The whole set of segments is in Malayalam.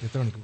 എത്ര മണിക്ക്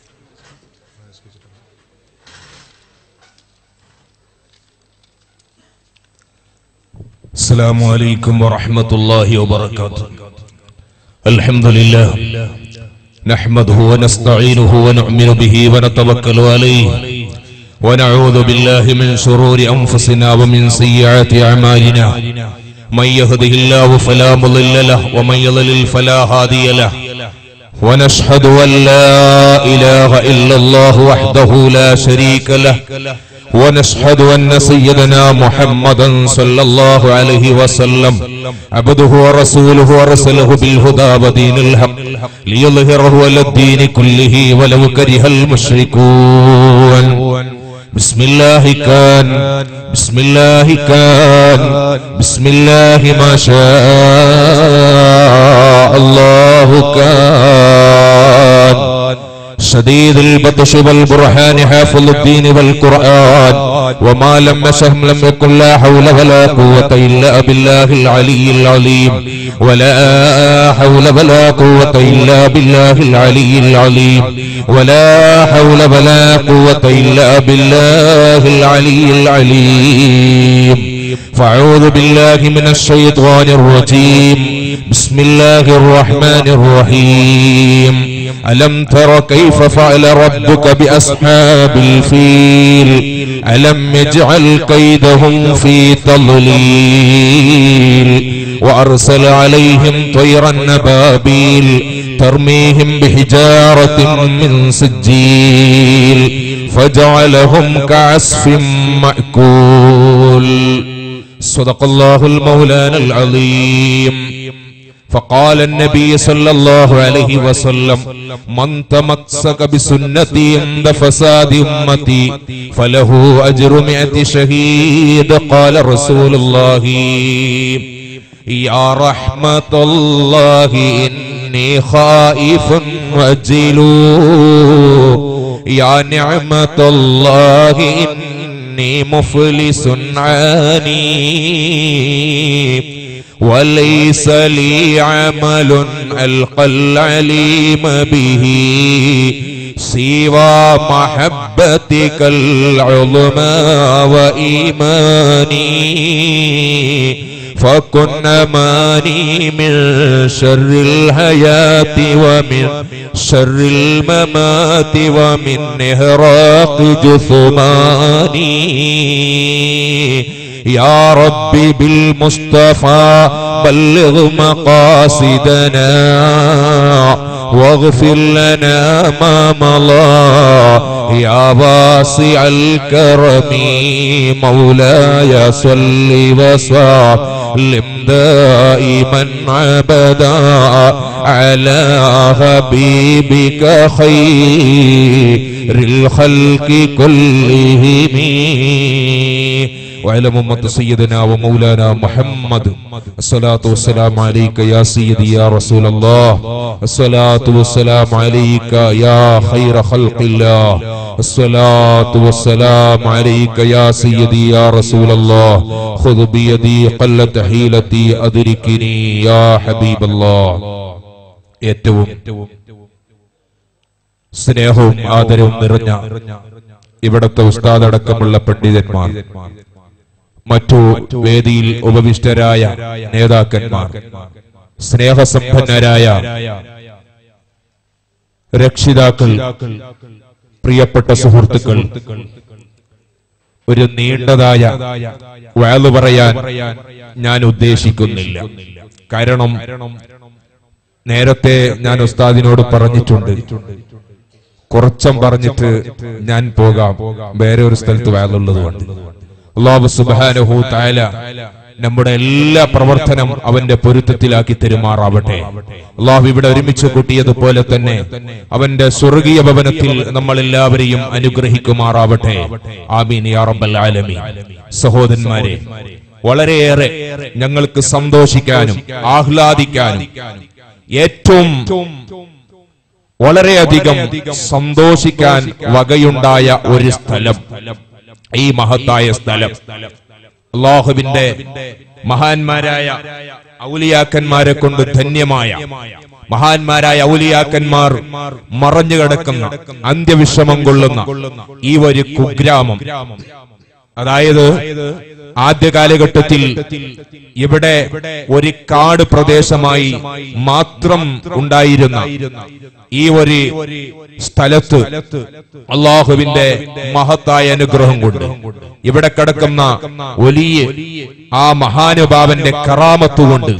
السلام عليكم ورحمة الله وبركاته الحمد لله نحمده ونستعينه ونؤمن به ونتوكل عليه ونعوذ بالله من شرور أنفسنا ومن سيئات أعمالنا من يهده الله فلا مضل له ومن يضلل فلا هادي له ونشهد أن لا إله إلا الله وحده لا شريك له ونشهد أن سيدنا محمدا صلى الله عليه وسلم عبده ورسوله ورسله بالهدى ودين الحق ليظهره على الدين كله ولو كره المشركون بسم الله كان بسم الله كان بسم الله ما شاء الله كان شديد البطش والبرهان حافظ الدين والقرآن وما لم يشهم لم يكن لا حول ولا قوة إلا بالله العلي العظيم ولا حول ولا قوة إلا بالله العلي العظيم ولا حول ولا قوة إلا بالله العلي العليم فأعوذ بالله من الشيطان الرجيم بسم الله الرحمن الرحيم ألم تر كيف فعل ربك بأصحاب الفيل ألم يجعل كيدهم في تضليل وأرسل عليهم طيرا نبابيل ترميهم بحجارة من سجيل فجعلهم كعصف مأكول صدق الله المولان العظيم فقال النبي صلى الله عليه وسلم من تمسك بسنتي عند فساد امتي فله اجر مئة شهيد قال رسول الله يا رحمة الله إني خائف وجل يا نعمة الله إني مفلس عاني وليس لي عمل ألقى العليم به سوى محبتك العظمى وإيماني فكن أماني من شر الحياة ومن شر الممات ومن إهراق جثماني يا ربي بالمصطفى بلغ مقاصدنا واغفر لنا ما مضى يا واسع الكرم مولاي صل وسلم دائما عبدا على حبيبك خير الخلق كلهم وعلى أمة سيدنا ومولانا محمد الصلاة والسلام عليك يا سيدي يا رسول الله الصلاة والسلام عليك يا خير خلق الله الصلاة والسلام عليك يا سيدي يا رسول الله خذ بيدي قلت حيلتي أدركني يا حبيب الله ഏറ്റവും സ്നേഹവും ആദരവും നിറഞ്ഞ ഇവിടത്തെ ഉസ്താദ് അടക്കമുള്ള പണ്ഡിതന്മാർ മറ്റു വേദിയിൽ ഉപവിഷ്ടരായ നേതാക്കന്മാർ സ്നേഹസമ്പന്നരായ രക്ഷിതാക്കൾ പ്രിയപ്പെട്ട സുഹൃത്തുക്കൾ ഒരു നീണ്ടതായ വാല് പറയാൻ ഞാൻ ഉദ്ദേശിക്കുന്നില്ല കാരണം നേരത്തെ ഞാൻ ഉസ്താദിനോട് പറഞ്ഞിട്ടുണ്ട് കുറച്ചം പറഞ്ഞിട്ട് ഞാൻ പോകാം വേറെ ഒരു സ്ഥലത്ത് വാലുള്ളത് കൊണ്ട് അള്ളാഹു സുബാനഹു താല നമ്മുടെ എല്ലാ പ്രവർത്തനം അവന്റെ പൊരുത്തത്തിലാക്കി തെരുമാറാവട്ടെ അള്ളാഹു ഇവിടെ ഒരുമിച്ച് കൂട്ടിയതുപോലെ തന്നെ അവന്റെ സ്വർഗീയ ഭവനത്തിൽ നമ്മൾ എല്ലാവരെയും അനുഗ്രഹിക്കുമാറാവട്ടെ ആമീൻ യാ റബ്ബൽ ആലമീൻ സഹോദരന്മാരെ വളരെയേറെ ഞങ്ങൾക്ക് സന്തോഷിക്കാനും ആഹ്ലാദിക്കാനും ഏറ്റവും വളരെയധികം സന്തോഷിക്കാൻ വകയുണ്ടായ ഒരു സ്ഥലം ഈ മഹത്തായ സ്ഥലം അള്ളാഹുവിന്റെ മഹാന്മാരായ ഔലിയാക്കന്മാരെ കൊണ്ട് ധന്യമായ മഹാന്മാരായ ഔലിയാക്കന്മാർ മറഞ്ഞു കിടക്കുന്ന അന്ത്യവിശ്രമം കൊള്ളുന്ന ഈ ഒരു കുഗ്രാമം അതായത് ആദ്യ കാലഘട്ടത്തിൽ ഇവിടെ ഒരു കാട് പ്രദേശമായി മാത്രം ഉണ്ടായിരുന്ന ഈ ഒരു സ്ഥലത്ത് അള്ളാഹുവിന്റെ മഹത്തായ അനുഗ്രഹം കൊണ്ട് ഇവിടെ കിടക്കുന്ന വലിയ ആ മഹാനുഭാവന്റെ കറാമത്ത് കൊണ്ട്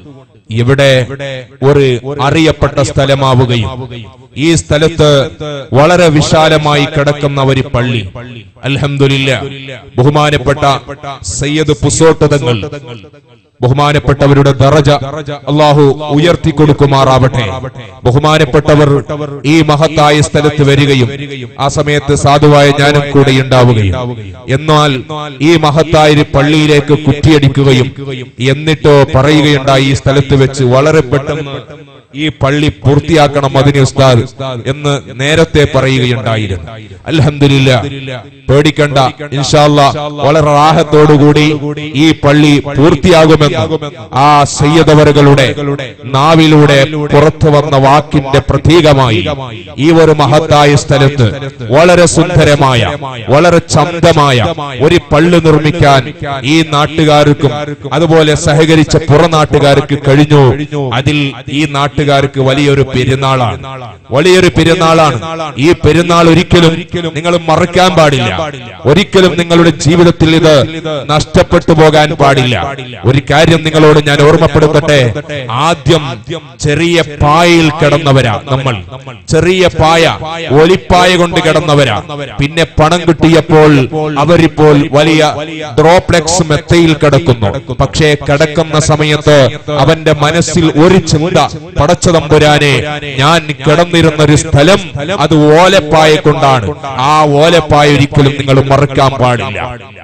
ഇവിടെ ഒരു അറിയപ്പെട്ട സ്ഥലമാവുകയും ഈ സ്ഥലത്ത് വളരെ വിശാലമായി കിടക്കുന്ന ഒരു പള്ളി അൽഹംദുലില്ല ബഹുമാനപ്പെട്ട സയ്യദ് പുസോട്ടതങ്ങൾ ബഹുമാനപ്പെട്ടവരുടെ ദറജ അള്ളാഹു ഉയർത്തി കൊടുക്കുമാറാവട്ടെ ബഹുമാനപ്പെട്ടവർ ഈ മഹത്തായ സ്ഥലത്ത് വരികയും ആ സമയത്ത് സാധുവായ ഞാനും കൂടെ ഉണ്ടാവുകയും എന്നാൽ ഈ മഹത്തായ ഒരു പള്ളിയിലേക്ക് കുറ്റിയടിക്കുകയും എന്നിട്ടോ പറയുകയുണ്ടായി ഈ സ്ഥലത്ത് വെച്ച് വളരെ പെട്ടെന്ന് ഈ പള്ളി പൂർത്തിയാക്കണം അതിന് ഉസ്താദ് എന്ന് നേരത്തെ പറയുകയുണ്ടായിരുന്നു അൽഹംദുലില്ല പേടിക്കണ്ട ഇൻഷാല്ല വളരെ റാഹത്തോടുകൂടി ഈ പള്ളി പൂർത്തിയാകുമെന്ന് ആ സയ്യദവറുകളുടെ നാവിലൂടെ പുറത്തു വന്ന വാക്കിന്റെ പ്രതീകമായി ഈ ഒരു മഹത്തായ സ്ഥലത്ത് വളരെ സുന്ദരമായ വളരെ ചന്തമായ ഒരു പള്ളി നിർമ്മിക്കാൻ ഈ നാട്ടുകാർക്കും അതുപോലെ സഹകരിച്ച പുറനാട്ടുകാർക്ക് കഴിഞ്ഞു അതിൽ ഈ നാട്ടുകാർക്ക് വലിയൊരു പെരുന്നാളാണ് വലിയൊരു പെരുന്നാളാണ് ഈ പെരുന്നാൾ ഒരിക്കലും നിങ്ങൾ മറക്കാൻ പാടില്ല ഒരിക്കലും നിങ്ങളുടെ ജീവിതത്തിൽ ഇത് നഷ്ടപ്പെട്ടു പോകാൻ പാടില്ല ഒരു കാര്യം നിങ്ങളോട് ഞാൻ ഓർമ്മപ്പെടുത്തട്ടെ ആദ്യം ചെറിയ പായയിൽ കിടന്നവരാ നമ്മൾ ചെറിയ പായ ഒലിപ്പായ കൊണ്ട് കിടന്നവരാ പിന്നെ പണം കിട്ടിയപ്പോൾ അവരിപ്പോൾ വലിയ ഡ്രോപ്ലെക്സ് മെത്തയിൽ കിടക്കുന്നു പക്ഷേ കിടക്കുന്ന സമയത്ത് അവന്റെ മനസ്സിൽ ഒരു ചിന്ത പടച്ചതമ്പുരാനെ ഞാൻ കിടന്നിരുന്ന ഒരു സ്ഥലം അത് ഓലപ്പായ കൊണ്ടാണ് ആ ഓലപ്പായ ഒരിക്കലും നിങ്ങൾ മറക്കാൻ പാടില്ല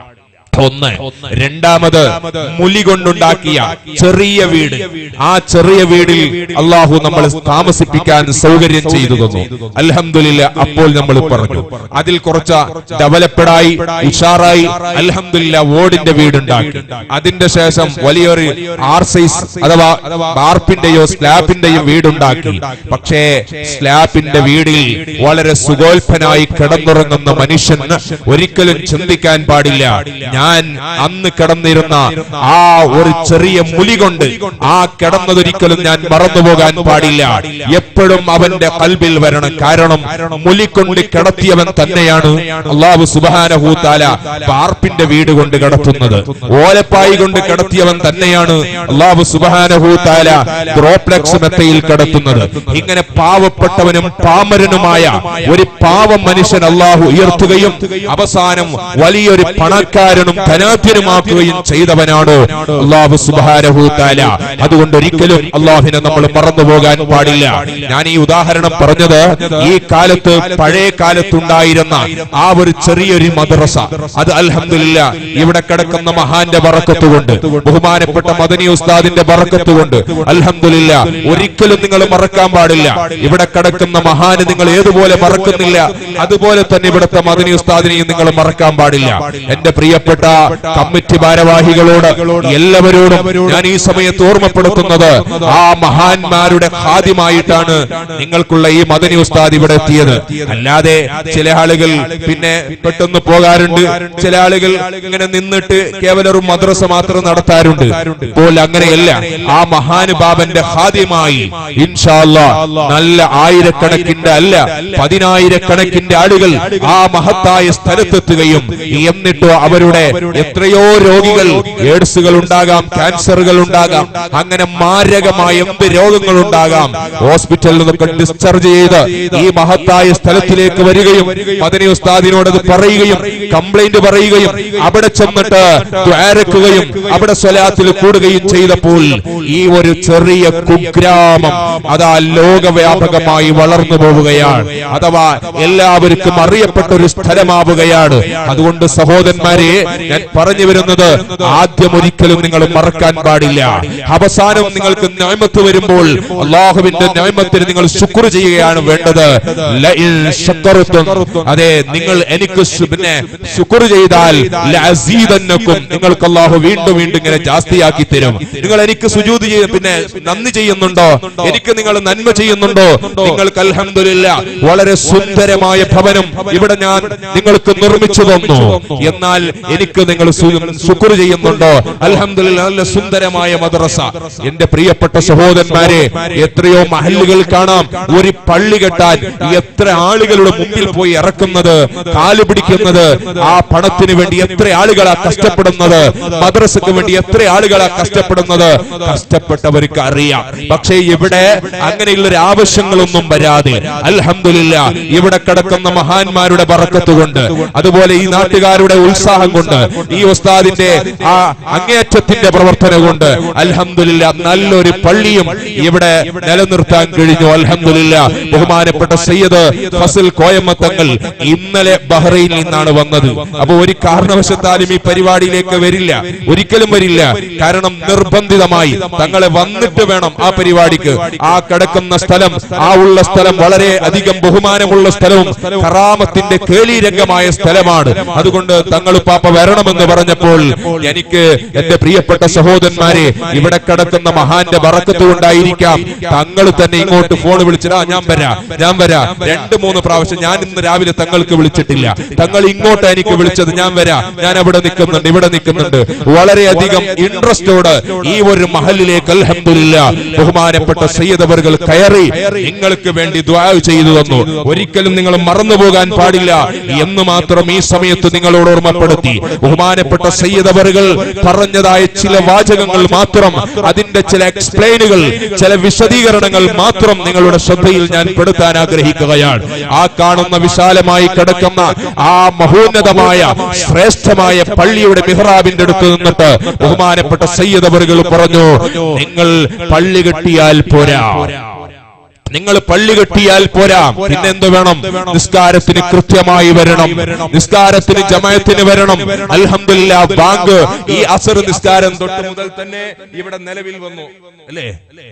ഒന്ന് രണ്ടാമത് മുലി കൊണ്ടുണ്ടാക്കിയ ചെറിയ വീട് ആ ചെറിയ വീടിൽ അള്ളാഹു നമ്മൾ താമസിപ്പിക്കാൻ സൗകര്യം ചെയ്തു തന്നു അൽഹംദുലില്ല അപ്പോൾ നമ്മൾ പറഞ്ഞു അതിൽ കുറച്ച് ഡെവലപ്ഡായി ഉഷാറായി അൽഹംദുലില്ല ഓടിന്റെ വീടുണ്ടാക്കി അതിന്റെ ശേഷം വലിയൊരു ആർ സൈസ് അഥവാ ബാർപ്പിന്റെയോ സ്ലാബിന്റെയോ വീടുണ്ടാക്കി പക്ഷേ സ്ലാബിന്റെ വീടിൽ വളരെ സുഖോൽപ്പനായി കിടന്നുറങ്ങുന്ന മനുഷ്യൻ ഒരിക്കലും ചിന്തിക്കാൻ പാടില്ല ഞാൻ അന്ന് കിടന്നിരുന്ന ആ ഒരു ചെറിയ മുലി കൊണ്ട് ആ കിടന്നതൊരിക്കലും ഞാൻ മറന്നുപോകാൻ പാടില്ല എപ്പോഴും അവന്റെ കൽബിൽ വരണം കാരണം മുലി കൊണ്ട് കിടത്തിയവൻ തന്നെയാണ് അള്ളാഹു സുബാനഹൂത്താല പാർപ്പിന്റെ വീട് കൊണ്ട് കിടത്തുന്നത് ഓലപ്പായി കൊണ്ട് കിടത്തിയവൻ തന്നെയാണ് അള്ളാഹു സുബാനഹൂത്താല ഗ്രോപ്ലെക്സ് മെത്തയിൽ കിടത്തുന്നത് ഇങ്ങനെ പാവപ്പെട്ടവനും പാമരനുമായ ഒരു പാവം മനുഷ്യൻ അള്ളാഹു ഉയർത്തുകയും അവസാനം വലിയൊരു പണക്കാരനും ധനാധ്യനുമാക്കുകയും ചെയ്തവനാണ് അള്ളാഹു സുബാനഹൂത്താല അതുകൊണ്ട് ഒരിക്കലും അള്ളാഹിനെ നമ്മൾ മറന്നു പോകാൻ പാടില്ല ഞാൻ ഈ ഉദാഹരണം പറഞ്ഞത് ഈ കാലത്ത് പഴയ കാലത്തുണ്ടായിരുന്ന ആ ഒരു ചെറിയൊരു മദ്രസ അത് അൽഹംദുലില്ല ഇവിടെ കിടക്കുന്ന മഹാന്റെ ബറക്കത്തുകൊണ്ട് ബഹുമാനപ്പെട്ട മദനി ഉസ്താദിന്റെ ബറക്കത്തുകൊണ്ട് അൽഹംദുലില്ല ഒരിക്കലും നിങ്ങൾ മറക്കാൻ പാടില്ല ഇവിടെ കിടക്കുന്ന മഹാന് നിങ്ങൾ ഏതുപോലെ മറക്കുന്നില്ല അതുപോലെ തന്നെ ഇവിടുത്തെ മദനി ഉസ്താദിനെയും നിങ്ങൾ മറക്കാൻ പാടില്ല എന്റെ പ്രിയപ്പെട്ട കമ്മിറ്റി ഭാരവാഹികളോട് എല്ലാവരോടും ഞാൻ ഈ സമയത്ത് ഓർമ്മപ്പെടുത്തുന്നത് ആ മഹാന്മാരുടെ ഹാദ്യമായിട്ടാണ് നിങ്ങൾക്കുള്ള ഈ മദനി ഉസ്താദ് ഇവിടെ എത്തിയത് അല്ലാതെ ചില ആളുകൾ പിന്നെ പെട്ടെന്ന് പോകാറുണ്ട് ചില ആളുകൾ ഇങ്ങനെ നിന്നിട്ട് കേവലം ഒരു മദ്രസ മാത്രം നടത്താറുണ്ട് ഇപ്പോൾ അങ്ങനെയല്ല ആ മഹാനുഭാവന്റെ ഹാദ്യമായി ഇൻഷാല്ല നല്ല ആയിരക്കണക്കിന്റെ അല്ല പതിനായിരക്കണക്കിന്റെ ആളുകൾ ആ മഹത്തായ സ്ഥലത്തെത്തുകയും എന്നിട്ടോ അവരുടെ എത്രയോ രോഗികൾ എയ്ഡ്സുകൾ ഉണ്ടാകാം ക്യാൻസറുകൾ ഉണ്ടാകാം അങ്ങനെ മാരകമായ എന്ത് രോഗങ്ങൾ ഉണ്ടാകാം ഹോസ്പിറ്റലിൽ നിന്നൊക്കെ ഡിസ്ചാർജ് ചെയ്ത് ഈ മഹത്തായ സ്ഥലത്തിലേക്ക് വരികയും മദനി ഉസ്താദിനോട് അത് പറയുകയും കംപ്ലൈന്റ് പറയുകയും അവിടെ ചെന്നിട്ട് ദ്വാരക്കുകയും അവിടെ സ്വലാത്തിൽ കൂടുകയും ചെയ്തപ്പോൾ ഈ ഒരു ചെറിയ കുഗ്രാമം അതാ ലോകവ്യാപകമായി വളർന്നു പോവുകയാണ് അഥവാ എല്ലാവർക്കും അറിയപ്പെട്ട ഒരു സ്ഥലമാവുകയാണ് അതുകൊണ്ട് സഹോദരന്മാരെ ഞാൻ പറഞ്ഞു വരുന്നത് ആദ്യം ഒരിക്കലും നിങ്ങൾ മറക്കാൻ പാടില്ല അവസാനം നിങ്ങൾക്ക് ന്യായമത്ത് വരുമ്പോൾ അള്ളാഹുവിന്റെ ന്യായമത്തിന് നിങ്ങൾ ശുക്ർ ചെയ്യുകയാണ് വേണ്ടത് ലഇൻ ശക്കറത്തും അതെ നിങ്ങൾ എനിക്ക് ശു- പിന്നെ ശുക്ർ ചെയ്താൽ ലഅസീദന്നക്കും നിങ്ങൾക്ക് അള്ളാഹു വീണ്ടും വീണ്ടും ഇങ്ങനെ ജാസ്തിയാക്കി തരും നിങ്ങൾ എനിക്ക് സുജൂത് ചെയ്യ പിന്നെ നന്ദി ചെയ്യുന്നുണ്ടോ എനിക്ക് നിങ്ങൾ നന്മ ചെയ്യുന്നുണ്ടോ നിങ്ങൾക്ക് അൽഹംദുലില്ല വളരെ സുന്ദരമായ ഭവനം ഇവിടെ ഞാൻ നിങ്ങൾക്ക് നിർമ്മിച്ചു തന്നു എന്നാൽ എനിക്ക് നിങ്ങൾ ശുക്ർ ചെയ്യുന്നുണ്ടോ അൽഹംദുലില്ല നല്ല സുന്ദരമായ മദ്രസ എന്റെ പ്രിയപ്പെട്ട സഹോദരന്മാരെ എത്രയോ മഹല്ലുകൾ കാണാം ഒരു പള്ളി കെട്ടാൻ എത്ര ആളുകളുടെ മുമ്പിൽ പോയി ഇറക്കുന്നത് കാല് പിടിക്കുന്നത് ആ പണത്തിന് വേണ്ടി എത്ര ആളുകളാ കഷ്ടപ്പെടുന്നത് മദ്രസക്ക് വേണ്ടി എത്ര ആളുകളാ കഷ്ടപ്പെടുന്നത് കഷ്ടപ്പെട്ടവർക്ക് അറിയാം പക്ഷേ ഇവിടെ അങ്ങനെയുള്ള ഒരു ആവശ്യങ്ങളൊന്നും വരാതെ അൽഹംദുലില്ല ഇവിടെ കിടക്കുന്ന മഹാന്മാരുടെ ബറക്കത്ത് കൊണ്ട് അതുപോലെ ഈ നാട്ടുകാരുടെ ഉത്സാഹം കൊണ്ട് ഈ ഉസ്താദിന്റെ ആ അങ്ങേയറ്റത്തിന്റെ പ്രവർത്തനം കൊണ്ട് അൽഹംദുലില്ല നല്ലൊരു പള്ളിയും ഇവിടെ നിലനിർത്താൻ കഴിഞ്ഞു അൽഹംദുലില്ല ബഹുമാനപ്പെട്ട സയ്യദ് ഫസൽ കോയമ്മത്തങ്ങൾ ഇന്നലെ ബഹ്റൈനിൽ നിന്നാണ് വന്നത് അപ്പൊ ഒരു കാരണവശത്താലും ഈ പരിപാടിയിലേക്ക് വരില്ല ഒരിക്കലും വരില്ല കാരണം നിർബന്ധിതമായി തങ്ങളെ വന്നിട്ട് വേണം ആ പരിപാടിക്ക് ആ കിടക്കുന്ന സ്ഥലം ആ ഉള്ള സ്ഥലം വളരെ അധികം ബഹുമാനമുള്ള സ്ഥലവും കറാമത്തിന്റെ കേളീരംഗമായ സ്ഥലമാണ് അതുകൊണ്ട് തങ്ങൾ പാപ്പ വരണമെന്ന് പറഞ്ഞപ്പോൾ എനിക്ക് എന്റെ പ്രിയപ്പെട്ട സഹോദരന്മാരെ ഇവിടെ കിടക്കുന്ന മഹാന്റെ ബറക്കത്ത് കൊണ്ടായിരിക്കാം തങ്ങൾ തന്നെ ഇങ്ങോട്ട് ഫോൺ വിളിച്ചിടാ ഞാൻ വരാം ഞാൻ വരാം രണ്ട് മൂന്ന് പ്രാവശ്യം ഞാൻ ഇന്ന് രാവിലെ തങ്ങൾക്ക് വിളിച്ചിട്ടില്ല തങ്ങൾ ഇങ്ങോട്ട് എനിക്ക് വിളിച്ചത് ഞാൻ വരാം ഞാൻ അവിടെ നിൽക്കുന്നുണ്ട് ഇവിടെ നിൽക്കുന്നുണ്ട് വളരെയധികം ഇൻട്രസ്റ്റോട് ഈ ഒരു മഹലിലേക്ക് അൽഹംദുലില്ല ബഹുമാനപ്പെട്ട സയ്യദവറുകൾ കയറി നിങ്ങൾക്ക് വേണ്ടി ദ്വാ ചെയ്തു തന്നു ഒരിക്കലും നിങ്ങൾ മറന്നു പോകാൻ പാടില്ല എന്ന് മാത്രം ഈ സമയത്ത് നിങ്ങളോട് ഓർമ്മപ്പെടുത്തി ബഹുമാനപ്പെട്ട സയ്യദവറുകൾ പറഞ്ഞതായ ചില വാചകങ്ങൾ മാത്രം അതിന്റെ ചില എക്സ്പ്ലെയിനുകൾ ചില വിശദീകരണങ്ങൾ മാത്രം നിങ്ങളുടെ ശ്രദ്ധയിൽ ഞാൻ പെടുത്താൻ ആഗ്രഹിക്കുകയാണ് ആ കാണുന്ന വിശാലമായി കിടക്കുന്ന ആ മഹോന്നതമായ ശ്രേഷ്ഠമായ പള്ളിയുടെ മിഹ്റാബിന്റെ അടുത്ത് നിന്നിട്ട് ബഹുമാനപ്പെട്ട സയ്യദവറുകൾ പറഞ്ഞു നിങ്ങൾ പള്ളി കെട്ടിയാൽ പോരാ നിങ്ങൾ പള്ളി കെട്ടിയാൽ പോരാ പിന്നെന്ത് വേണം നിസ്കാരത്തിന് കൃത്യമായി വരണം നിസ്കാരത്തിന് ജമയത്തിന് വരണം അൽഹംദുലില്ല ബാങ്ക് ഈ അസർ നിസ്കാരം തൊട്ട് മുതൽ തന്നെ ഇവിടെ നിലവിൽ വന്നു അല്ലേ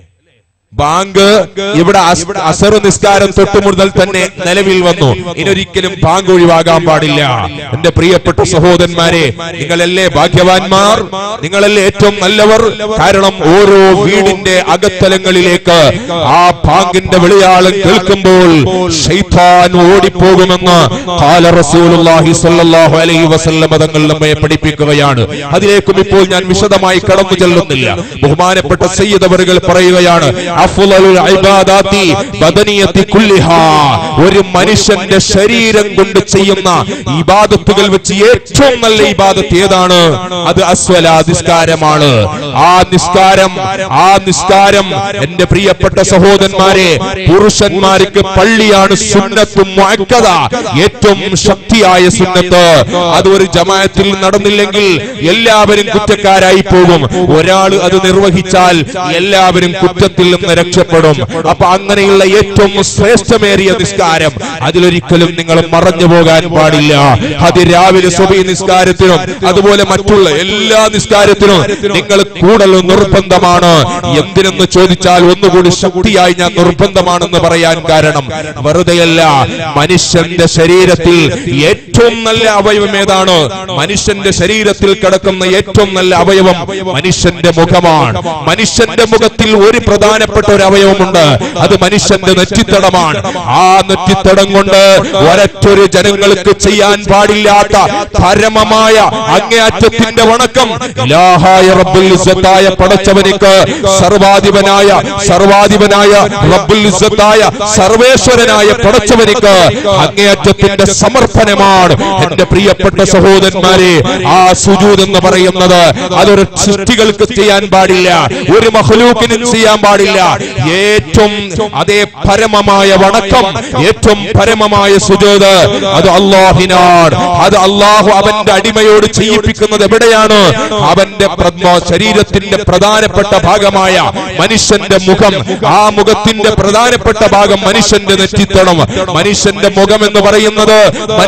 ബാങ്ക് ഇവിടെ അസ്- അസർ നിസ്കാരം തൊട്ട് മുതൽ തന്നെ നിലവിൽ വന്നു ഇനൊരിക്കലും ബാങ്ക് ഒഴിവാകാൻ പാടില്ല എന്റെ പ്രിയപ്പെട്ട സഹോദരന്മാരെ നിങ്ങളല്ലേ ഭാഗ്യവാന്മാർ നിങ്ങളല്ലേ ഏറ്റവും നല്ലവർ കാരണം ഓരോ വീടിന്റെ അകത്തലങ്ങളിലേക്ക് ആ ബാങ്കിന്റെ വെളിയാളം കേൾക്കുമ്പോൾ ഷൈത്താൻ ഓടിപ്പോകുമെന്ന് കാല റസൂലുള്ളാഹി സ്വല്ലല്ലാഹു അലൈഹി വസല്ലം തങ്ങൾ നമ്മെ പഠിപ്പിക്കുകയാണ് അതിലേക്കും ഇപ്പോൾ ഞാൻ വിശദമായി കടന്നു ചെല്ലുന്നില്ല ബഹുമാനപ്പെട്ട സയ്യിദ് അവറുകൾ പറയുകയാണ് അഫ്ളലുൽ ഇബാദാത്തി ബദനിയത്തി കുല്ലിഹാ ഒരു മനുഷ്യന്റെ ശരീരം കൊണ്ട് ചെയ്യുന്ന ഇബാദത്തുകൾ വെച്ച് ഏറ്റവും നല്ല ഇബാദത്ത് ഏതാണ് അത് അസ്വല നിസ്കാരമാണ് ആ നിസ്കാരം ആ നിസ്കാരം എന്റെ പ്രിയപ്പെട്ട സഹോദരന്മാരെ പുരുഷന്മാർക്ക് പള്ളിയാണ് സുന്നത്തും മുഅക്കദ ഏറ്റവും ശക്തിയായ സുന്നത്ത് അത് ഒരു ജമാഅത്തിൽ നടന്നില്ലെങ്കിൽ എല്ലാവരും കുറ്റക്കാരായി പോകും ഒരാൾ അത് നിർവഹിച്ചാൽ എല്ലാവരും കുറ്റത്തിൽ നിന്ന് രക്ഷപ്പെടും അപ്പൊ അങ്ങനെയുള്ള ഏറ്റവും ശ്രേഷ്ഠമേറിയ നിസ്കാരം അതിലൊരിക്കലും നിങ്ങൾ മറഞ്ഞു പോകാൻ പാടില്ല അത് രാവിലെ സ്വഭി നിസ്കാരത്തിനും അതുപോലെ മറ്റുള്ള എല്ലാ നിസ്കാരത്തിനും നിങ്ങൾ കൂടുതൽ നിർബന്ധമാണ് എന്തിനെന്ന് ചോദിച്ചാൽ ഒന്നുകൂടി ശക്തിയായി ഞാൻ നിർബന്ധമാണെന്ന് പറയാൻ കാരണം വെറുതെയല്ല മനുഷ്യന്റെ ശരീരത്തിൽ ഏറ്റവും നല്ല അവയവം ഏതാണ് മനുഷ്യന്റെ ശരീരത്തിൽ കിടക്കുന്ന ഏറ്റവും നല്ല അവയവം മനുഷ്യന്റെ മുഖമാണ് മനുഷ്യന്റെ മുഖത്തിൽ ഒരു പ്രധാനപ്പെട്ട ഒരു അവയവമുണ്ട് അത് മനുഷ്യന്റെ നെറ്റിത്തടമാണ് ആ നെറ്റിത്തടം കൊണ്ട് ഒരറ്റൊരു ജനങ്ങൾക്ക് ചെയ്യാൻ പാടില്ലാത്ത പരമമായ അങ്ങേയറ്റത്തിന്റെ വണക്കം ഇലാഹായ റബ്ബുൽ ഇസ്സത്തായ പടച്ചവനിക്ക് സർവാധിപനായ സർവാധിപനായ റബ്ബുൽ ഇസ്സത്തായ സർവേശ്വരനായ പടച്ചവനിക്ക് അങ്ങേയറ്റത്തിന്റെ സമർപ്പണമാണ് എന്റെ പ്രിയപ്പെട്ട സഹോദരന്മാരെ ആ സുജൂദ് എന്ന് പറയുന്നത് അതൊരു സൃഷ്ടികൾക്ക് ചെയ്യാൻ പാടില്ല ഒരു മഹലൂക്കിനും ചെയ്യാൻ പാടില്ല ഏറ്റവും അതേ പരമമായ വണക്കം ഏറ്റവും പരമമായ സുജൂദ് അത് അള്ളാഹിനാണ് അത് അള്ളാഹു അവന്റെ അടിമയോട് ചെയ്യിപ്പിക്കുന്നത് എവിടെയാണ് അവന്റെ പ്രഥമ ശരീരത്തിന്റെ പ്രധാനപ്പെട്ട ഭാഗമായ മനുഷ്യന്റെ മുഖം ആ മുഖത്തിന്റെ പ്രധാനപ്പെട്ട ഭാഗം മനുഷ്യന്റെ നെറ്റിത്തണം മനുഷ്യന്റെ മുഖം എന്ന് പറയുന്നത് മനുഷ്യന്റെ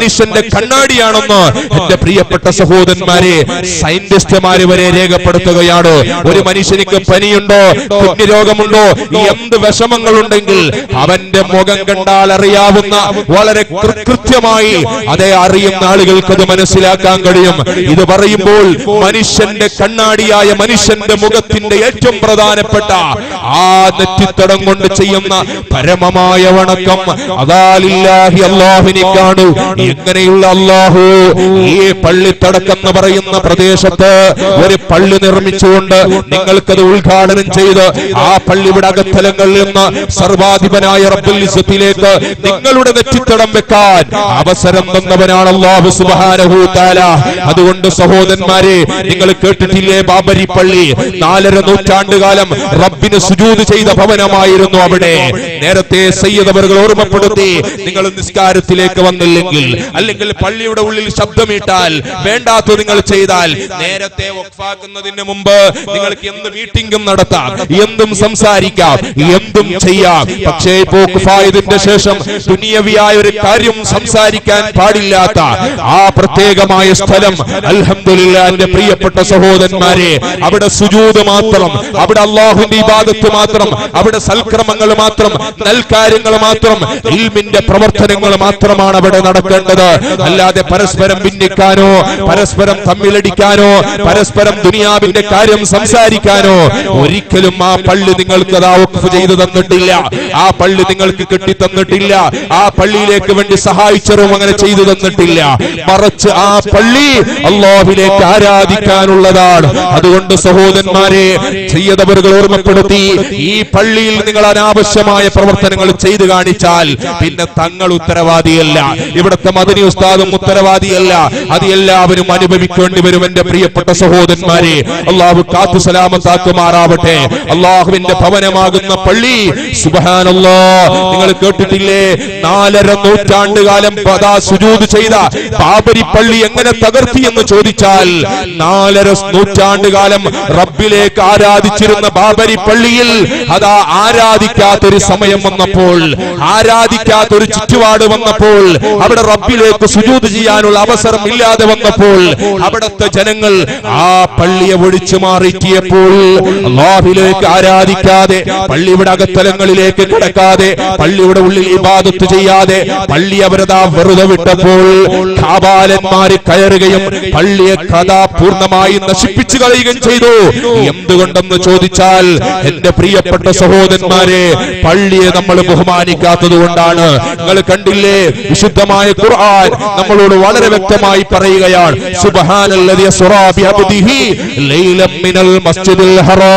കണ്ണാടിയാണെന്ന് എന്റെ പ്രിയപ്പെട്ട സഹോദരന്മാരെ സയന്റിസ്റ്റുമാര് വരെ രേഖപ്പെടുത്തുകയാണ് ഒരു മനുഷ്യനിക്ക് പനിയുണ്ടോ കുഞ്ഞു രോഗമുണ്ടോ എന്ത് വിഷമങ്ങളുണ്ടെങ്കിൽ അവന്റെ മുഖം കണ്ടാൽ അറിയാവുന്ന വളരെ കൃ- കൃത്യമായി അതേ അറിയുന്ന ആളുകൾക്ക് അത് മനസ്സിലാക്കാൻ കഴിയും ഇത് പറയുമ്പോൾ മനുഷ്യന്റെ കണ്ണാടിയായ മനുഷ്യന്റെ മുഖത്തിന്റെ ഏറ്റവും പ്രധാനപ്പെട്ട ആ നെറ്റിത്തടം കൊണ്ട് ചെയ്യുന്ന പരമമായ വണക്കം അതാലില്ലാഹി അള്ളാഹുവിനെ കാണൂ എങ്ങനെയുള്ള അള്ളാഹു ഈ പള്ളിത്തടക്കം എന്ന് പറയുന്ന പ്രദേശത്ത് ഒരു പള്ളി നിർമ്മിച്ചുകൊണ്ട് നിങ്ങൾക്കത് ഉദ്ഘാടനം ചെയ്ത് ആ പള്ളിയുടെ അകത്തലങ്ങളിൽ നിന്ന് സർവാധിപനായ റബ്ബുൽ ഇസ്സത്തിലേക്ക് നിങ്ങളുടെ നെറ്റിത്തടം വെക്കാൻ അവസരം തന്നവനാണ് അള്ളാഹു സുബ്ഹാനഹു തആല അതുകൊണ്ട് സഹോദരന്മാരെ നിങ്ങൾ കേട്ടിട്ടില്ലേ ബാബരി പള്ളി നാലര നൂറ്റാണ്ടുകാലം റബ്ബിന് സുജൂദ് ചെയ്ത ഭവനമായിരുന്നു അവിടെ നേരത്തെ സയ്യിദ് അവர்கள் ഓർമ്മപ്പെടുത്തി നിങ്ങൾ നിസ്കാരത്തിലേക്ക് വന്നില്ലെങ്കിൽ അല്ലെങ്കിൽ പള്ളിയുടെ ഉള്ളിൽ ശബ്ദമിട്ടാൽ വേണ്ടാത്ത നിങ്ങൾ ചെയ്താൽ നേരത്തെ വഖഫാക്കുന്നതിന് മുമ്പ് നിങ്ങൾക്ക് എന്ത് മീറ്റിംഗും നടത്താം എന്തും സംസാരിക്കാം എന്തും ചെയ്യാം പക്ഷേ ഇപ്പോ വഖഫായതിന്റെ ശേഷം ദുനിയവിയായ ഒരു കാര്യം സംസാരിക്കാൻ പാടില്ലാത്ത ആ പ്രത്യേകമായ സ്ഥലം അൽഹംദുലില്ലാ എന്റെ പ്രിയപ്പെട്ട സഹോദരന്മാരെ അവിടെ സുജൂദ് മാത്രം അവിടെ അള്ളാഹുവിന്റെ ഇബാദത്ത് മാത്രം അവിടെ സൽക്രമങ്ങൾ മാത്രം നൽകാര്യങ്ങൾ മാത്രം ഇൽമിന്റെ പ്രവർത്തനങ്ങൾ മാത്രമാണ് അവിടെ നടക്കേണ്ടത് അല്ലാതെ പരസ്പരം ഭിന്നിക്കാനോ പരസ്പരം തമ്മിലടിക്കാനോ പരസ്പരം ദുനിയാവിന്റെ കാര്യം സംസാരിക്കാനോ ഒരിക്കലും ആ പള്ളി നിങ്ങൾക്ക് അതാ വഖഫ് ചെയ്തു തന്നിട്ടില്ല ആ പള്ളി നിങ്ങൾക്ക് കെട്ടി തന്നിട്ടില്ല ആ പള്ളിയിലേക്ക് വേണ്ടി സഹായിച്ചറും അങ്ങനെ ചെയ്തു തന്നിട്ടില്ല മറിച്ച് ആ പള്ളി അള്ളാഹിലേക്ക് ആരാധിക്കാനുള്ളതാണ് അതുകൊണ്ട് സഹോദരന്മാരെ ചെയ്തവர்கள் ഓർമ്മപ്പെടുത്തി ഈ പള്ളിയിൽ നിങ്ങൾ അനാവശ്യമായ പ്രവർത്തനങ്ങൾ ചെയ്തു കാണിച്ചാൽ പിന്നെ തങ്ങൾ ഉത്തരവാദിയല്ല ഇവിടുത്തെ മദനി ഉസ്താദും ഉത്തരവാദിയല്ല അത് എല്ലാവരും അനുഭവിക്കേണ്ടി വരും എന്റെ പ്രിയപ്പെട്ട സഹോദരന്മാരെ അള്ളാഹു കാത്തു സലാമത്താക്കുമാറാവട്ടെ അള്ളാഹുവിന്റെ ഭവനമാകുന്ന പള്ളി സുബഹാനല്ലാ നിങ്ങൾ കേട്ടിട്ടില്ലേ നാലര നൂറ്റാണ്ട് കാലം പതാ സുജൂദ് ചെയ്ത ബാബരി പള്ളി എങ്ങനെ തകർത്തി എന്ന് ചോദിച്ചാൽ നാലര നൂറ്റാണ്ട് കാലം റബ്ബിലേക്ക് ആരാധിച്ചിരുന്ന ബാബരി പള്ളിയിൽ അതാ ആരാധിക്കാത്തൊരു സമയം വന്നപ്പോൾ ആരാധിക്കാത്തൊരു ചുറ്റുപാട് വന്നപ്പോൾ അവിടെ റബ്ബിലേക്ക് സുജൂദ് ചെയ്യാനുള്ള അവസരം ഇല്ലാതെ വന്നപ്പോൾ അവിടുത്തെ ജനങ്ങൾ ആ പള്ളിയെ ഒഴിച്ചു മാറിക്കിയപ്പോൾ അള്ളാഹിലേക്ക് ആരാധിക്കാതെ പള്ളിയുടെ അകത്തലങ്ങളിലേക്ക് കിടക്കാതെ പള്ളിയുടെ ഉള്ളിൽ ഇബാദത്ത് ചെയ്യാതെ പള്ളി അവരതാ വെറുതെ വിട്ടപ്പോൾ കാപാലന്മാര് കയറുകയും പള്ളിയെ കഥ പൂർണ്ണമായി നശിപ്പിച്ചു കളയുകയും ചെയ്തു എന്തുകൊണ്ടെന്ന് ചോദിച്ചാൽ എന്റെ പ്രിയപ്പെട്ട സഹോദരന്മാരെ പള്ളിയെ നമ്മൾ ബഹുമാനിക്കാത്തത് കൊണ്ടാണ് നിങ്ങൾ കണ്ടില്ലേ വിശുദ്ധമായ ഖുർആൻ നമ്മളോട് വളരെ വ്യക്തമായി പറയുകയാണ് സുബ്ഹാനല്ലദി അസ്റാ ബിഅബ്ദിഹി ലൈലം മിനൽ മസ്ജിദിൽ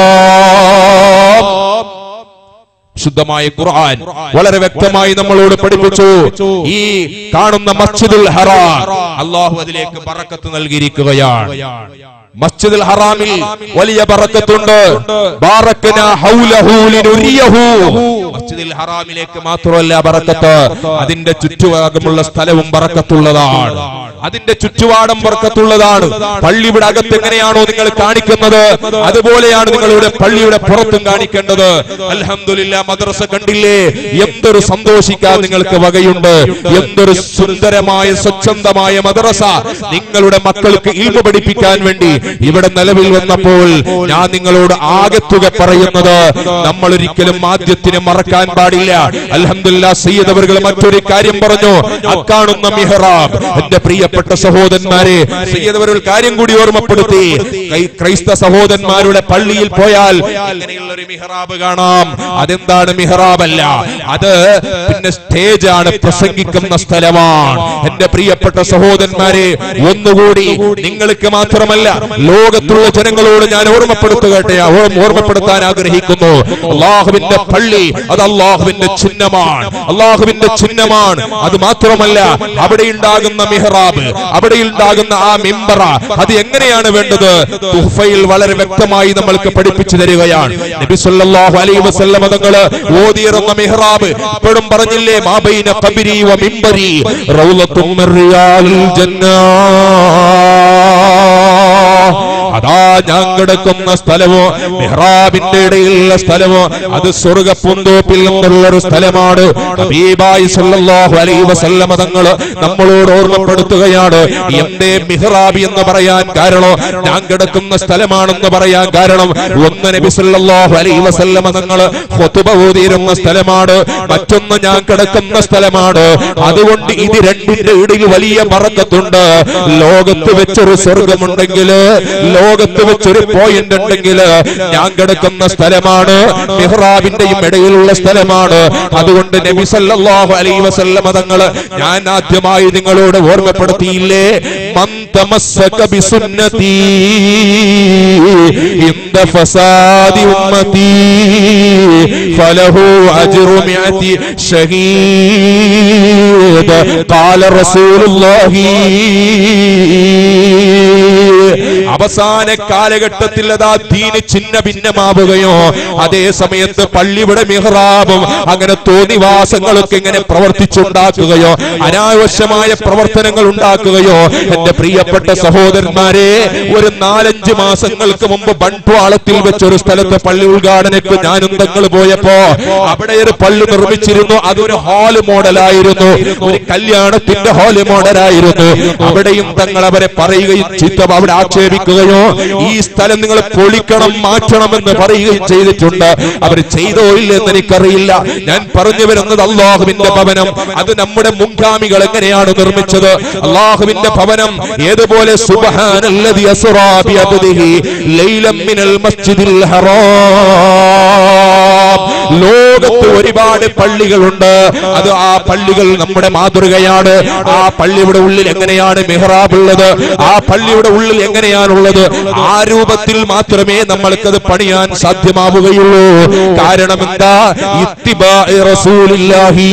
ഹറാം ശുദ്ധമായ ഖുർആൻ വളരെ വ്യക്തമായി നമ്മളോട് പഠിപ്പിച്ചു ഈ കാണുന്ന മസ്ജിദുൽ ഹറാം അള്ളാഹു അതിലേക്ക് ബറക്കത്ത് നൽകിയിരിക്കുകയാണ് മസ്ജിദുൽ ഹറാമിൽ വലിയ ബറക്കത്തുണ്ട് ബാറക്കന ഹൗലഹു ലിനുരിയഹു മസ്ജിദുൽ ഹറാമിലേക്ക് മാത്രമല്ല ബറക്കത്ത് അതിന്റെ ചുറ്റുഭാഗമുള്ള സ്ഥലവും ബറക്കത്തുള്ളതാണ് അതിന്റെ ചുറ്റുപാടം ബറക്കത്തുള്ളതാണ് പള്ളിയുടെ അകത്ത് എങ്ങനെയാണോ നിങ്ങൾ കാണിക്കുന്നത് അതുപോലെയാണ് നിങ്ങളുടെ പള്ളിയുടെ പുറത്തും കാണിക്കേണ്ടത് അൽഹംദുലില്ലാ മദ്രസ കണ്ടില്ലേ എന്തൊരു സന്തോഷിക്കാൻ നിങ്ങൾക്ക് വകയുണ്ട് എന്തൊരു സുന്ദരമായ സ്വച്ഛന്തമായ മദ്രസ നിങ്ങളുടെ മക്കൾക്ക് ഇൽമ പഠിപ്പിക്കാൻ വേണ്ടി ഇവിടെ നിലവിൽ വന്നപ്പോൾ ഞാൻ നിങ്ങളോട് ആകെത്തുക പറയുന്നത് നമ്മൾ ഒരിക്കലും ആദ്യത്തിന് മറക്കാൻ പാടില്ല അൽഹംദുലില്ലാ സയ്യിദ് അവർകൾ മറ്റൊരു കാര്യം പറഞ്ഞു അക്കാണുന്ന മിഹ്റാബ് എന്റെ പ്രിയപ്പെട്ട സഹോദരന്മാരെ സയ്യിദ് അവർ കാര്യം കൂടി ഓർമ്മപ്പെടുത്തി ക്രൈ- ക്രൈസ്ത സഹോദരന്മാരുടെ പള്ളിയിൽ പോയാൽ ഇങ്ങനെയുള്ള ഒരു മിഹ്റാബ് കാണാം അതെന്താണ് മിഹ്റാബ് അല്ല അത് പിന്നെ സ്റ്റേജ് ആണ് പ്രസംഗിക്കുന്ന സ്ഥലമാണ് എന്റെ പ്രിയപ്പെട്ട സഹോദരന്മാരെ ഒന്നുകൂടി നിങ്ങൾക്ക് മാത്രമല്ല ലോകത്തുള്ള ജനങ്ങളോട് ഞാൻ ഓർമ്മപ്പെടുത്തുകട്ടെ ഓർ- ഓർമ്മപ്പെടുത്താൻ ആഗ്രഹിക്കുന്നു അള്ളാഹുവിന്റെ പള്ളി അത് അള്ളാഹുവിന്റെ ചിഹ്നമാണ് അള്ളാഹുവിന്റെ ചിഹ്നമാണ് അത് മാത്രമല്ല അവിടെ ഉണ്ടാകുന്ന മിഹ്റാബ് അവിടെ ഉണ്ടാകുന്ന ആ മിമ്പറ അത് എങ്ങനെയാണ് വേണ്ടത് തുഹ്ഫയിൽ വളരെ വ്യക്തമായി നമ്മൾക്ക് പഠിപ്പിച്ചു തരികയാണ് നബി സല്ലല്ലാഹു അലൈഹി വസല്ലം തങ്ങള് ഓതിയിറന്ന മിഹ്റാബ് ഇപ്പോഴും പറഞ്ഞില്ലേ മാബൈന ഖബരി വ മിമ്പരി റൗളത്തും മിൻ റിയാലിൽ ജന്നാ അതാ ഞാൻ കിടക്കുന്ന സ്ഥലമോ മെഹ്റാബിന്റെ ഇടയിലുള്ള സ്ഥലമോ അത് സ്വർഗ പൂന്തോപ്പിൽ നിന്നുള്ള ഒരു സ്ഥലമാണ് ഹബീബായി സല്ലല്ലാഹു അലൈഹി വസല്ലമ തങ്ങൾ നമ്മളോട് ഓർമ്മപ്പെടുത്തുകയാണ് എന്തേ മിഹ്റാബ് എന്ന് പറയാൻ കാരണം ഞാൻ കിടക്കുന്ന സ്ഥലമാണെന്ന് പറയാൻ കാരണം ഒന്ന് നബി സല്ലല്ലാഹു അലൈഹി വസല്ലമ തങ്ങൾ ഖുതുബ ഓതിയിരുന്ന സ്ഥലമാണ് മറ്റൊന്ന് ഞാൻ കിടക്കുന്ന സ്ഥലമാണ് അതുകൊണ്ട് ഇത് രണ്ടിന്റെ ഇടയിൽ വലിയ പറക്കത്തുണ്ട് ലോകത്ത് വെച്ചൊരു സ്വർഗമുണ്ടെങ്കിൽ ലോകത്ത് വെച്ചൊരു പോയിന്റ് ഉണ്ടെങ്കിൽ ഞാൻ കിടക്കുന്ന സ്ഥലമാണ് മിഹ്റാബിന്റെയും ഇടയിലുള്ള സ്ഥലമാണ് അതുകൊണ്ട് നബി സല്ലല്ലാഹു അലൈഹി വസല്ലമ തങ്ങൾ ഞാൻ ആദ്യമായി നിങ്ങളോട് ഓർമ്മപ്പെടുത്തിയില്ലേ മൻ തമസ്സക ബിസുന്നതി ഇന്ദ ഫസാദി ഉമ്മതി ഫലഹു അജ്റു മിഅതി ഷഹീദ് ഖാല റസൂലുള്ളാഹി അവസാന കാലഘട്ടത്തിൽ അതാ ദീന് ചിന്ന ഭിന്നമാവുകയോ അതേ സമയത്ത് പള്ളിയുടെ മിഹ്റാബും അങ്ങനെ തോന്നിവാസങ്ങളൊക്കെ ഇങ്ങനെ പ്രവർത്തിച്ചുണ്ടാക്കുകയോ അനാവശ്യമായ പ്രവർത്തനങ്ങൾ ഉണ്ടാക്കുകയോ എന്റെ പ്രിയപ്പെട്ട സഹോദരന്മാരെ ഒരു നാലഞ്ച് മാസങ്ങൾക്ക് മുമ്പ് ബൺപാളത്തിൽ വെച്ച് ഒരു സ്ഥലത്ത് പള്ളി ഉദ്ഘാടനക്ക് ഞാനും തങ്ങൾ പോയപ്പോ അവിടെ ഒരു പള്ളി നിർമ്മിച്ചിരുന്നു അതൊരു ഹാള് മോഡലായിരുന്നു ഒരു കല്യാണത്തിന്റെ ഹാള് മോഡലായിരുന്നു അവിടെയും തങ്ങൾ അവരെ പറയുകയും ചീത്ത അവിടെ ആക്ഷേപിക്കുകയോ ഈ സ്ഥലം നിങ്ങൾ പൊളിക്കണം മാറ്റണമെന്ന് പറയുകയും ചെയ്തിട്ടുണ്ട് അവർ ചെയ്തോ ഇല്ലെന്ന് എനിക്കറിയില്ല ഞാൻ പറഞ്ഞു വരുന്നത് അള്ളാഹുവിന്റെ ഭവനം അത് നമ്മുടെ മുൻഗാമികൾ എങ്ങനെയാണ് നിർമ്മിച്ചത് അള്ളാഹുവിന്റെ ഭവനം ഏതുപോലെ സുബ്ഹാനല്ലദി അസ്റാ ബിഅബ്ദിഹി ലൈലം മിനൽ മസ്ജിദിൽ ഹറാം ലോകത്ത് ഒരുപാട് പള്ളികളുണ്ട് അത് ആ പള്ളികൾ നമ്മുടെ മാതൃകയാണ് ആ പള്ളിയുടെ ഉള്ളിൽ എങ്ങനെയാണ് മെഹ്റാബ് ഉള്ളത് ആ പള്ളിയുടെ ഉള്ളിൽ എങ്ങനെയാണുള്ളത് ആ രൂപത്തിൽ മാത്രമേ നമ്മൾക്കത് പണിയാൻ സാധ്യമാവുകയുള്ളൂ കാരണം എന്താ ഇത്തിബാ റസൂലില്ലാഹി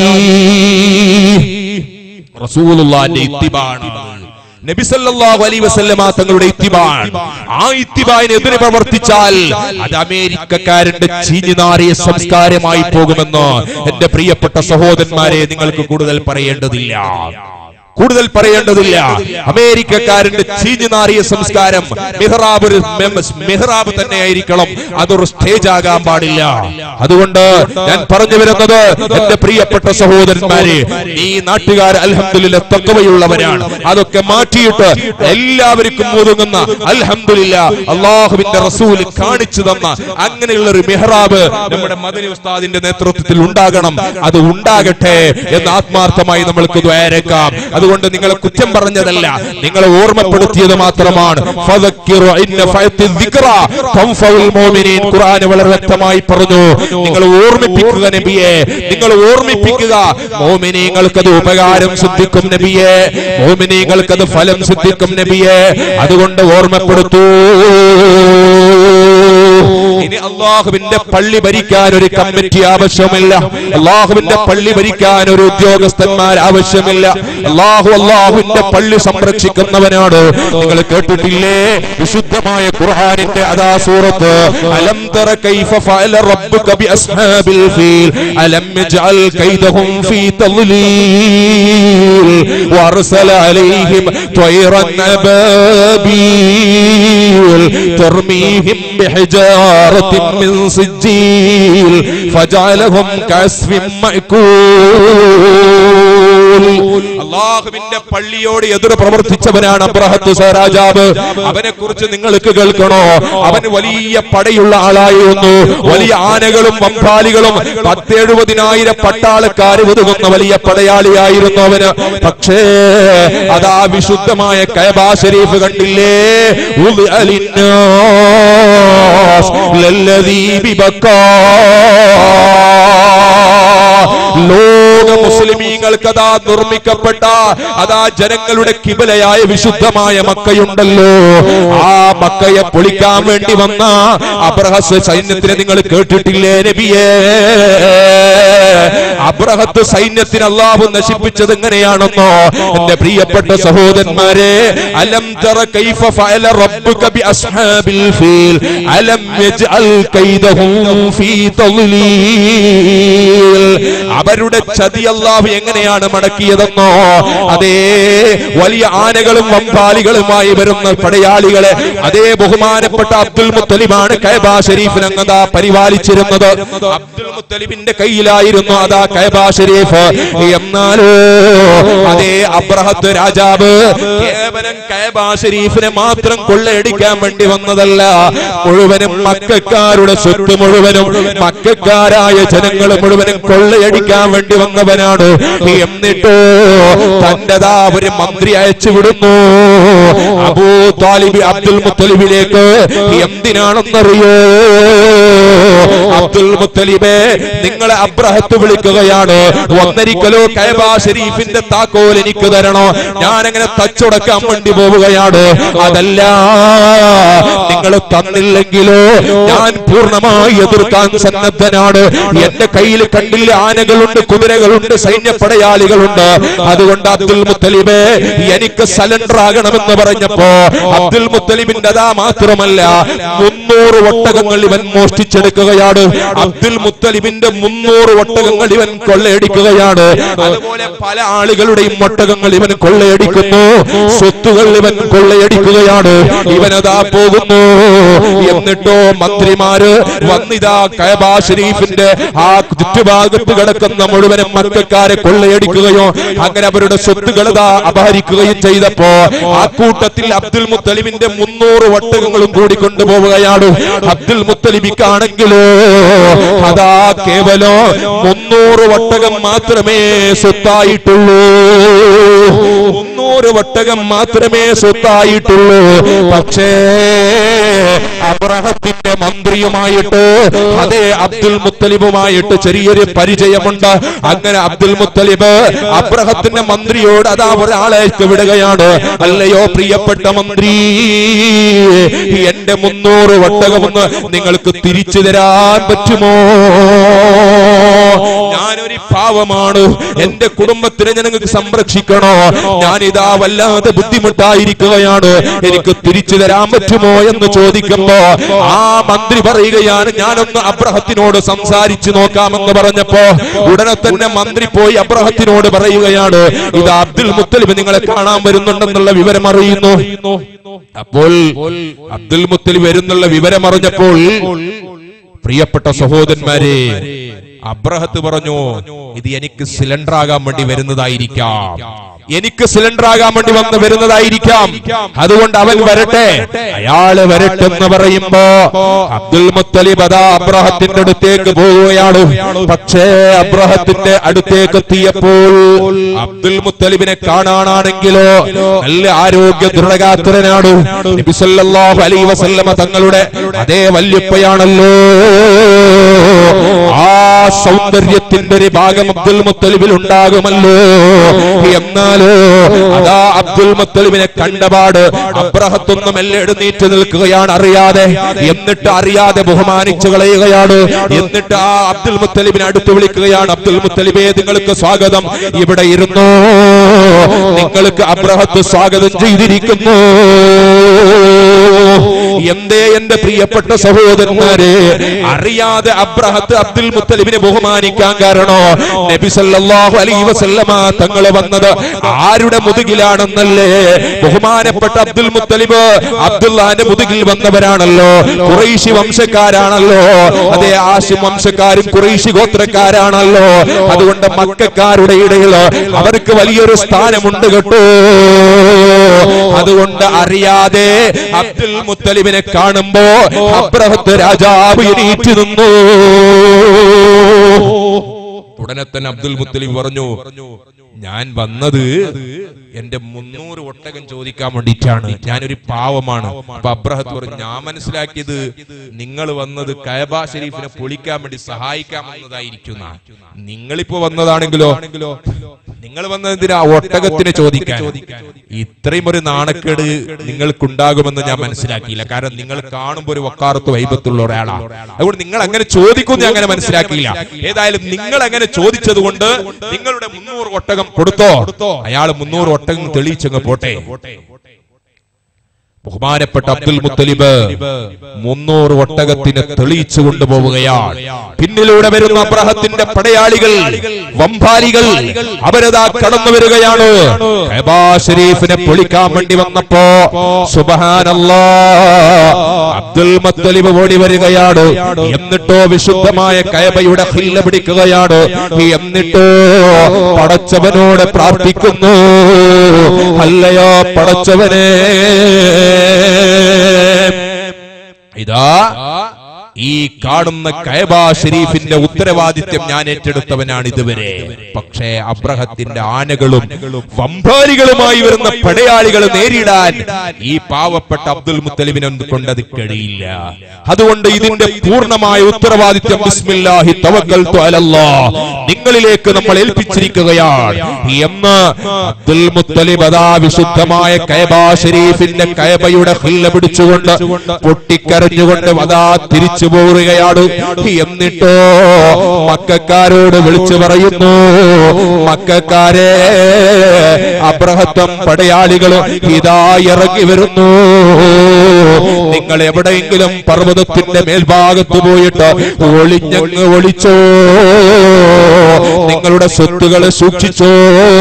റസൂലുള്ളാന്റെ ഇത്തിബാണ് നബി സല്ലല്ലാഹു അലൈഹി വസല്ലമ തങ്ങളുടെ ഇത്തിബാൻ ആ ഇത്തിബായിന് എതിരെ പ്രവർത്തിച്ചാൽ അത് അമേരിക്കക്കാരന്റെ ചീഞ്ഞുനാറിയ സംസ്കാരമായി പോകുമെന്ന് എന്റെ പ്രിയപ്പെട്ട സഹോദരന്മാരെ നിങ്ങൾക്ക് കൂടുതൽ പറയേണ്ടതില്ല കൂടുതൽ പറയേണ്ടതില്ല അമേരിക്കക്കാരന്റെ ചീഞ്ഞുനാറിയ സംസ്കാരം മിഹ്റാബ് ഒരു മെം- മിഹ്റാബ് തന്നെ ആയിരിക്കണം അതൊരു സ്റ്റേജ് ആകാൻ പാടില്ല അതുകൊണ്ട് ഞാൻ പറഞ്ഞു വരുന്നത് എന്റെ പ്രിയപ്പെട്ട സഹോദരന്മാരെ ഈ നാട്ടുകാർ അൽഹംദുലില്ല തക്കവയുള്ളവരാണ് അതൊക്കെ മാറ്റിയിട്ട് എല്ലാവർക്കും ഒതുങ്ങുന്ന അൽഹംദുലില്ല അള്ളാഹുവിന്റെ റസൂൽ കാണിച്ചു തന്ന അങ്ങനെയുള്ള ഒരു മെഹ്റാബ് നമ്മുടെ മദനി ഉസ്താദിന്റെ നേതൃത്വത്തിൽ ഉണ്ടാകണം അത് ഉണ്ടാകട്ടെ എന്ന് ആത്മാർത്ഥമായി നമ്മൾക്ക് ദ്വാരക്കാം അതുകൊണ്ട് നിങ്ങളെ കുറ്റം പറഞ്ഞതല്ല നിങ്ങളെ ഓർമ്മപ്പെടുത്തിയത് മാത്രമാണ് ഫദക്കിറു ഇന്ന ഫയത്തി ദിക്റ തൻഫഉൽ മുഅ്മിനീൻ ഖുർആൻ വളരെ വ്യക്തമായി പറഞ്ഞു നിങ്ങൾ ഓർമ്മിപ്പിക്കുക നബിയെ നിങ്ങൾ ഓർമ്മിപ്പിക്കുക മോമിനീങ്ങൾക്ക് അത് ഉപകാരം സിദ്ധിക്കും നബിയെ മോമിനീങ്ങൾക്ക് അത് ഫലം സിദ്ധിക്കും നബിയെ അതുകൊണ്ട് ഓർമ്മപ്പെടുത്തൂ ഇനി അള്ളാഹുവിന്റെ പള്ളി ഭരിക്കാൻ ഒരു കമ്മിറ്റി ആവശ്യമില്ല അള്ളാഹുവിന്റെ പള്ളി ഭരിക്കാൻ ഒരു ഉദ്യോഗസ്ഥന്മാർ ആവശ്യമില്ല അള്ളാഹു അള്ളാഹുവിന്റെ പള്ളി സംരക്ഷിക്കുന്നവനാണ് നിങ്ങൾ കേട്ടിട്ടില്ലേ വിശുദ്ധമായ ഖുർആനിന്റെ അതാ സൂറത്ത് അലം തറ കൈഫ ഫഅല റബ്ബുക ബി അസ്ഹാബിൽ ഫീൽ അലം യജ്അൽ കൈദഹും ഫീ തദ്ലീൽ വഅർസല അലൈഹിം طيرا أبابيل ترميهم بحجارة من سجيل فجعلهم كعصف مأكول അള്ളാഹുവിന്റെ പള്ളിയോട് എതിർ പ്രവർത്തിച്ചവനാണ് അബ്രഹത്ത് രാജാവ് അവനെ കുറിച്ച് നിങ്ങൾക്ക് കേൾക്കണോ അവൻ വലിയ പടയുള്ള ആളായിരുന്നു വലിയ ആനകളും വമ്പാലികളും പത്തെഴുപതിനായിരം പട്ടാളക്കാർ ഒതുങ്ങുന്ന വലിയ പടയാളിയായിരുന്നു അവന് പക്ഷേ അതാ വിശുദ്ധമായ കയബാ ഷരീഫ് കണ്ടില്ലേ ഉളി അലിന്നാസ് ലല്ലദീ ബിബക്കാ ലോക മുസ്ലിമീങ്ങൾക്ക് അതാ നിർമ്മിക്കപ്പെട്ട അതാ ജനങ്ങളുടെ കിബലയായ വിശുദ്ധമായ മക്കയുണ്ടല്ലോ ആ മക്കയെ പൊളിക്കാൻ വേണ്ടി വന്ന അബ്രഹസ് സൈന്യത്തിനെ നിങ്ങൾ കേട്ടിട്ടില്ലേ നബിയേ അബ്രഹത്ത് സൈന്യത്തിന് അള്ളാഹു നശിപ്പിച്ചത് എങ്ങനെയാണെന്നോ എന്റെ പ്രിയപ്പെട്ട സഹോദരന്മാരെ അലം തറ കൈഫ ഫഅല റബ്ബുക ബി അസ്ഹാബിൽ ഫീൽ അലം യജ്അൽ കൈദഹും ഫീ തദ്ലീൽ അവരുടെ ചതി അള്ളാഹു എങ്ങനെയാണ് എങ്ങനെയാണ് മടക്കിയതെന്നോ അതേ വലിയ ആനകളും വമ്പാലികളുമായി വരുന്ന പടയാളികളെ അതേ ബഹുമാനപ്പെട്ട അബ്ദുൽ മുത്തലിബാണ് കൈബ ഷരീഫിന് അങ്ങതാ പരിപാലിച്ചിരുന്നത് അബ്ദുൽ മുത്തലിബിന്റെ കയ്യിലായിരുന്നു അതാ കൈബ ഷരീഫ് എന്നാലോ അതേ അബ്രഹത്ത് രാജാവ് കേവലം കൈബ ഷരീഫിനെ മാത്രം കൊള്ളയടിക്കാൻ വേണ്ടി വന്നതല്ല മുഴുവനും മക്കാരുടെ സ്വത്ത് മുഴുവനും മക്കാരായ ജനങ്ങൾ മുഴുവനും കൊള്ളയടിക്കാൻ വേണ്ടി വന്നവനാണ് എന്നിട്ടോ തന്റെതാ ഒരു മന്ത്രി അയച്ചു വിടുന്നു അബൂ താലിബ് അബ്ദുൽ മുത്തലിബിലേക്ക് എന്തിനാണെന്നറിയോ അബ്ദുൽ മുത്തലിബെ നിങ്ങളെ അബ്രഹത്ത് വിളിക്കുകയാണ് ഒന്നരിക്കലോ കൈബ ഷരീഫിന്റെ താക്കോൽ എനിക്ക് തരണോ ഞാൻ അങ്ങനെ തച്ചുടക്കാൻ വേണ്ടി പോവുകയാണ് അതല്ല നിങ്ങൾ തന്നില്ലെങ്കിലോ ഞാൻ പൂർണ്ണമായി എതിർക്കാൻ സന്നദ്ധനാണ് എന്റെ കയ്യിൽ കണ്ടില്ല ആനകളുണ്ട് കുതിരകളുണ്ട് സൈന്യപ്പടയാളികളുണ്ട് അതുകൊണ്ട് അബ്ദുൽ മുത്തലിബെ എനിക്ക് സലണ്ടർ ആകണമെന്ന് പറഞ്ഞപ്പോ അബ്ദുൽ മുത്തലിബിന്റെ അതാ മാത്രമല്ല മുന്നൂറ് ഒട്ടകങ്ങൾ ഇവൻ മോഷ്ടിച്ചെടുക്കുകയാണ് അബ്ദുൽ മുത്തലിബിന്റെ മുന്നൂറ് ഒട്ടകങ്ങൾ ഇവൻ കൊള്ളയടിക്കുകയാണ് അതുപോലെ പല ആളുകളുടെയും ഒട്ടകങ്ങൾ ഇവൻ കൊള്ളയടിക്കുന്നു സ്വത്തുകൾ ഇവൻ കൊള്ളയടിക്കുകയാണ് ഇവനതാ പോകുന്നു എന്നിട്ടോ മന്ത്രിമാര് വന്നിതാ കയബ ഷരീഫിന്റെ ആ ചുറ്റുഭാഗത്ത് കിടക്കുന്ന മുഴുവനും മക്കാരെ കൊള്ളയടിക്കുകയോ അങ്ങനെ അവരുടെ സ്വത്തുകൾ ഇതാ അപഹരിക്കുകയും ചെയ്തപ്പോ ആ കൂട്ടത്തിൽ അബ്ദുൽ മുത്തലിബിന്റെ മുന്നൂറ് ഒട്ടകങ്ങളും കൂടി കൊണ്ടുപോവുകയാണ് അബ്ദുൽ മുത്തലിബിക്കാണെങ്കിലോ അതാ കേവലം മുന്നൂറ് ഒട്ടകം മാത്രമേ സ്വത്തായിട്ടുള്ളൂ മുന്നൂറ് ഒട്ടകം മാത്രമേ സ്വത്തായിട്ടുള്ളൂ പക്ഷേ അബ്രഹത്തിന്റെ മന്ത്രിയുമായിട്ട് അതേ അബ്ദുൽ മുത്തലിബുമായിട്ട് ചെറിയൊരു പരിചയമുണ്ട് അങ്ങനെ അബ്ദുൽ മുത്തലിബ് അബ്രഹത്തിന്റെ മന്ത്രിയോട് അതാ ഒരാളെ വിടുകയാണ് അല്ലയോ പ്രിയപ്പെട്ട മന്ത്രി എന്റെ മുന്നൂറ് ഒട്ടകമെന്ന് നിങ്ങൾക്ക് തിരിച്ചു തരാൻ പറ്റുമോ ഞാനൊരു പാവമാണ് എന്റെ കുടുംബത്തിനെ ജനങ്ങൾക്ക് സംരക്ഷിക്കണോ ഞാനിതാ വല്ലാതെ ബുദ്ധിമുട്ടായിരിക്കുകയാണ് എനിക്ക് തിരിച്ചു തരാൻ പറ്റുമോ എന്ന് ചോദിക്കുമ്പോ ആ മന്ത്രി പറയുകയാണ് ഞാനൊന്ന് അബ്രഹത്തിനോട് സംസാരിച്ചു നോക്കാമെന്ന് പറഞ്ഞപ്പോ ഉടനെ തന്നെ മന്ത്രി പോയി അബ്രഹത്തിനോട് പറയുകയാണ് ഇത് അബ്ദുൽ മുത്തലിബ് നിങ്ങളെ കാണാൻ വരുന്നുണ്ടെന്നുള്ള വിവരം അറിയുന്നു അപ്പോൾ അബ്ദുൽ മുത്തലിബ് വരുന്നുള്ള വിവരം അറിഞ്ഞപ്പോൾ പ്രിയപ്പെട്ട സഹോദരന്മാരെ അബ്രഹത്ത് പറഞ്ഞു ഇത് എനിക്ക് സിലിണ്ടർ ആകാൻ വേണ്ടി വരുന്നതായിരിക്കാം എനിക്ക് സിലിണ്ടർ ആകാൻ വേണ്ടി വന്ന് വരുന്നതായിരിക്കാം അതുകൊണ്ട് അവൻ വരട്ടെ അയാള് വരട്ടെ എന്ന് പറയുമ്പോ അബ്ദുൽ മുത്തലിബ് അതാ അബ്രഹത്തിന്റെ അടുത്തേക്ക് പോവുകയാണ് പക്ഷേ അബ്രഹത്തിന്റെ അടുത്തേക്ക് എത്തിയപ്പോൾ അബ്ദുൽ മുത്തലിബിനെ കാണാനാണെങ്കിലോ നല്ല ആരോഗ്യ ദൃഢഗാത്രനാണ് നബി സല്ലല്ലാഹു അലൈഹി വസല്ലമ തങ്ങളുടെ അതേ വല്യപ്പയാണല്ലോ ആ സൗന്ദര്യത്തിന്റെ ഒരു ഭാഗം അബ്ദുൽ മുത്തലിബിൽ ഉണ്ടാകുമല്ലോ എന്നാലോ അതാ അബ്ദുൽ മുത്തലിബിനെ കണ്ടപാട് അബ്രഹത്തൊന്നും എല്ലാം എഴുന്നേറ്റ് നിൽക്കുകയാണ് അറിയാതെ എന്നിട്ട് അറിയാതെ ബഹുമാനിച്ചു കളയുകയാണ് എന്നിട്ട് ആ അബ്ദുൽ മുത്തലിബിനെ അടുത്ത് വിളിക്കുകയാണ് അബ്ദുൽ മുത്തലിബേ നിങ്ങൾക്ക് സ്വാഗതം ഇവിടെ ഇരുന്നു നിങ്ങൾക്ക് അബ്രഹത്ത് സ്വാഗതം ചെയ്തിരിക്കുന്നു എന്തേ എന്റെ പ്രിയപ്പെട്ട സഹോദരന്മാരെ അറിയാതെ അബ്രഹത്ത് അബ്ദുൽ മുത്തലിബിനെ ബഹുമാനിക്കാൻ കാരണോ നബി സല്ലല്ലാഹു അലൈഹി വസല്ലമ തങ്ങൾ വന്നത് ആരുടെ മുതുകിലാണെന്നല്ലേ ബഹുമാനപ്പെട്ട അബ്ദുൽ മുത്തലിബ് അബ്ദുല്ലാന്റെ മുതുകിൽ വന്നവരാണല്ലോ കുറൈശി വംശക്കാരാണല്ലോ അതേ ആശിം വംശക്കാരും കുറൈശി ഗോത്രക്കാരാണല്ലോ അതുകൊണ്ട് മക്കാരുടെ ഇടയിൽ അവർക്ക് വലിയൊരു സ്ഥാനമുണ്ട് കേട്ടോ അതുകൊണ്ട് അറിയാതെ അബ്ദുൽ മുത്തലിബിനെ കാണുമ്പോ അബ്രഹത്ത് രാജാവ് എണീറ്റ് നിന്നു ഉടനെ തന്നെ അബ്ദുൽ മുത്തലിബ് പറഞ്ഞു ഞാൻ വന്നത് എന്റെ മുന്നൂറ് ഒട്ടകം ചോദിക്കാൻ വേണ്ടിയിട്ടാണ് ഞാനൊരു പാവമാണ് അപ്പൊ അബ്രഹത്ത് പറഞ്ഞു ഞാൻ മനസ്സിലാക്കിയത് നിങ്ങൾ വന്നത് കയബ ഷരീഫിനെ പൊളിക്കാൻ വേണ്ടി സഹായിക്കാൻ വന്നതായിരിക്കുന്ന നിങ്ങളിപ്പോ വന്നതാണെങ്കിലോ നിങ്ങൾ വന്നതിന് ആ ഒട്ടകത്തിന് ചോദിക്കാൻ ഇത്രയും ഒരു നാണക്കേട് നിങ്ങൾക്കുണ്ടാകുമെന്ന് ഞാൻ മനസ്സിലാക്കിയില്ല കാരണം നിങ്ങൾ കാണുമ്പോൾ ഒരു വക്കാറത്ത് വൈബത്തുള്ള ഒരാളാണ് അതുകൊണ്ട് നിങ്ങൾ അങ്ങനെ ചോദിക്കും ഞാൻ അങ്ങനെ മനസ്സിലാക്കിയില്ല ഏതായാലും നിങ്ങൾ അങ്ങനെ ചോദിച്ചത് കൊണ്ട് നിങ്ങളുടെ മുന്നൂറ് ഒട്ടകം കൊടുത്തോ അയാൾ മുന്നൂറ് ഒട്ടകം തെളിയിച്ചങ്ങ് പോട്ടെ ബഹുമാനപ്പെട്ട അബ്ദുൽ മുത്തലിബ് മുന്നൂറ് ഒട്ടകത്തിന് തെളിയിച്ചു കൊണ്ടുപോവുകയാണ് പിന്നിലൂടെ വരുന്ന അബ്രഹത്തിന്റെ പടയാളികൾ വമ്പാരികൾ അവരതാ കടന്നു വരികയാണ് കഅബാ ഷരീഫിനെ പൊളിക്കാൻ വേണ്ടി വന്നപ്പോ സുബഹാനല്ലാ അബ്ദുൽ മുത്തലിബ് ഓടി വരികയാണ് എന്നിട്ടോ വിശുദ്ധമായ കയബയുടെ ഹില്ല പിടിക്കുകയാണ് എന്നിട്ടോ പടച്ചവനോട് പ്രാർത്ഥിക്കുന്നു അല്ലയോ പടച്ചവനെ ഇതാ ഈ കാണുന്ന കയബ ഷരീഫിന്റെ ഉത്തരവാദിത്യം ഞാൻ ഏറ്റെടുത്തവനാണ് ഇതുവരെ പക്ഷേ അബ്രഹത്തിന്റെ ആനകളും വമ്പാരികളുമായി വരുന്ന പടയാളികൾ നേരിടാൻ ഈ പാവപ്പെട്ട അബ്ദുൽ മുത്തലിബിനെ കൊണ്ടത് കഴിയില്ല അതുകൊണ്ട് ഇതിന്റെ പൂർണ്ണമായ ഉത്തരവാദിത്യം ബിസ്മില്ലാഹി തവക്കൽതു അലല്ലാഹ് നിങ്ങളിലേക്ക് നമ്മൾ ഏൽപ്പിച്ചിരിക്കുകയാണ് എന്ന് അബ്ദുൽ മുത്തലിബ് അതാ വിശുദ്ധമായ കയബ ഷരീഫിന്റെ കയബയുടെ ഹില്ല പിടിച്ചുകൊണ്ട് പൊട്ടിക്കരഞ്ഞുകൊണ്ട് അതാ തിരിച്ചു പോവുകയാണ് എന്നിട്ടോ മക്കാരോട് വിളിച്ചു പറയുന്നു മക്കാരെ അബ്രഹത്വം പടയാളികളും ഇതാ ഇറങ്ങി വരുന്നു നിങ്ങൾ എവിടെയെങ്കിലും പർവ്വതത്തിന്റെ മേൽഭാഗത്ത് പോയിട്ട് ഒളിഞ്ഞങ്ങ് ഒളിച്ചോ നിങ്ങളുടെ സ്വത്തുകൾ സൂക്ഷിച്ചോ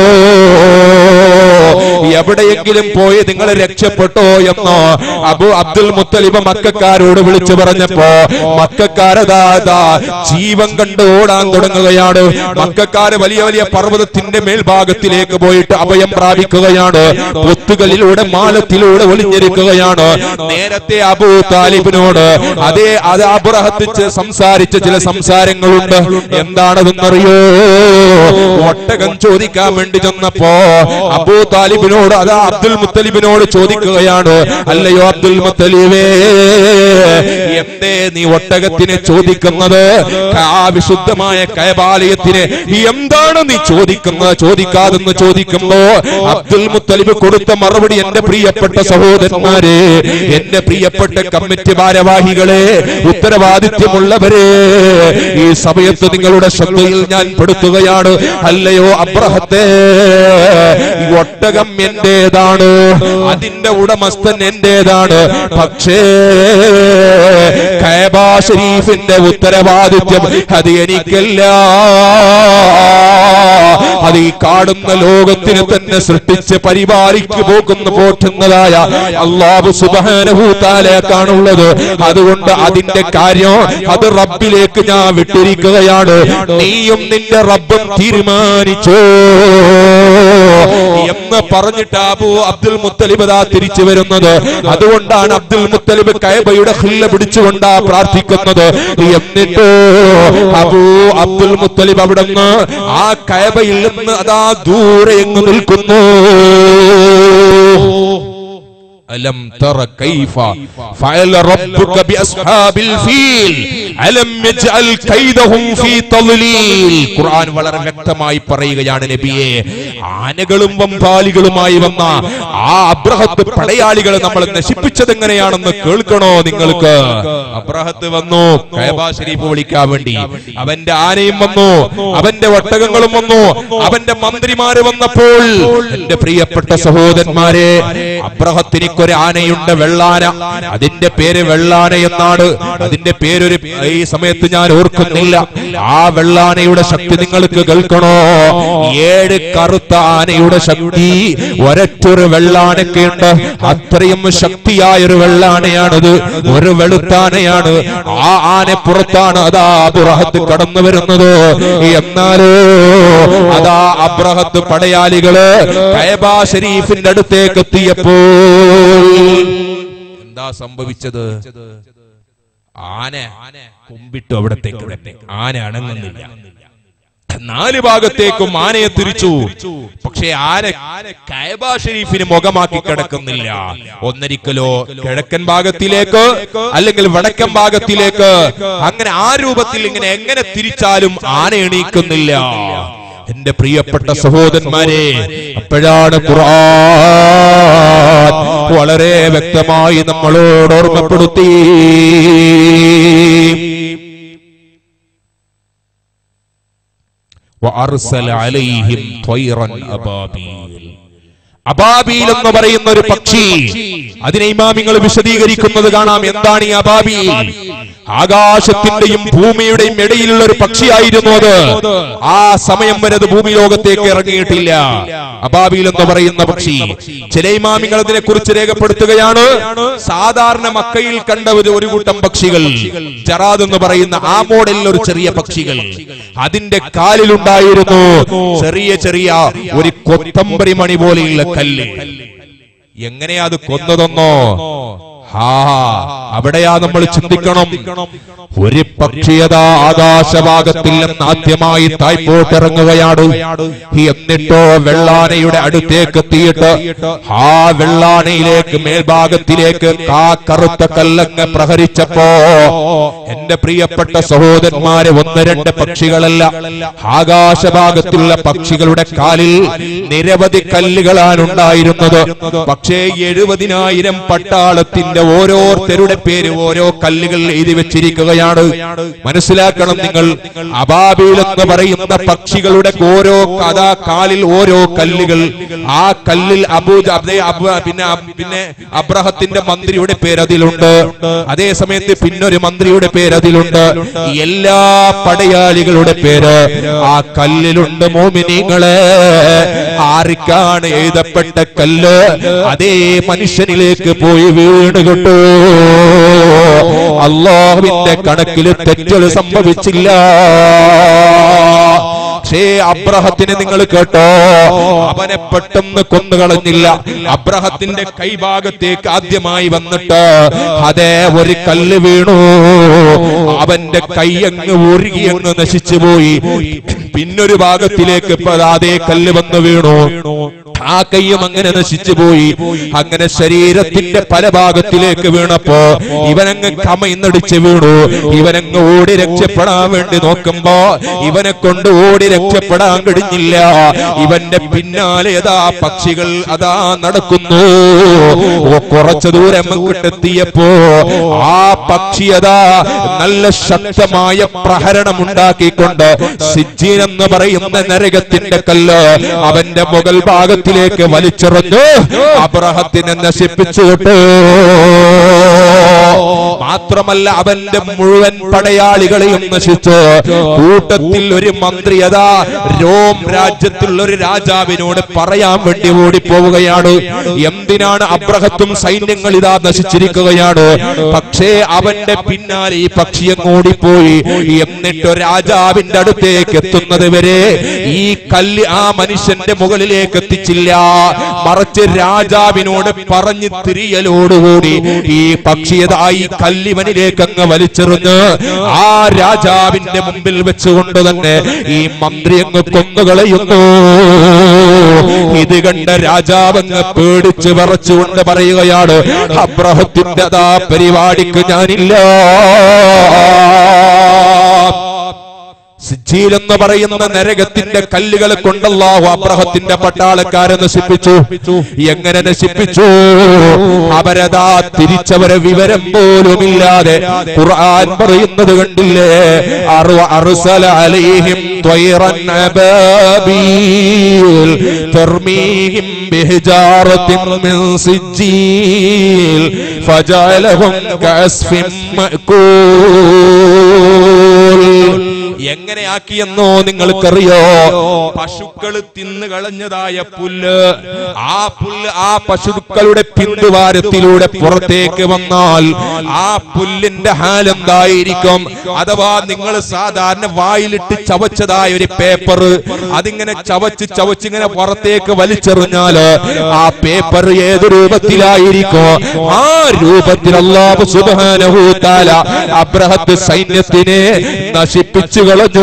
എവിടെയെങ്കിലും പോയി നിങ്ങൾ രക്ഷപ്പെട്ടോ എന്നോ അബു അബ്ദുൽ മുത്തലിബ് മക്കാരോട് വിളിച്ചു പറഞ്ഞപ്പോ മക്കാരതാ ജീവൻ കണ്ട് ഓടാൻ തുടങ്ങുകയാണ് മക്കാര് വലിയ വലിയ പർവ്വതത്തിന്റെ മേൽഭാഗത്തിലേക്ക് പോയിട്ട് അഭയം പ്രാപിക്കുകയാണ് പൊത്തുകളിലൂടെ മാലത്തിലൂടെ ഒളിഞ്ഞിരിക്കുകയാണ് നേരത്തെ അബൂ താലിബിനോട് അതേ അത് അബ്രഹത്ത് സംസാരിച്ച ചില സംസാരങ്ങളുണ്ട് എന്താണതെന്നറിയോ ഒട്ടകം ചോദിക്കാൻ വേണ്ടി ചെന്നപ്പോ അബൂ താലിബിനോട് അതാ അബ്ദുൽ മുത്തലിബിനോട് ചോദിക്കുകയാണ് അല്ലയോ അബ്ദുൽ മുത്തലിബേ എന്തേ നീ ഒട്ടകത്തിനെ ചോദിക്കുന്നത് ആ വിശുദ്ധമായ കയബാലയത്തിന് എന്താണ് നീ ചോദിക്കുന്നത് ചോദിക്കാതെന്ന് ചോദിക്കുമ്പോ അബ്ദുൽ മുത്തലിബ് കൊടുത്ത മറുപടി എന്റെ പ്രിയപ്പെട്ട സഹോദരന്മാരെ എന്റെ പ്രിയപ്പെട്ട കമ്മിറ്റി ഭാരവാഹികളെ ഉത്തരവാദിത്വമുള്ളവരെ ഈ സമയത്ത് നിങ്ങളുടെ ശ്രദ്ധയിൽ ഞാൻ പെടുത്തുകയാണ് അല്ലയോ അബ്രഹത്തെ ഈ ഒട്ടകം എന്റേതാണ് അതിന്റെ ഉടമസ്ഥൻ എന്റേതാണ് പക്ഷേ കൈബ ഷരീഫിന്റെ ഉത്തരവാദിത്യം അത് എനിക്കല്ല അത് ഈ കാണുന്ന ലോകത്തിന് തന്നെ സൃഷ്ടിച്ച് പരിപാലിക്കു പോകുന്ന പോറ്റുന്നതായ അള്ളാഹു സുബാനഭൂത്താലേക്കാണുള്ളത് അതുകൊണ്ട് അതിന്റെ കാര്യം അത് റബ്ബിലേക്ക് ഞാൻ വിട്ടിരിക്കുകയാണ് നീയും നിന്റെ റബ്ബും തീരുമാനിച്ചോ എന്ന് പറഞ്ഞിട്ട് അബു അബ്ദുൽ മുത്തലിബ് ദാ തിരിച്ചു വരുന്നത് അതുകൊണ്ടാണ് അബ്ദുൽ മുത്തലിബ് കൈബയുടെ ഹില്ല പിടിച്ചുകൊണ്ടാ പ്രാർത്ഥിക്കുന്നത് എന്നിട്ടോ അബു അബ്ദുൽ മുത്തലിബ് അവിടെ നിന്ന് ആ കൈബയിൽ നിന്ന് അതാ ദൂരെ എങ്ങ് നിൽക്കുന്നു ألم تر كيف فعل ربك بأصحاب الفيل ألم يجعل كيدهم في تضليل ഖുർആൻ വളരെ വ്യക്തമായി പറയുകയാണ് നബിയെ ആനകളും വമ്പാലികളുമായി വന്ന ആ അബ്രഹത്ത് പടയാളികളെ നമ്മൾ നശിപ്പിച്ചത് എങ്ങനെയാണെന്ന് കേൾക്കണോ നിങ്ങൾക്ക് അബ്രഹത്ത് വന്നു കൈബ ഷരീഫ് വിളിക്കാൻ വേണ്ടി അവന്റെ ആനയും വന്നു അവന്റെ ഒട്ടകങ്ങളും വന്നു അവന്റെ മന്ത്രിമാര് വന്നപ്പോൾ എന്റെ പ്രിയപ്പെട്ട സഹോദരന്മാരെ അബ്രഹത്തിന് ഒരു ആനയുണ്ട് വെള്ളാന അതിന്റെ പേര് വെള്ളാന എന്നാണ് അതിന്റെ പേരൊരു ഈ സമയത്ത് ഞാൻ ഓർക്കുന്നില്ല ആ വെള്ളാനയുടെ ശക്തി നിങ്ങൾക്ക് കേൾക്കണോ ഏഴ് കറുത്ത ആനയുടെ ശക്തി ഒരറ്റൊരു വെള്ളാനൊക്കെയുണ്ട് അത്രയും ശക്തിയായ ഒരു വെള്ളാനയാണിത് ഒരു വെളുത്താനയാണ് ആ ആന പുറത്താണ് അതാ അബ്രഹത്ത് കടന്നു വരുന്നത് എന്നാലോ അതാ അബ്രഹത്ത് പടയാളികള് കൈബാ ഷരീഫിന്റെ അടുത്തേക്ക് എത്തിയപ്പോൾ എന്താ സംഭവിച്ചത് ആന കുമ്പിട്ടു അവിടത്തേക്ക് തന്നെ ആന അണങ്ങുന്നില്ല നാല് ഭാഗത്തേക്കും ആനയെ തിരിച്ചു പക്ഷേ ആന കൈബ ഷരീഫിന് മുഖമാക്കി കിടക്കുന്നില്ല ഒന്നരിക്കലോ കിഴക്കൻ ഭാഗത്തിലേക്ക് അല്ലെങ്കിൽ വടക്കൻ ഭാഗത്തിലേക്ക് അങ്ങനെ ആ രൂപത്തിൽ ഇങ്ങനെ എങ്ങനെ തിരിച്ചാലും ആന എണീക്കുന്നില്ല എന്റെ പ്രിയപ്പെട്ട സഹോദരന്മാരെ അപ്പോഴാണ് ഖുർആൻ വളരെ വ്യക്തമായി നമ്മളോട് ഓർമ്മപ്പെടുത്തി وأرسل عليهم طيرا أبابيل അബാബീൽ എന്ന് പറയുന്ന ഒരു പക്ഷി അതിനെ ഇമാമിങ്ങൾ വിശദീകരിക്കുന്നത് കാണാം എന്താണ് ഈ അബാബീൽ ആകാശത്തിന്റെയും ഭൂമിയുടെയും ഇടയിലുള്ള ഒരു പക്ഷിയായിരുന്നു അത് ആ സമയം വരെ അത് ഭൂമി ലോകത്തേക്ക് ഇറങ്ങിയിട്ടില്ല അബാബീൽ എന്ന് പറയുന്ന പക്ഷി ചില ഇമാമിങ്ങൾ അതിനെ കുറിച്ച് രേഖപ്പെടുത്തുകയാണ് സാധാരണ മക്കയിൽ കണ്ട ഒരു ഒരു കൂട്ടം പക്ഷികൾ ജറാദ് എന്ന് പറയുന്ന ആ മോഡലിൽ ഒരു ചെറിയ പക്ഷികൾ അതിന്റെ കാലിലുണ്ടായിരുന്നു ചെറിയ ചെറിയ ഒരു കൊത്തമ്പരി മണി പോലെയുള്ള കല്ല് എങ്ങനെയാ അത് കൊന്നതെന്നോ ഹാ അവിടെയാ നമ്മൾ ചിന്തിക്കണം ഒരു പക്ഷിയത ആകാശഭാഗത്തിൽ നിന്ന് ആദ്യമായി തായ്പോട്ടിറങ്ങുകയാണ് എന്നിട്ടോ വെള്ളാനയുടെ അടുത്തേക്ക് എത്തിയിട്ട് ആ വെള്ളാനയിലേക്ക് മേൽഭാഗത്തിലേക്ക് ആ കറുത്ത കല്ലങ്ങ് പ്രഹരിച്ചപ്പോ എന്റെ പ്രിയപ്പെട്ട സഹോദരന്മാരെ ഒന്ന് രണ്ട് പക്ഷികളല്ല ആകാശഭാഗത്തുള്ള പക്ഷികളുടെ കാലിൽ നിരവധി കല്ലുകളാണ് ഉണ്ടായിരുന്നത് പക്ഷേ എഴുപതിനായിരം പട്ടാളത്തിന്റെ ഓരോരുത്തരുടെ പേര് ഓരോ കല്ലുകൾ എഴുതി വെച്ചിരിക്കുകയാണ് മനസ്സിലാക്കണം നിങ്ങൾ അബാബീൽ എന്ന് പറയുന്ന പക്ഷികളുടെ ഓരോ കഥാ കാലിൽ ഓരോ കല്ലുകൾ ആ കല്ലിൽ അബൂജ അബ്ദേ- അബ്- പിന്നെ അബ്- പിന്നെ അബ്രഹത്തിന്റെ മന്ത്രിയുടെ പേര് അതിലുണ്ട് അതേ സമയത്ത് പിന്നൊരു മന്ത്രിയുടെ പേര് അതിലുണ്ട് എല്ലാ പടയാളികളുടെ പേര് ആ കല്ലിലുണ്ട് മോമിനിങ്ങളെ ആർക്കാണ് എഴുതപ്പെട്ട കല്ല് അതേ മനുഷ്യനിലേക്ക് പോയി വീണ് കിട്ടു അള്ളാഹുവിന്റെ കണക്കിൽ തെറ്റുകൾ സംഭവിച്ചില്ല പക്ഷേ അബ്രഹത്തിനെ നിങ്ങൾ കേട്ടോ അവനെ പെട്ടെന്ന് കൊന്നുകളഞ്ഞില്ല അബ്രഹത്തിന്റെ കൈഭാഗത്തേക്ക് ആദ്യമായി വന്നിട്ട് അതേ ഒരു കല്ല് വീണു അവന്റെ കൈ അങ്ങ് ഉരുകി അങ്ങ് നശിച്ചു പോയി പിന്നൊരു ഭാഗത്തിലേക്ക് ഇപ്പൊ അതേ കല്ല് വന്ന് വീണു ആ കയ്യും അങ്ങനെ നശിച്ചു പോയി അങ്ങനെ ശരീരത്തിന്റെ പല ഭാഗത്തിലേക്ക് വീണപ്പോ ഇവനങ്ങ് കമയിന്നടിച്ച് വീണു ഇവനങ്ങ് ഓടി രക്ഷപ്പെടാൻ വേണ്ടി നോക്കുമ്പോ ഇവനെ കൊണ്ട് ഓടി രക്ഷപ്പെടാൻ കഴിഞ്ഞില്ല ഇവന്റെ പിന്നാലെ അതാ പക്ഷികൾ അതാ നടക്കുന്നു ഓ, കുറച്ചു ദൂരം അങ്ങോട്ടെത്തിയപ്പോ ആ പക്ഷി അതാ നല്ല ശക്തമായ പ്രഹരണം ഉണ്ടാക്കിക്കൊണ്ട് സിജ്ജീൻ എന്ന് പറയുന്ന നരകത്തിന്റെ കല്ല് അവന്റെ മുകൾ ഭാഗത്തിലേക്ക് വലിച്ചെറിഞ്ഞു അബ്രഹത്തിനെ നശിപ്പിച്ചു വിട്ടു മാത്രമല്ല അവന്റെ മുഴുവൻ പടയാളികളെയും നശിച്ചു കൂട്ടത്തിൽ ഒരു മന്ത്രി അതാ രോം രാജ്യത്തുള്ള ഒരു രാജാവിനോട് പറയാൻ വേണ്ടി ഓടിപ്പോവുകയാണ് എന്തിനാണ് അബ്രഹത്തും സൈന്യങ്ങൾ ഇതാ നശിച്ചിരിക്കുകയാണ് പക്ഷേ അവന്റെ പിന്നാലെ ഈ പക്ഷി അങ്ങ് ഓടിപ്പോയി എന്നിട്ട് രാജാവിന്റെ അടുത്തേക്ക് എത്തുന്നത് വരെ ഈ കല്ല് ആ മനുഷ്യന്റെ മുകളിലേക്ക് എത്തിച്ചില്ല മറിച്ച് രാജാവിനോട് പറഞ്ഞു തിരിയലോടുകൂടി ഈ പക്ഷിയതായി കല്ലിവനിലേക്ക് അങ്ങ് വലിച്ചെറിഞ്ഞ് ആ രാജാവിന്റെ മുമ്പിൽ വെച്ചുകൊണ്ട് തന്നെ ഈ മന്ത്രി അങ്ങ് കൊന്നുകളയുന്നു ഇത് കണ്ട രാജാവ് അങ്ങ് പേടിച്ച് വിറച്ചുകൊണ്ട് പറയുകയാണ് അബ്രഹത്തിന്റെ അതാ പരിപാടിക്ക് ഞാനില്ല സിജീൽ എന്ന് പറയുന്ന നരകത്തിന്റെ കല്ലുകൾ കൊണ്ടല്ലാഹു അബ്രഹത്തിന്റെ പട്ടാളക്കാരെ നശിപ്പിച്ചു എങ്ങനെ നശിപ്പിച്ചു അവരതാ തിരിച്ചവരെ വിവരം പോലുമില്ലാതെ ഖുർആൻ പറയുന്നത് കണ്ടില്ലേ അറു അർസല അലൈഹിം ത്വയ്റൻ അബാബീൽ തർമീഹിം ബിഹിജാറത്തിൻ മിൻ സിജീൽ ഫജഅലഹും കഅസ്ഫിൻ മഅകൂൽ എങ്ങനെയാക്കിയെന്നോ നിങ്ങൾക്കറിയോ പശുക്കൾ തിന്നു കളഞ്ഞതായ പുല്ല് ആ പുല്ല് ആ പശുക്കളുടെ പിന്തുവാരത്തിലൂടെ പുറത്തേക്ക് വന്നാൽ ആ പുല്ലിന്റെ ഹാലെന്തായിരിക്കും അഥവാ നിങ്ങൾ സാധാരണ വായിലിട്ട് ചവച്ചതായ ഒരു പേപ്പർ അതിങ്ങനെ ചവച്ച് ചവച്ചിങ്ങനെ പുറത്തേക്ക് വലിച്ചെറിഞ്ഞാല് ആ പേപ്പർ ഏത് രൂപത്തിലായിരിക്കും ആ രൂപത്തിൽ അള്ളാഹു സുബ്ഹാനഹു തആല അബ്രഹത്ത് സൈന്യത്തിനെ നശിപ്പിച്ചു കളഞ്ഞു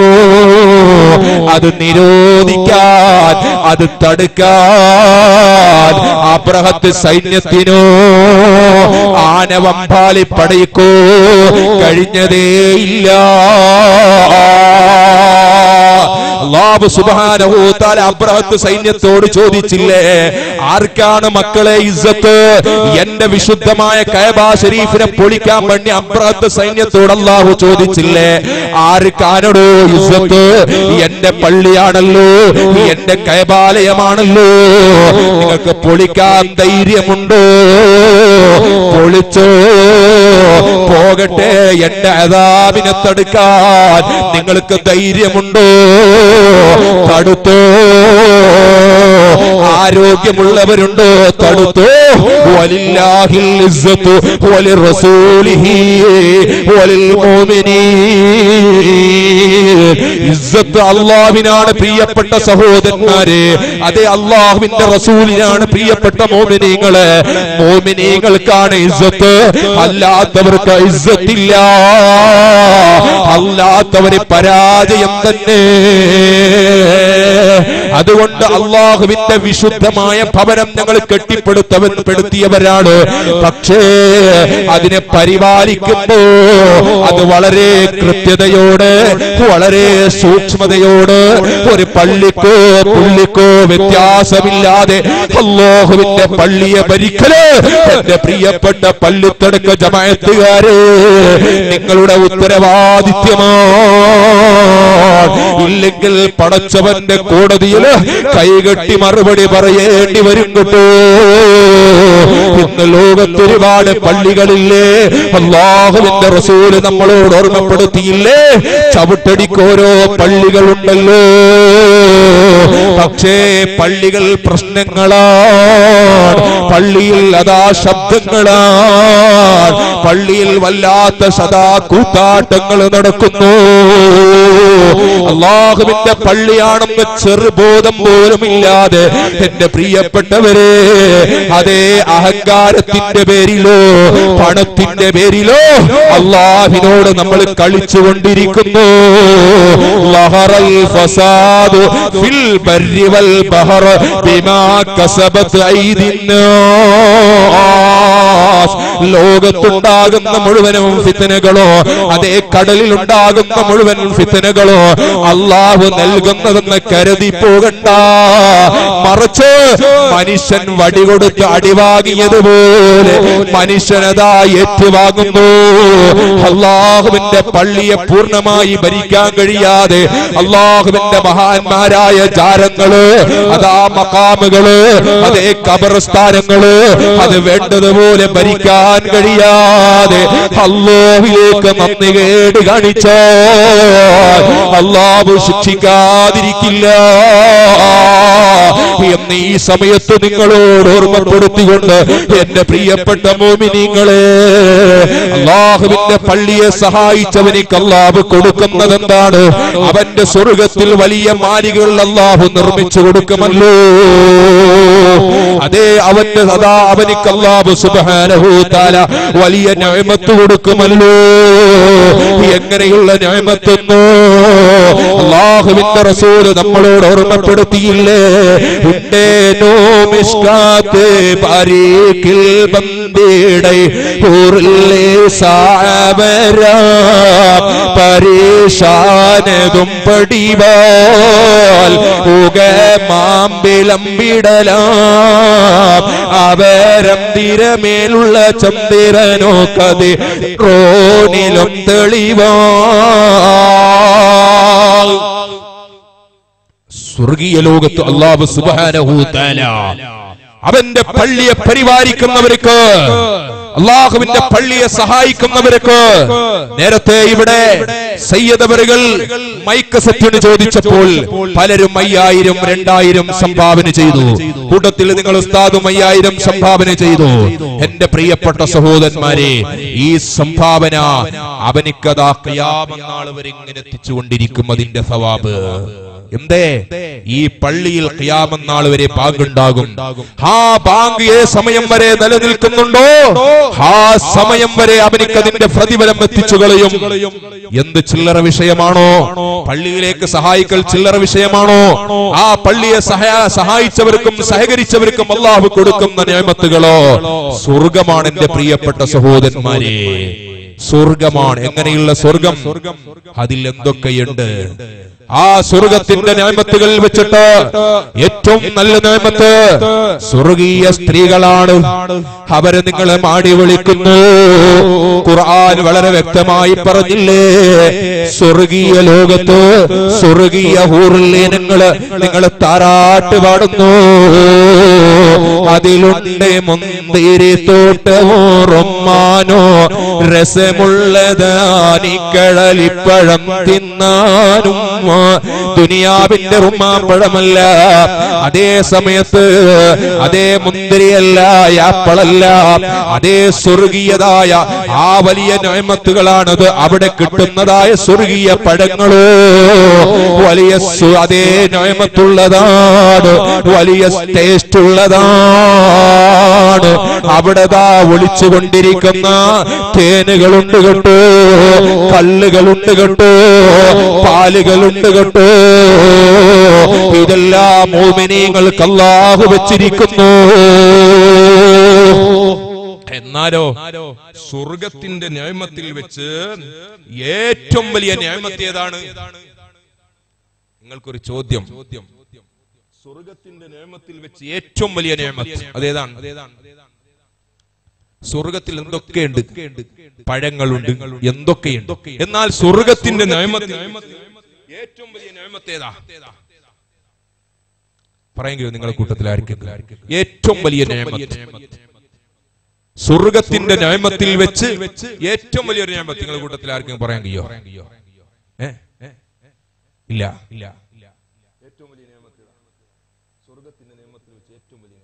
അത് നിരോധിക്കാൻ അത് തടുക്കാൻ അബ്രഹത്ത് സൈന്യത്തിനോ ആനവമ്പാളി പടയ്ക്കോ കഴിഞ്ഞതേയില്ല അള്ളാഹു സുബ്ഹാനഹു തആല അബ്രഹത്ത് സൈന്യത്തോട് ചോദിച്ചില്ലേ ആർക്കാണ് മക്കളെ ഇസ്സത്ത് എന്റെ വിശുദ്ധമായ കഅബ ഷരീഫിനെ പൊളിക്കാൻ വേണ്ടി അബ്രഹത്ത് സൈന്യത്തോട് അള്ളാഹു ചോദിച്ചില്ലേ ആർക്കാണോ ഇസ്സത്ത് എന്റെ പള്ളിയാണല്ലോ എന്റെ കൈബാലയമാണല്ലോ നിങ്ങൾക്ക് പൊളിക്കാൻ ധൈര്യമുണ്ടോ പൊളിച്ചോ പോകട്ടെ എന്റെ അതാവിനെ തടുക്കാൻ നിങ്ങൾക്ക് ധൈര്യമുണ്ടോ തടുത്തോ ആരോഗ്യമുള്ളവരുണ്ടോ തടുത്തോ വലില്ലാഹിൽ ഇസ്സത്തു വലിർ റസൂലിഹി വലിൽ മുഅ്മിനീൻ ഇസ്സത്ത് അള്ളാഹുവിനാണ് പ്രിയപ്പെട്ട സഹോദരന്മാരെ അതേ അള്ളാഹുവിന്റെ റസൂലിനാണ് പ്രിയപ്പെട്ട മോമിനീങ്ങള് മോമിനീങ്ങൾക്കാണ് ഇസ്സത്ത് അല്ലാത്തവർക്ക് ഇസ്സത്തില്ല അല്ലാത്തവര് പരാജയം തന്നെ അതുകൊണ്ട് അള്ളാഹുവിന്റെ വിശുദ്ധമായ ഭവനം ഞങ്ങൾ കെട്ടിപ്പടുത്തവൻ പെടുത്തിയവരാണ് പക്ഷേ അതിനെ പരിപാലിക്കുമ്പോ അത് വളരെ കൃത്യതയോടെ വളരെ സൂക്ഷ്മതയോട് ഒരു പള്ളിക്കോ പുള്ളിക്കോ വ്യത്യാസമില്ലാതെ അള്ളാഹുവിന്റെ പള്ളിയെ ഭരിക്കല് എന്റെ പ്രിയപ്പെട്ട പള്ളിത്തടക്ക ജമായത്തുകാരെ നിങ്ങളുടെ ഉത്തരവാദിത്യമാണ് ഇല്ലെങ്കിൽ പടച്ചവന്റെ കോടതിയില് കൈകെട്ടി മറുപടി പറയേണ്ടി വരും കേട്ടോ ഇന്ന് ലോകത്ത് ഒരുപാട് പള്ളികളില്ലേ അള്ളാഹുവിന്റെ റസൂല് നമ്മളോട് ഓർമ്മപ്പെടുത്തിയില്ലേ ചവിട്ടടിക്കോരോ പള്ളികളുണ്ടല്ലോ പക്ഷേ പള്ളികൾ പ്രശ്നങ്ങളാണ് പള്ളിയിൽ അതാ ശബ്ദങ്ങളാണ് പള്ളിയിൽ വല്ലാത്ത സദാ കൂത്താട്ടങ്ങൾ നടക്കുന്നു അള്ളാഹുവിന്റെ പള്ളിയാണെന്ന് ചെറുബോധം പോലും ഇല്ലാതെ എന്റെ പ്രിയപ്പെട്ടവരെ അതേ അഹങ്കാരത്തിന്റെ പേരിലോ പണത്തിന്റെ പേരിലോ അള്ളാഹിനോട് നമ്മൾ കളിച്ചുകൊണ്ടിരിക്കുന്നു ലഹറൽ ഫസാദു ഫിൽ ബർരി വൽ ബഹർ ബിമാ കസബത് ഐദിന്നാസ് ലോകത്തുണ്ടാകുന്ന മുഴുവനും ഫിത്തനകളോ അതേ കടലിൽ ഉണ്ടാകുന്ന മുഴുവൻ ഫിത്തനകളോ അള്ളാഹു നൽകുന്നതെന്ന് കരുതി പോകണ്ട മറിച്ച് മനുഷ്യൻ വടികൊടുത്ത് അടിവാങ്ങിയതുപോലെ മനുഷ്യനതാ ഏറ്റുവാങ്ങുന്നു അള്ളാഹുവിന്റെ പള്ളിയെ പൂർണ്ണമായി ഭരിക്കാൻ കഴിയാതെ അള്ളാഹുവിന്റെ മഹാന്മാരായ ജാരങ്ങള് അതാ മക്കാമുകള് അതേ കബർസ്ഥാനങ്ങള് അത് വേണ്ടതുപോലെ ഭരിക്കാൻ കഴിയാതെ അള്ളാഹിലേക്ക് നന്ദി കേട് കാണിച്ചോ അള്ളാഹു ശിക്ഷിക്കാതിരിക്കില്ല എന്ന് ഈ സമയത്ത് നിങ്ങളോട് ഓർമ്മപ്പെടുത്തിക്കൊണ്ട് എന്റെ പ്രിയപ്പെട്ട മോമിനിങ്ങളെ അള്ളാഹുവിന്റെ പള്ളിയെ സഹായിച്ചവനിക്ക് അള്ളാഹു കൊടുക്കുന്നത് എന്താണ് അവന്റെ സ്വർഗത്തിൽ വലിയ മാലികൾ അള്ളാഹു നിർമ്മിച്ചു കൊടുക്കുമല്ലോ അതേ അവന്റെ സദാ അവനിക്ക് അള്ളാഹു സുബ്ഹാനഹു തആല വലിയ ന്യായമത്ത് കൊടുക്കുമല്ലോ എങ്ങനെയുള്ള ന്യായമത്തെന്നോ അള്ളാഹുവിന്റെ റസൂല് നമ്മളോട് ഓർമ്മപ്പെടുത്തിയില്ലേ ഉണ്ടേനോ മിസ്കാത്ത് പാരീക്കിൽ ബന്ദിടൈ ഊറില്ലേ സാവര പരീശാനതും പടിവാൽ ഉക മാമ്പിളമ്പിടലാം അവരം തിരമേലുള്ള ചന്ദ്രനോ കതി റോണിലും തെളിവാ സ്വർഗീയ ലോകത്ത് അള്ളാഹു സുബ്ഹാനഹു തആല അവന്റെ പള്ളിയെ പരിപാലിക്കുന്നവർക്ക് അള്ളാഹുവിന്റെ പള്ളിയെ സഹായിക്കുന്നവർക്ക് നേരത്തെ ഇവിടെ സയ്യദവറുകൾ മൈക്ക് സെറ്റിന് ചോദിച്ചപ്പോൾ പലരും അയ്യായിരം രണ്ടായിരം സംഭാവന ചെയ്തു കൂട്ടത്തിൽ നിങ്ങൾ ഉസ്താദും അയ്യായിരം സംഭാവന ചെയ്തു എന്റെ പ്രിയപ്പെട്ട സഹോദരന്മാരെ ഈ സംഭാവന അവനിക്കതാ കയാമനാൾ വരെ ഇങ്ങനെ എത്തിച്ചുകൊണ്ടിരിക്കും അതിന്റെ സവാബ് എന്തേ ഈ പള്ളിയിൽ ഖിയാമന്നാൾ വരെ ബാങ്കുണ്ടാകും ആ ബാങ്ക് ഏ സമയം വരെ നിലനിൽക്കുന്നുണ്ടോ ആ സമയം വരെ അവനിക്ക് അതിന്റെ പ്രതിഫലം എത്തിച്ചു കളയും എന്ത് ചില്ലറ വിഷയമാണോ പള്ളിയിലേക്ക് സഹായിക്കൽ ചില്ലറ വിഷയമാണോ ആ പള്ളിയെ സഹാ- സഹായിച്ചവർക്കും സഹകരിച്ചവർക്കും അള്ളാഹു കൊടുക്കുന്ന നിയമത്തുകളോ സ്വർഗമാണ് എന്റെ പ്രിയപ്പെട്ട സഹോദരന്മാരെ സ്വർഗമാണ് എങ്ങനെയുള്ള സ്വർഗം അതിൽ എന്തൊക്കെയുണ്ട് ആ സ്വർഗത്തിൽ സ്വർഗത്തിന്റെ ഞാമത്തുകൾ വെച്ചിട്ട് ഏറ്റവും നല്ല ഞാമത്ത് സ്വർഗീയ സ്ത്രീകളാണ് അവരെ നിങ്ങളെ മാടി വിളിക്കുന്നു ഖുർആൻ വളരെ വ്യക്തമായി പറഞ്ഞില്ലേ സ്വർഗീയ ലോകത്ത് സ്വർഗീയ ഹൂറില്ലേനങ്ങള് നിങ്ങൾ താരാട്ട് പാടുന്നു അതിലുണ്ട് മുന്തിരി തോട്ടമോ റൊമ്മാനോ രസമുള്ളതാനിക്കഴലിപ്പഴം തിന്നാനും ദുനിയാവിന്റെ റുമ്മാപ്പഴമല്ല അതേ സമയത്ത് അതേ മുന്തിരിയല്ല ആപ്പളല്ല അതേ സ്വർഗീയതായ ആ വലിയ നയമത്തുകളാണത് അവിടെ കിട്ടുന്നതായ സ്വർഗീയ പഴങ്ങളോ വലിയ സു- അതേ നയമത്തുള്ളതാണ് വലിയ ടേസ്റ്റ് ഉള്ളതാണ് അവിടെ ദാ ഒളിച്ചുകൊണ്ടിരിക്കുന്ന തേനുകളുണ്ട് കേട്ടോ കല്ലുകളുണ്ട് കേട്ടോ പാലുകളുണ്ട് കേട്ടോ ഇതെല്ലാം മോമിനിയങ്ങൾക്ക് അല്ലാഹു വെച്ചിരിക്കുന്നു എന്നാലോ സ്വർഗത്തിന്റെ ന്യായമത്തിൽ വെച്ച് ഏറ്റവും വലിയ ന്യായമത്ത് ഏതാണ് നിങ്ങൾക്കൊരു ചോദ്യം സ്വർഗത്തിന്റെ നിയമത്തിൽ വെച്ച് ഏറ്റവും വലിയ നിയമത്ത് അതേതാണ് സ്വർഗത്തിൽ എന്തൊക്കെയുണ്ട് പഴങ്ങളുണ്ട് എന്തൊക്കെയുണ്ട് എന്നാൽ സ്വർഗത്തിന്റെ നിയമത്തിൽ ഏറ്റവും വലിയ നിയമത്ത് ഏതാ പറയെങ്കിലും നിങ്ങളുടെ കൂട്ടത്തിൽ ആയിരിക്കും ഏറ്റവും വലിയ നിയമത്ത് സ്വർഗത്തിന്റെ ന്യായമത്തിൽ വെച്ച് ഏറ്റവും വലിയൊരു ന്യായമത്ത് നിങ്ങളുടെ കൂട്ടത്തിൽ ആർക്കും പറയാൻ കഴിയോ ഏ? ഇല്ല ഇല്ല ഏറ്റവും വലിയ നിയമത്തിൽ സ്വർഗത്തിന്റെ നിയമത്തിൽ വെച്ച് ഏറ്റവും വലിയ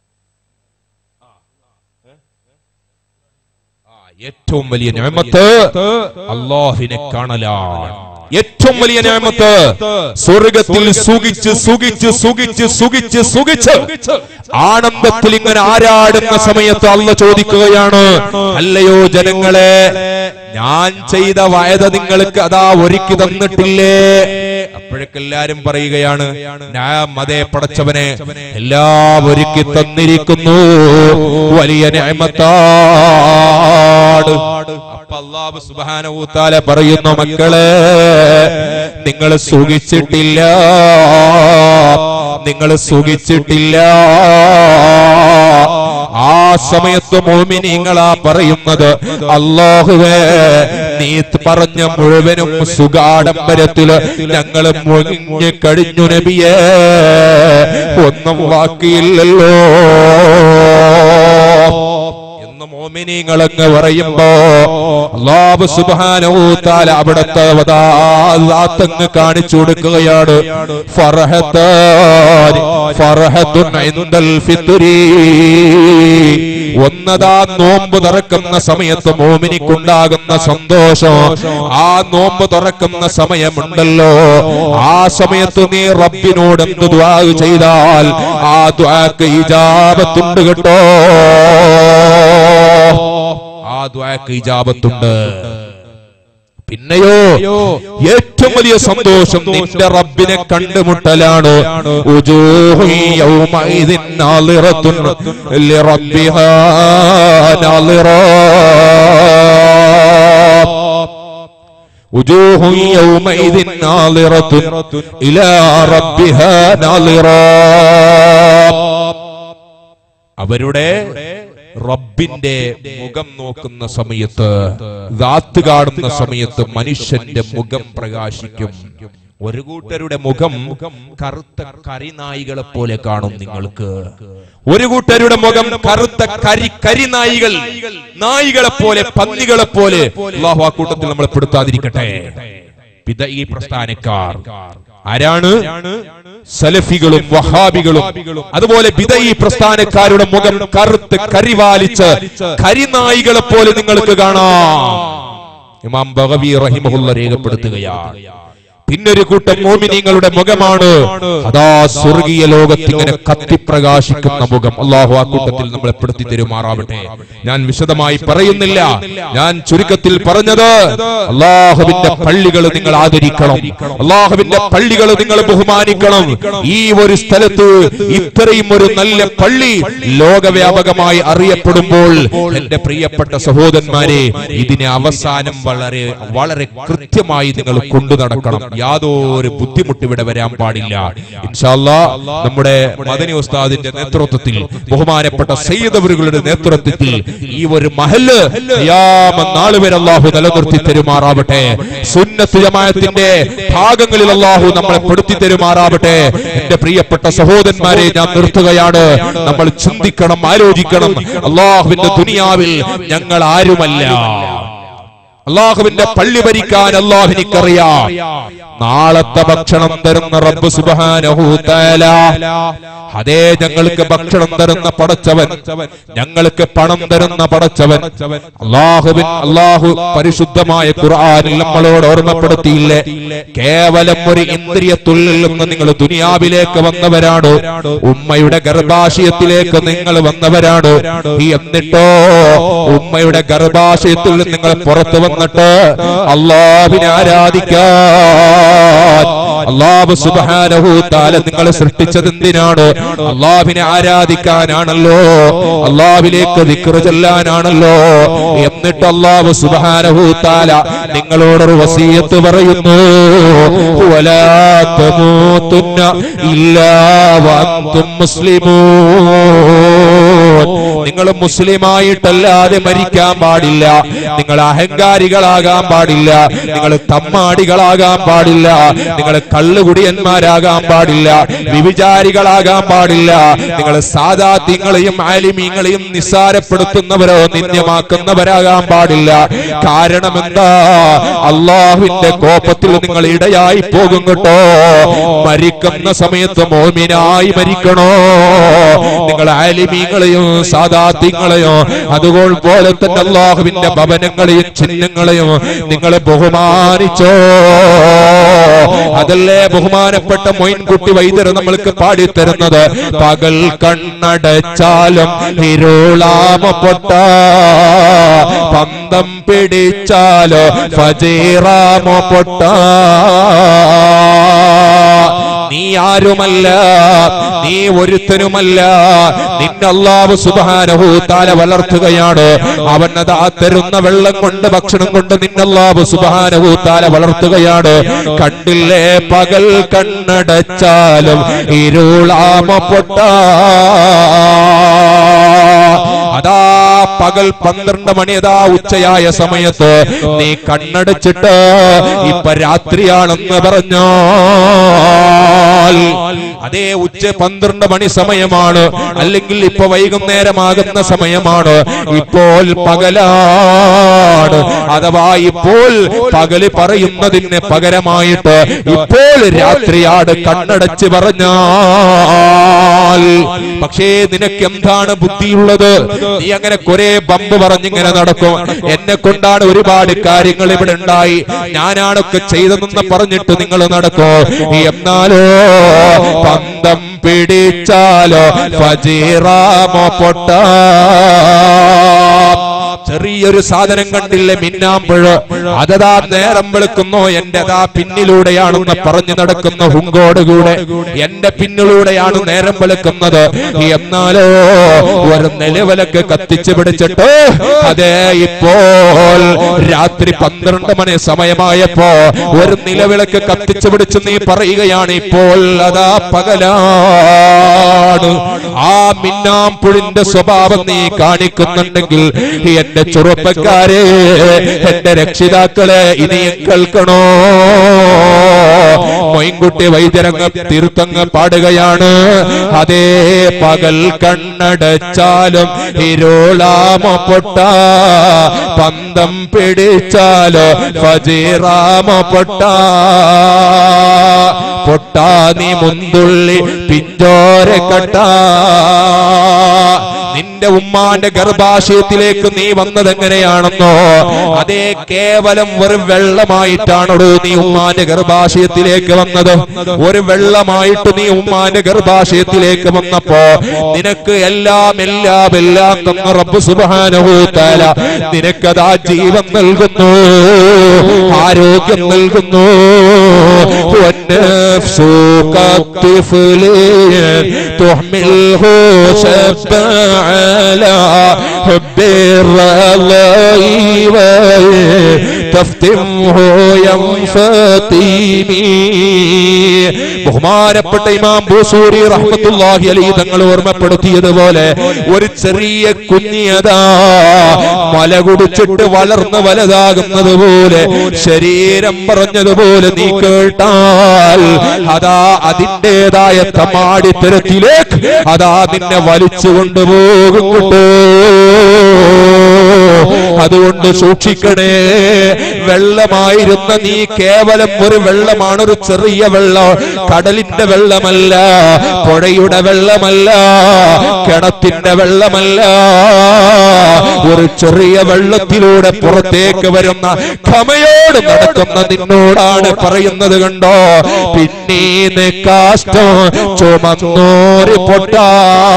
ഏറ്റവും വലിയ നിയമത്ത് അള്ളാഹിനെ കാണലാണ് ഏറ്റവും വലിയ നിയമത്ത് സ്വർഗത്തിൽ സുഖിച്ച് സുഖിച്ച് സുഖിച്ച് സുഖിച്ച് സുഖിച്ച് ആനന്ദത്തിൽ ഇങ്ങനെ ആരാടുന്ന സമയത്ത് അല്ല ചോദിക്കുകയാണ് അല്ലയോ ജനങ്ങളെ ഞാൻ ചെയ്ത വയത നിങ്ങൾക്ക് അതാ ഒരുക്കി തന്നിട്ടില്ലേ അപ്പോഴൊക്കെ എല്ലാരും പറയുകയാണ് ഞാൻ മതേ പടച്ചവനെ എല്ലാം ഒരുക്കി തന്നിരിക്കുന്നു വലിയ ന്യായമത്താണ് അപ്പൊ അള്ളാഹു സുബ്ഹാനഹു തആല പറയുന്നു മക്കളെ നിങ്ങൾ സുഖിച്ചിട്ടില്ല നിങ്ങൾ സുഖിച്ചിട്ടില്ല ആ സമയത്ത് മോമിനിങ്ങളാ പറയുന്നത് അള്ളാഹുവേ നീ പറഞ്ഞ മുഴുവനും സുഖാഡംബരത്തില് ഞങ്ങള് മുങ്ങിഞ്ഞു കഴിഞ്ഞു നബിയേ ഒന്നും ബാക്കിയില്ലല്ലോ എന്ന് മോമിനിങ്ങളങ്ങ് പറയുമ്പോ അള്ളാഹു സുബ്ഹാനഹു തആല അവിടുത്തെ വദാത്തങ്ങ് കാണിച്ചു കൊടുക്കുകയാണ് ഫർഹത്താൻ ഫർഹത്തുൻ ഇൻദൽ ഫിത്രി ഒന്നതാ നോമ്പ് തുറക്കുന്ന സമയത്ത് മോമിനിക്കുണ്ടാകുന്ന സന്തോഷം ആ നോമ്പ് തുറക്കുന്ന സമയമുണ്ടല്ലോ ആ സമയത്ത് നീ റബ്ബിനോട് എന്ത് ദ്വാ ചെയ്താൽ ആ ദ്വാക്ക് ഇജാബത്തുണ്ട് കേട്ടോ ആ ദ്വാക്ക് ഇജാബത്തുണ്ട് പിന്നെയോ ഏറ്റവും വലിയ സന്തോഷം നിന്റെ റബ്ബിനെ കണ്ടുമുട്ടലാണ് ഉജൂഹു യൗമഇദിൻ നാളിറത്തുൻ ലിറബ്ബിഹാ നാളിറാ وجوه يومئذ ناظرة إلى ربها ناظرة അവരുടെ റബ്ബിന്റെ മുഖം നോക്കുന്ന സമയത്ത് ദാത്ത് കാണുന്ന സമയത്ത് മനുഷ്യന്റെ മുഖം പ്രകാശിക്കും ഒരു കൂട്ടരുടെ മുഖം കറുത്ത കരിനായികളെ പോലെ കാണും നിങ്ങൾക്ക് ഒരു കൂട്ടരുടെ മുഖം കറുത്ത കരി കരിനായികൾ നായികളെ പോലെ പന്നികളെ പോലെ അള്ളാഹു ആ കൂട്ടത്തിൽ നമ്മളെ പെടുത്താതിരിക്കട്ടെ പിത ഈ പ്രസ്ഥാനക്കാർ ആരാണ് സലഫികളും വഹാബികളും അതുപോലെ ബിദഈ പ്രസ്ഥാനക്കാരുടെ മുഖം കറുത്ത് കരിവാലിച്ച് കരിനായികളെ പോലെ നിങ്ങൾക്ക് കാണാം ഇമാം ബഗവി റഹിമഹുല്ല രേഖപ്പെടുത്തുകയാണ് പിന്നൊരു കൂട്ടം മോമിനിങ്ങളുടെ മുഖമാണ് അതാ സ്വർഗീയ ലോകത്ത് ഇങ്ങനെ കത്തിപ്രകാശിക്കുന്ന മുഖം അള്ളാഹു ആ കൂട്ടത്തിൽ നമ്മളെ പെടുത്തി തരുമാറാവട്ടെ ഞാൻ വിശദമായി പറയുന്നില്ല ഞാൻ ചുരുക്കത്തിൽ പറഞ്ഞത് അള്ളാഹുവിന്റെ പള്ളികൾ നിങ്ങൾ ആദരിക്കണം അള്ളാഹുവിന്റെ പള്ളികൾ നിങ്ങൾ ബഹുമാനിക്കണം ഈ ഒരു സ്ഥലത്ത് ഇത്രയും ഒരു നല്ല പള്ളി ലോകവ്യാപകമായി അറിയപ്പെടുമ്പോൾ എന്റെ പ്രിയപ്പെട്ട സഹോദരന്മാരെ ഇതിനെ അവസാനം വളരെ വളരെ കൃത്യമായി നിങ്ങൾ കൊണ്ടു നടക്കണം യാതൊരു ബുദ്ധിമുട്ട് ഇവിടെ വരാൻ പാടില്ല ഇൻഷാല്ലാ നമ്മുടെ മദനി ഉസ്താദിന്റെ നേതൃത്വത്തിൽ ബഹുമാനപ്പെട്ട സയ്യിദവറുകളുടെ നേതൃത്വത്തിൽ ഈ ഒരു മഹല് നാള് വരെ അള്ളാഹു നിലനിർത്തി തരുമാറാവട്ടെ സുന്നത്ത് ജമാഅത്തിന്റെ ഭാഗങ്ങളിൽ അള്ളാഹു നമ്മളെ പെടുത്തി തരുമാറാവട്ടെ എന്റെ പ്രിയപ്പെട്ട സഹോദരന്മാരെ ഞാൻ നിർത്തുകയാണ് നമ്മൾ ചിന്തിക്കണം ആലോചിക്കണം അള്ളാഹുവിന്റെ ദുനിയാവിൽ ഞങ്ങൾ ആരുമല്ല അള്ളാഹുവിന്റെ പള്ളി ഭരിക്കാൻ അള്ളാഹുവിനിക്കറിയാം നാളത്തെ ഭക്ഷണം തരുന്ന റബ്ബ് സുബാനഹൂത്തല അതേ ഞങ്ങൾക്ക് ഭക്ഷണം തരുന്ന പടച്ചവൻ ഞങ്ങൾക്ക് പണം തരുന്ന പടച്ചവൻ അള്ളാഹുവിൻ അള്ളാഹു പരിശുദ്ധമായ ഖുർആനിൽ നമ്മളോട് ഓർമ്മപ്പെടുത്തിയില്ലേ കേവലം ഒരു ഇന്ദ്രിയത്തുള്ളിൽ നിന്ന് നിങ്ങൾ ദുനിയാവിലേക്ക് വന്നവരാണ് ഉമ്മയുടെ ഗർഭാശയത്തിലേക്ക് നിങ്ങൾ വന്നവരാണ് എന്നിട്ടോ ഉമ്മയുടെ ഗർഭാശയത്തിൽ നിന്ന് നിങ്ങൾ പുറത്തു വന്നിട്ട് അള്ളാഹിനെ ആരാധിക്കാൻ അള്ളാഹു സുബാനഹു താല നിങ്ങളെ സൃഷ്ടിച്ചത് എന്തിനാണ് അള്ളാഹിനെ ആരാധിക്കാനാണല്ലോ അള്ളാഹിലേക്ക് ദിക്റ് ചെല്ലാനാണല്ലോ എന്നിട്ട് അള്ളാഹു സുബാനഹു താല നിങ്ങളോടൊരു വസീയത്ത് പറയുന്നു വലാ തമൂതുന്ന ഇല്ലാ വഅൻതും മുസ്ലിമൂൻ നിങ്ങൾ മുസ്ലിമായിട്ടല്ലാതെ മരിക്കാൻ പാടില്ല നിങ്ങൾ അഹങ്കാരികളാകാൻ പാടില്ല നിങ്ങൾ തമ്മാടികളാകാൻ പാടില്ല നിങ്ങൾ കള്ളുകുടിയന്മാരാകാൻ പാടില്ല വിവിചാരികളാകാൻ പാടില്ല നിങ്ങൾ സാദാത്യങ്ങളെയും ആലിമീങ്ങളെയും നിസ്സാരപ്പെടുത്തുന്നവരോ നിന്ദ്യമാക്കുന്നവരാകാൻ പാടില്ല കാരണം എന്താ അള്ളാഹുവിന്റെ കോപത്തിൽ നിങ്ങൾ ഇടയായി പോകും കേട്ടോ മരിക്കുന്ന സമയത്ത് മോമിനായി മരിക്കണോ നിങ്ങൾ ആലിമീങ്ങളെയും സാദാത്യങ്ങളെയോ അതുപോലെ തന്നെ അള്ളാഹുവിന്റെ ഭവനങ്ങളെയും ചിഹ്നങ്ങളെയും നിങ്ങൾ ബഹുമാനിച്ചോ അതല്ലേ ബഹുമാനപ്പെട്ട മൊയിൻകുട്ടി വൈദ്യർ നമ്മൾക്ക് പാടിത്തരുന്നത് പകൽ കണ്ണടച്ചാലും ഇരുളാമ പൊട്ട പന്തം പിടിച്ചാലോ ഫജീറാമ പൊട്ട നീ ആരുമല്ല നീ ഒരുത്തനുമല്ല നിന്നെ അള്ളാഹു സുബാനഹു താല വളർത്തുകയാണ് അവൻ അതാ തരുന്ന വെള്ളം കൊണ്ട് ഭക്ഷണം കൊണ്ട് നിന്നെ അള്ളാഹു സുബാനഹു താല വളർത്തുകയാണ് കണ്ടില്ലേ പകൽ കണ്ണടച്ചാലും ഇരുളാമ പൊട്ട അതാ പകൽ പന്ത്രണ്ട് മണി അതാ ഉച്ചയായ സമയത്ത് നീ കണ്ണടച്ചിട്ട് ഇപ്പൊ രാത്രിയാണെന്ന് പറഞ്ഞോ അതേ ഉച്ച പന്ത്രണ്ട് മണി സമയമാണ് അല്ലെങ്കിൽ ഇപ്പൊ വൈകുന്നേരമാകുന്ന സമയമാണ് ഇപ്പോൾ പകലാണ് അഥവാ ഇപ്പോൾ പകല് പറയുന്നതിന് പകരമായിട്ട് ഇപ്പോൾ രാത്രിയാണ് കണ്ണടച്ച് പറഞ്ഞാൽ പക്ഷേ നിനക്ക് എന്താണ് ബുദ്ധിയുള്ളത് നീ അങ്ങനെ കുറെ ബമ്പ് പറഞ്ഞിങ്ങനെ നടക്കും എന്നെ കൊണ്ടാണ് ഒരുപാട് കാര്യങ്ങൾ ഇവിടെ ഉണ്ടായി ഞാനാണൊക്കെ ചെയ്തതെന്ന് പറഞ്ഞിട്ട് നിങ്ങൾ നടക്കോ എന്നാലോ പന്തം പിടിച്ചാലോ ഫജീറാമോ പൊട്ട ചെറിയൊരു സാധനം കണ്ടില്ലേ മിന്നാമ്പുഴ അതതാ നേരം വെളുക്കുന്നോ എന്റെ അതാ പിന്നിലൂടെയാണെന്ന് പറഞ്ഞു നടക്കുന്ന ഹുങ്കോട് കൂടെ എന്റെ പിന്നിലൂടെയാണ് നേരം വെളുക്കുന്നത് എന്നാലോ ഒരു നിലവിലക്ക് കത്തിച്ചു പിടിച്ചിട്ട് അതേ ഇപ്പോൾ രാത്രി പന്ത്രണ്ട് മണി സമയമായപ്പോ ഒരു നിലവിളക്ക് കത്തിച്ചു പിടിച്ച് നീ പറയുകയാണ് ഇപ്പോൾ അതാ പകലാണ് ആ മിന്നാമ്പുഴിന്റെ സ്വഭാവം നീ കാണിക്കുന്നുണ്ടെങ്കിൽ എന്റെ ചെറുപ്പക്കാരെ എന്റെ രക്ഷിതാക്കളെ ഇനിയും കേൾക്കണോ മൊയിൻകുട്ടി വൈദ്യരങ്ങ തിരുത്തങ്ങ് പാടുകയാണ് അതേ പകൽ കണ്ണടച്ചാലും ഇരുളാമ പൊട്ട പന്തം പിടിച്ചാലോ ഫജീറാമ പൊട്ട പൊട്ടാ നീ മുന്തുള്ളി പിഞ്ചോര കട്ട നിന്റെ ഉമ്മാന്റെ ഗർഭാശയത്തിലേക്ക് നീ വന്നത് എങ്ങനെയാണെന്നോ അതേ കേവലം ഒരു വെള്ളമായിട്ടാണോ നീ ഉമ്മാന്റെ ഗർഭാശയത്തിലേക്ക് വന്നത് ഒരു വെള്ളമായിട്ട് നീ ഉമ്മാന്റെ ഗർഭാശയത്തിലേക്ക് വന്നപ്പോ നിനക്ക് എല്ലാം എല്ലാം എല്ലാം തന്ന റബ്ബ് സുബാനഹൂത്താല നിനക്കതാ ജീവൻ നൽകുന്നു ആരോഗ്യം നൽകുന്നു والنفس كالطفل تحمله شب على حب الرضي تفتمه ينفتيمي ബഹുമാനപ്പെട്ട ഇമാം ബൂസൂരി റഹ്മത്തുള്ളാഹി അലൈഹി തങ്ങൾ ഓർമ്മപ്പെടുത്തിയതുപോലെ ഒരു ചെറിയ കുഞ്ഞിയതാ മല കുടിച്ചിട്ട് വളർന്ന് വലുതാകുന്നത് പോലെ ശരീരം പറഞ്ഞതുപോലെ നീ കേട്ടാൽ അതാ അതിൻ്റെതായ തമാടിത്തരത്തിലേക്ക് അതാ നിന്നെ വലിച്ചു കൊണ്ടുപോകും കേട്ടോ അതുകൊണ്ട് സൂക്ഷിക്കണേ വെള്ളമായിരുന്ന നീ കേവലം ഒരു വെള്ളമാണ് ഒരു ചെറിയ വെള്ളം കടലിന്റെ വെള്ളമല്ല പുഴയുടെ വെള്ളമല്ല കിണത്തിന്റെ വെള്ളമല്ല ഒരു ചെറിയ വെള്ളത്തിലൂടെ പുറത്തേക്ക് വരുന്ന ക്ഷമയോട് നടക്കുന്ന നിന്നോടാണ് പറയുന്നത് കണ്ടോ പിന്നീന്ന് കാഷ്ടം ചുമന്നോര് പൊട്ടാ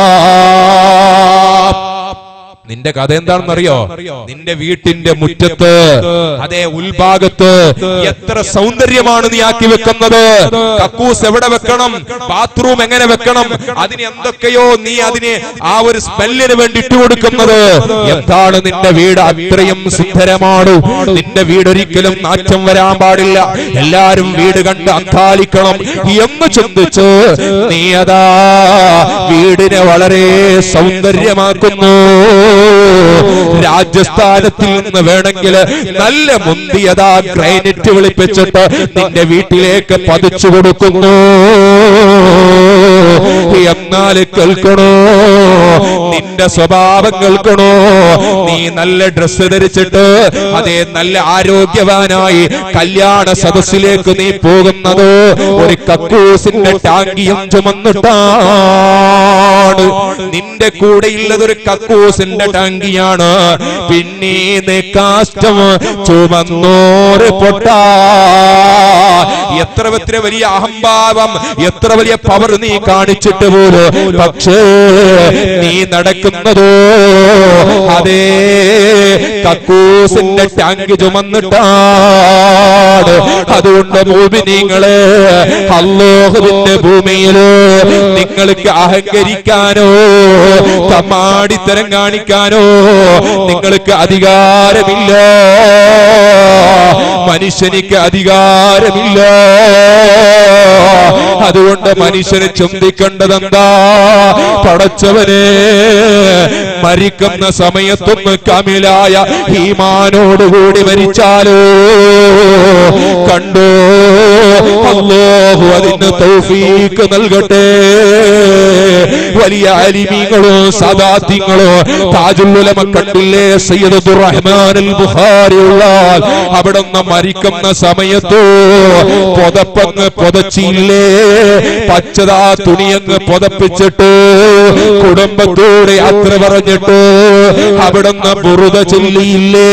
നിന്റെ കഥ എന്താണെന്നറിയോ നിന്റെ വീട്ടിന്റെ മുറ്റത്ത് അതേ ഉൾഭാഗത്ത് എത്ര സൗന്ദര്യമാണ് നീ ആക്കി വെക്കുന്നത് കക്കൂസ് എവിടെ വെക്കണം ബാത്റൂം എങ്ങനെ വെക്കണം അതിന് എന്തൊക്കെയോ നീ അതിന് ആ ഒരു സ്മെല്ലിന് വേണ്ടി ഇട്ടുകൊടുക്കുന്നത് എന്താണ് നിന്റെ വീട് അത്രയും സുന്ദരമാണ് നിന്റെ വീട് ഒരിക്കലും നാറ്റം വരാൻ പാടില്ല എല്ലാരും വീട് കണ്ട് അന്താലിക്കണം എന്ന് ചിന്തിച്ച് നീ അതാ വീടിനെ വളരെ സൗന്ദര്യമാക്കുന്നു രാജസ്ഥാനത്തിൽ നിന്ന് വേണമെങ്കിൽ നല്ല മുന്തിയതാ ഗ്രാനൈറ്റ് വിളിപ്പിച്ചിട്ട് നിന്റെ വീട്ടിലേക്ക് പതിച്ചു കൊടുക്കുന്നു എന്നാൽ കേൾക്കണോ നിന്റെ സ്വഭാവം കേൾക്കണോ നീ നല്ല ഡ്രസ്സ് ധരിച്ചിട്ട് അതേ നല്ല ആരോഗ്യവാനായി കല്യാണ സദസ്സിലേക്ക് നീ പോകുന്നത് ഒരു കക്കൂസിന്റെ ടാങ്കിയും ചുമന്നിട്ടാണ് നിന്റെ കൂടെയുള്ളത് ഒരു കക്കൂസിന്റെ ടാങ്കിയാണ് പിന്നീന്ന് കാഷ്ടം ചുമന്നോറ് പൊട്ടാ എത്ര എത്ര വലിയ അഹംഭാവം എത്ര വലിയ പവർ നീ കാണിച്ചിട്ട് പോലും പക്ഷേ നീ നടക്കുന്നതോ അതേ കക്കൂസിന്റെ ടാങ്ക് ചുമന്നിട്ടാണ് അതുകൊണ്ട് ഭൂമിനിങ്ങള് അല്ലോഹുവിന്റെ ഭൂമിയില് നിങ്ങൾക്ക് അഹങ്കരിക്കാനോ തമ്മാടിത്തരം കാണിക്കാനോ നിങ്ങൾക്ക് അധികാരമില്ല മനുഷ്യനിക്ക് അധികാരമില്ല അതുകൊണ്ട് മനുഷ്യനെ ചിന്തിക്കേണ്ടതെന്താ പടച്ചവനെ മരിക്കുന്ന സമയത്തൊന്ന് കമിലായ ഈമാനോടുകൂടി മരിച്ചാലോ കണ്ടോ അല്ലാഹു അതിന് തൗഫീക്ക് നൽകട്ടെ വലിയ അലിമീങ്ങളോ സദാത്യങ്ങളോ താജുല്ലുലമ കണ്ടില്ലേ സയ്യിദ് റഹ്മാൻ അൽ ബുഖാരി ഉള്ളാൽ അവിടുന്ന് മരിക്കുന്ന സമയത്തോ പുതപ്പങ്ങ് പുതച്ചില്ലേ പച്ചതാ തുണിയങ്ങ് പുതപ്പിച്ചിട്ട് കുടുംബത്തോടെ യാത്ര പറഞ്ഞിട്ട് അവിടുന്ന് ബുറുത ചൊല്ലിയില്ലേ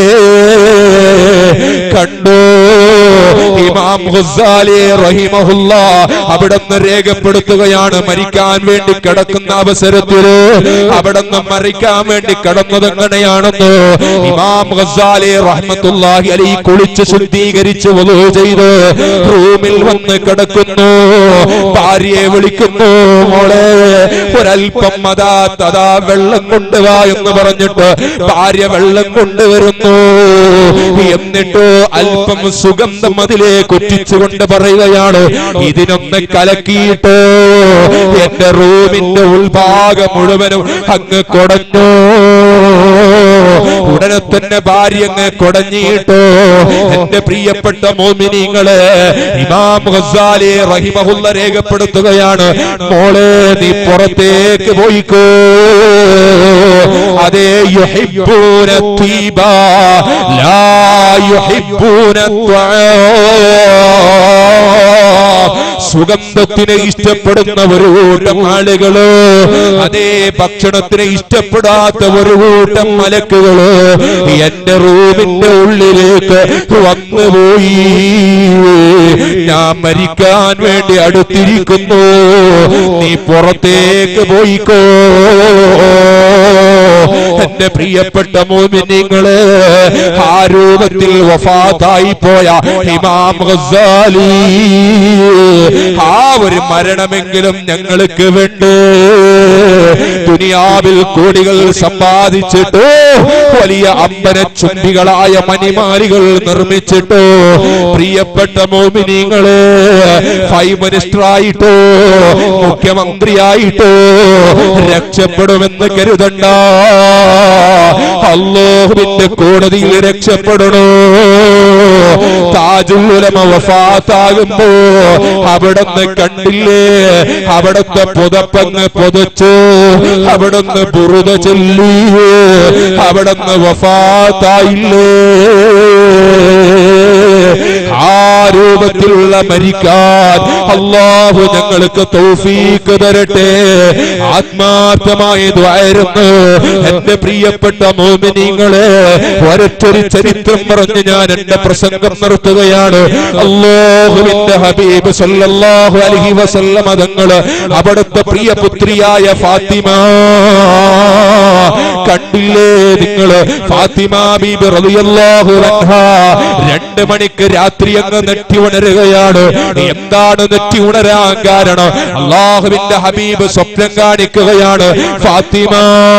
കണ്ടോ ഇമാം ഗസാലി റഹിമഹുല്ല അവിടുന്ന് രേഖപ്പെടുത്തുകയാണ് മരിക്കാൻ വേണ്ടി കിടക്കുന്ന അവസരത്തില് അവിടുന്ന് മരിക്കാൻ വേണ്ടി കിടന്നത് എങ്ങനെയാണെന്ന് ഇമാം ഗസാലി റഹ്മത്തുല്ലാഹി അലി കുളിച്ച് ശുദ്ധീകരിച്ച് വധു ചെയ്ത് റൂമിൽ വന്ന് കിടക്കുന്നു ഭാര്യയെ വിളിക്കുന്നു മോളെ ഒരൽപ്പം അതാ തഥാ വെള്ളം കൊണ്ടുവാ എന്ന് പറഞ്ഞിട്ട് ഭാര്യ വെള്ളം കൊണ്ടുവരുന്നു എന്നിട്ട് അല്പം സുഗന്ധം അതിലേക്ക് ഒറ്റിച്ചുകൊണ്ട് പറയുകയാണ് ഇതിനൊന്ന് കലക്കിയിട്ട് എന്റെ റൂമിന്റെ ഉൾഭാഗം മുഴുവനും അങ്ങ് കൊടഞ്ഞു ഉടനെ തന്നെ ഭാര്യ അങ്ങ് കൊടഞ്ഞിട്ടോ എന്റെ പ്രിയപ്പെട്ട മോമിനിങ്ങളെ ഇമാം ഗസാലി റഹിമഹുല്ല രേഖപ്പെടുത്തുകയാണ് മോളെ നീ പുറത്തേക്ക് പോയിക്കോ അതേ യുഹിബ്ബൂന തീബ ലാ യുഹിബ്ബൂന സുഗന്ധത്തിനെ ഇഷ്ടപ്പെടുന്ന ഒരു കൂട്ടം ആളുകള് അതേ ഭക്ഷണത്തിനെ ഇഷ്ടപ്പെടാത്ത ഒരു കൂട്ടം മലക്കുകള് എന്റെ റൂമിന്റെ ഉള്ളിലേക്ക് വന്നുപോയി ഞാൻ മരിക്കാൻ വേണ്ടി അടുത്തിരിക്കുന്നു നീ പുറത്തേക്ക് പോയിക്കോ എന്റെ പ്രിയപ്പെട്ട മോമിനിങ്ങള് ആ രൂപത്തിൽ വഫാത്തായി പോയ ഇമാം ഗസാലി ആ ഒരു മരണമെങ്കിലും ഞങ്ങൾക്ക് വേണ്ട ദുനിയാവിൽ കോടികൾ സമ്പാദിച്ചിട്ട് വലിയ അമ്പന ചുംബികളായ മണിമാരികൾ നിർമ്മിച്ചിട്ടോ പ്രിയപ്പെട്ട മോമിനിങ്ങള് ഫൈവ് മിനിസ്റ്റർ ആയിട്ടോ മുഖ്യമന്ത്രിയായിട്ടോ രക്ഷപ്പെടുമെന്ന് കരുതണ്ട അള്ളാഹുവിന്റെ കോടതിയിൽ രക്ഷപ്പെടണോ താജുലമ വഫാത്താകുമ്പോ അവിടുന്ന് കണ്ടില്ലേ അവിടുത്തെ പുതപ്പങ്ങ് പൊതച്ചു അവിടുന്ന് ബുറുത ചൊല്ലി അവിടുന്ന് വഫാത്തായില്ലേ ആ രൂപത്തിലുള്ള മരിക്കാൻ അള്ളാഹു ഞങ്ങൾക്ക് തൗഫീക്ക് തരട്ടെ ആത്മാർത്ഥമായി ദ്വായിരുന്നു എന്റെ പ്രിയപ്പെട്ട മോമിനിങ്ങളെ ഒരൊറ്റൊരു ചരിത്രം പറഞ്ഞ് ഞാൻ എന്റെ പ്രസംഗം നിർത്തുകയാണ് അള്ളാഹുവിന്റെ ഹബീബ് സല്ലല്ലാഹു അലൈഹി വസല്ലമ തങ്ങള് അവിടുത്തെ പ്രിയ പുത്രിയായ ഫാത്തിമ കണ്ടില്ലേ നിങ്ങള് ഫാത്തിമ ബീബി റളിയല്ലാഹു അൻഹ രണ്ട് മണിക്ക് രാത്രി അങ്ങ് നെറ്റി ഉണരുകയാണ് എന്താണ് നെറ്റി ഉണരാൻ കാരണം അള്ളാഹുവിന്റെ ഹബീബ് സ്വപ്നം കാണിക്കുകയാണ് ഫാത്തിമ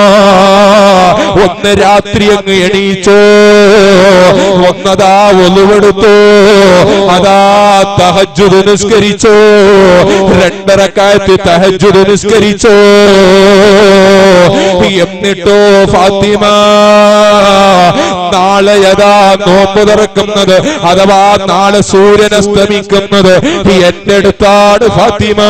ഒന്ന് രാത്രി അങ്ങ് എണീച്ചോ ഒന്നതാ ഒലുവെടുത്തോ അതാ തഹജുദ് നിസ്കരിച്ചോ രണ്ടരക്കാലത്ത് തഹജുദ് നിസ്കരിച്ചോ എന്നിട്ടോ ഫാത്തിമ നാളെ യഥാ നോമ്പ് തുറക്കുന്നത് അഥവാ നാളെ സൂര്യൻ അസ്തമിക്കുന്നത് എന്റെ അടുത്താണ് ഫാത്തിമ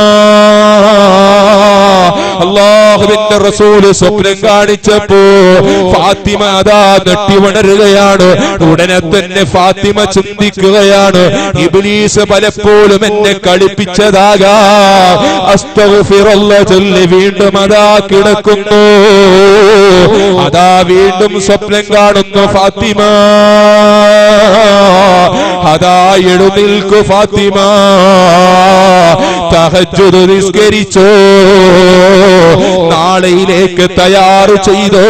അള്ളാഹുവിന്റെ റസൂല് സ്വപ്നം കാണിച്ചപ്പോ ഫാത്തിമ അതാ നെട്ടി ഉണരുകയാണ് ഉടനെ തന്നെ ഫാത്തിമ ചിന്തിക്കുകയാണ് ഇബ്ലീസ് പലപ്പോഴും എന്നെ കളിപ്പിച്ചതാകാം അസ്തഗ്ഫിറുള്ള ചൊല്ലി വീണ്ടും അതാ കിടക്കുന്നു അതാ വീണ്ടും സ്വപ്നം കാണുന്നു ഫാത്തിമ അതാ എഴുന്നേൽക്കു ഫാത്തിമ തഹജ്ജുദ് നിസ്കരിച്ചോ നാളെയിലേക്ക് തയ്യാറ് ചെയ്തോ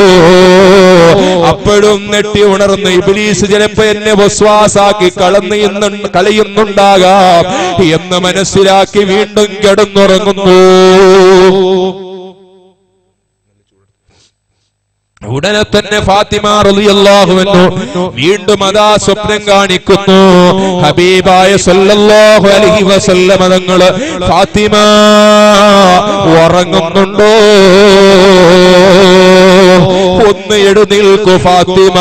അപ്പോഴും നെട്ടി ഉണർന്ന് ഇബിലീസ് ചിലപ്പോ എന്നെ വസ്വാസാക്കി കളന്ന് ഇന്ന് കളയുന്നുണ്ടാകാം എന്ന് മനസ്സിലാക്കി വീണ്ടും കിടന്നുറങ്ങുന്നു ഉടനെ തന്നെ ഫാത്തിമ റളിയല്ലാഹു അൻഹു വീണ്ടും അതാ സ്വപ്നം കാണിക്കുന്നു ഹബീബായ സല്ലല്ലാഹു അലൈഹി വസല്ലമ തങ്ങള് ഫാത്തിമ ഉറങ്ങുന്നുണ്ടോ ഒന്ന് എഴുന്നേൽക്കു ഫാത്തിമ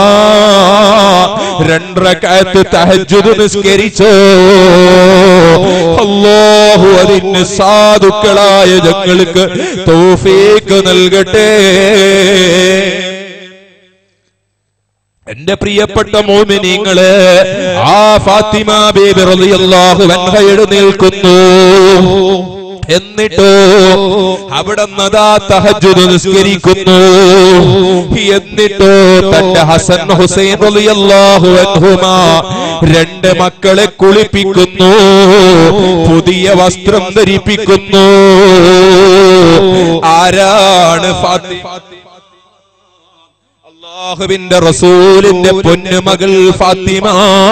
രണ്ടരക്കാലത്ത് തഹജ്ജുദ് നിസ്കരിച്ചോ അല്ലാഹു അതിന് സാധുക്കളായ ഞങ്ങൾക്ക് തൗഫീക്ക് നൽകട്ടെ എന്റെ പ്രിയപ്പെട്ട മോമിനിങ്ങള് ആ ഫാത്തിമ ബേബി റളിയല്ലാഹു അൻഹ എഴുന്നേൽക്കുന്നു എന്നിട്ടോ അവിടെ നദാ തഹജുദ് നിസ്കരിക്കുന്നു എന്നിട്ടോ തന്റെ ഹസൻ ഹുസൈൻ റളിയല്ലാഹു അൻഹുമാ രണ്ട് മക്കളെ കുളിപ്പിക്കുന്നു പുതിയ വസ്ത്രം ധരിപ്പിക്കുന്നു ആരാണ് ഫാത്തിമ അള്ളാഹുവിന്റെ റസൂലിന്റെ പൊന്നുമകൾ ഫാത്തിമ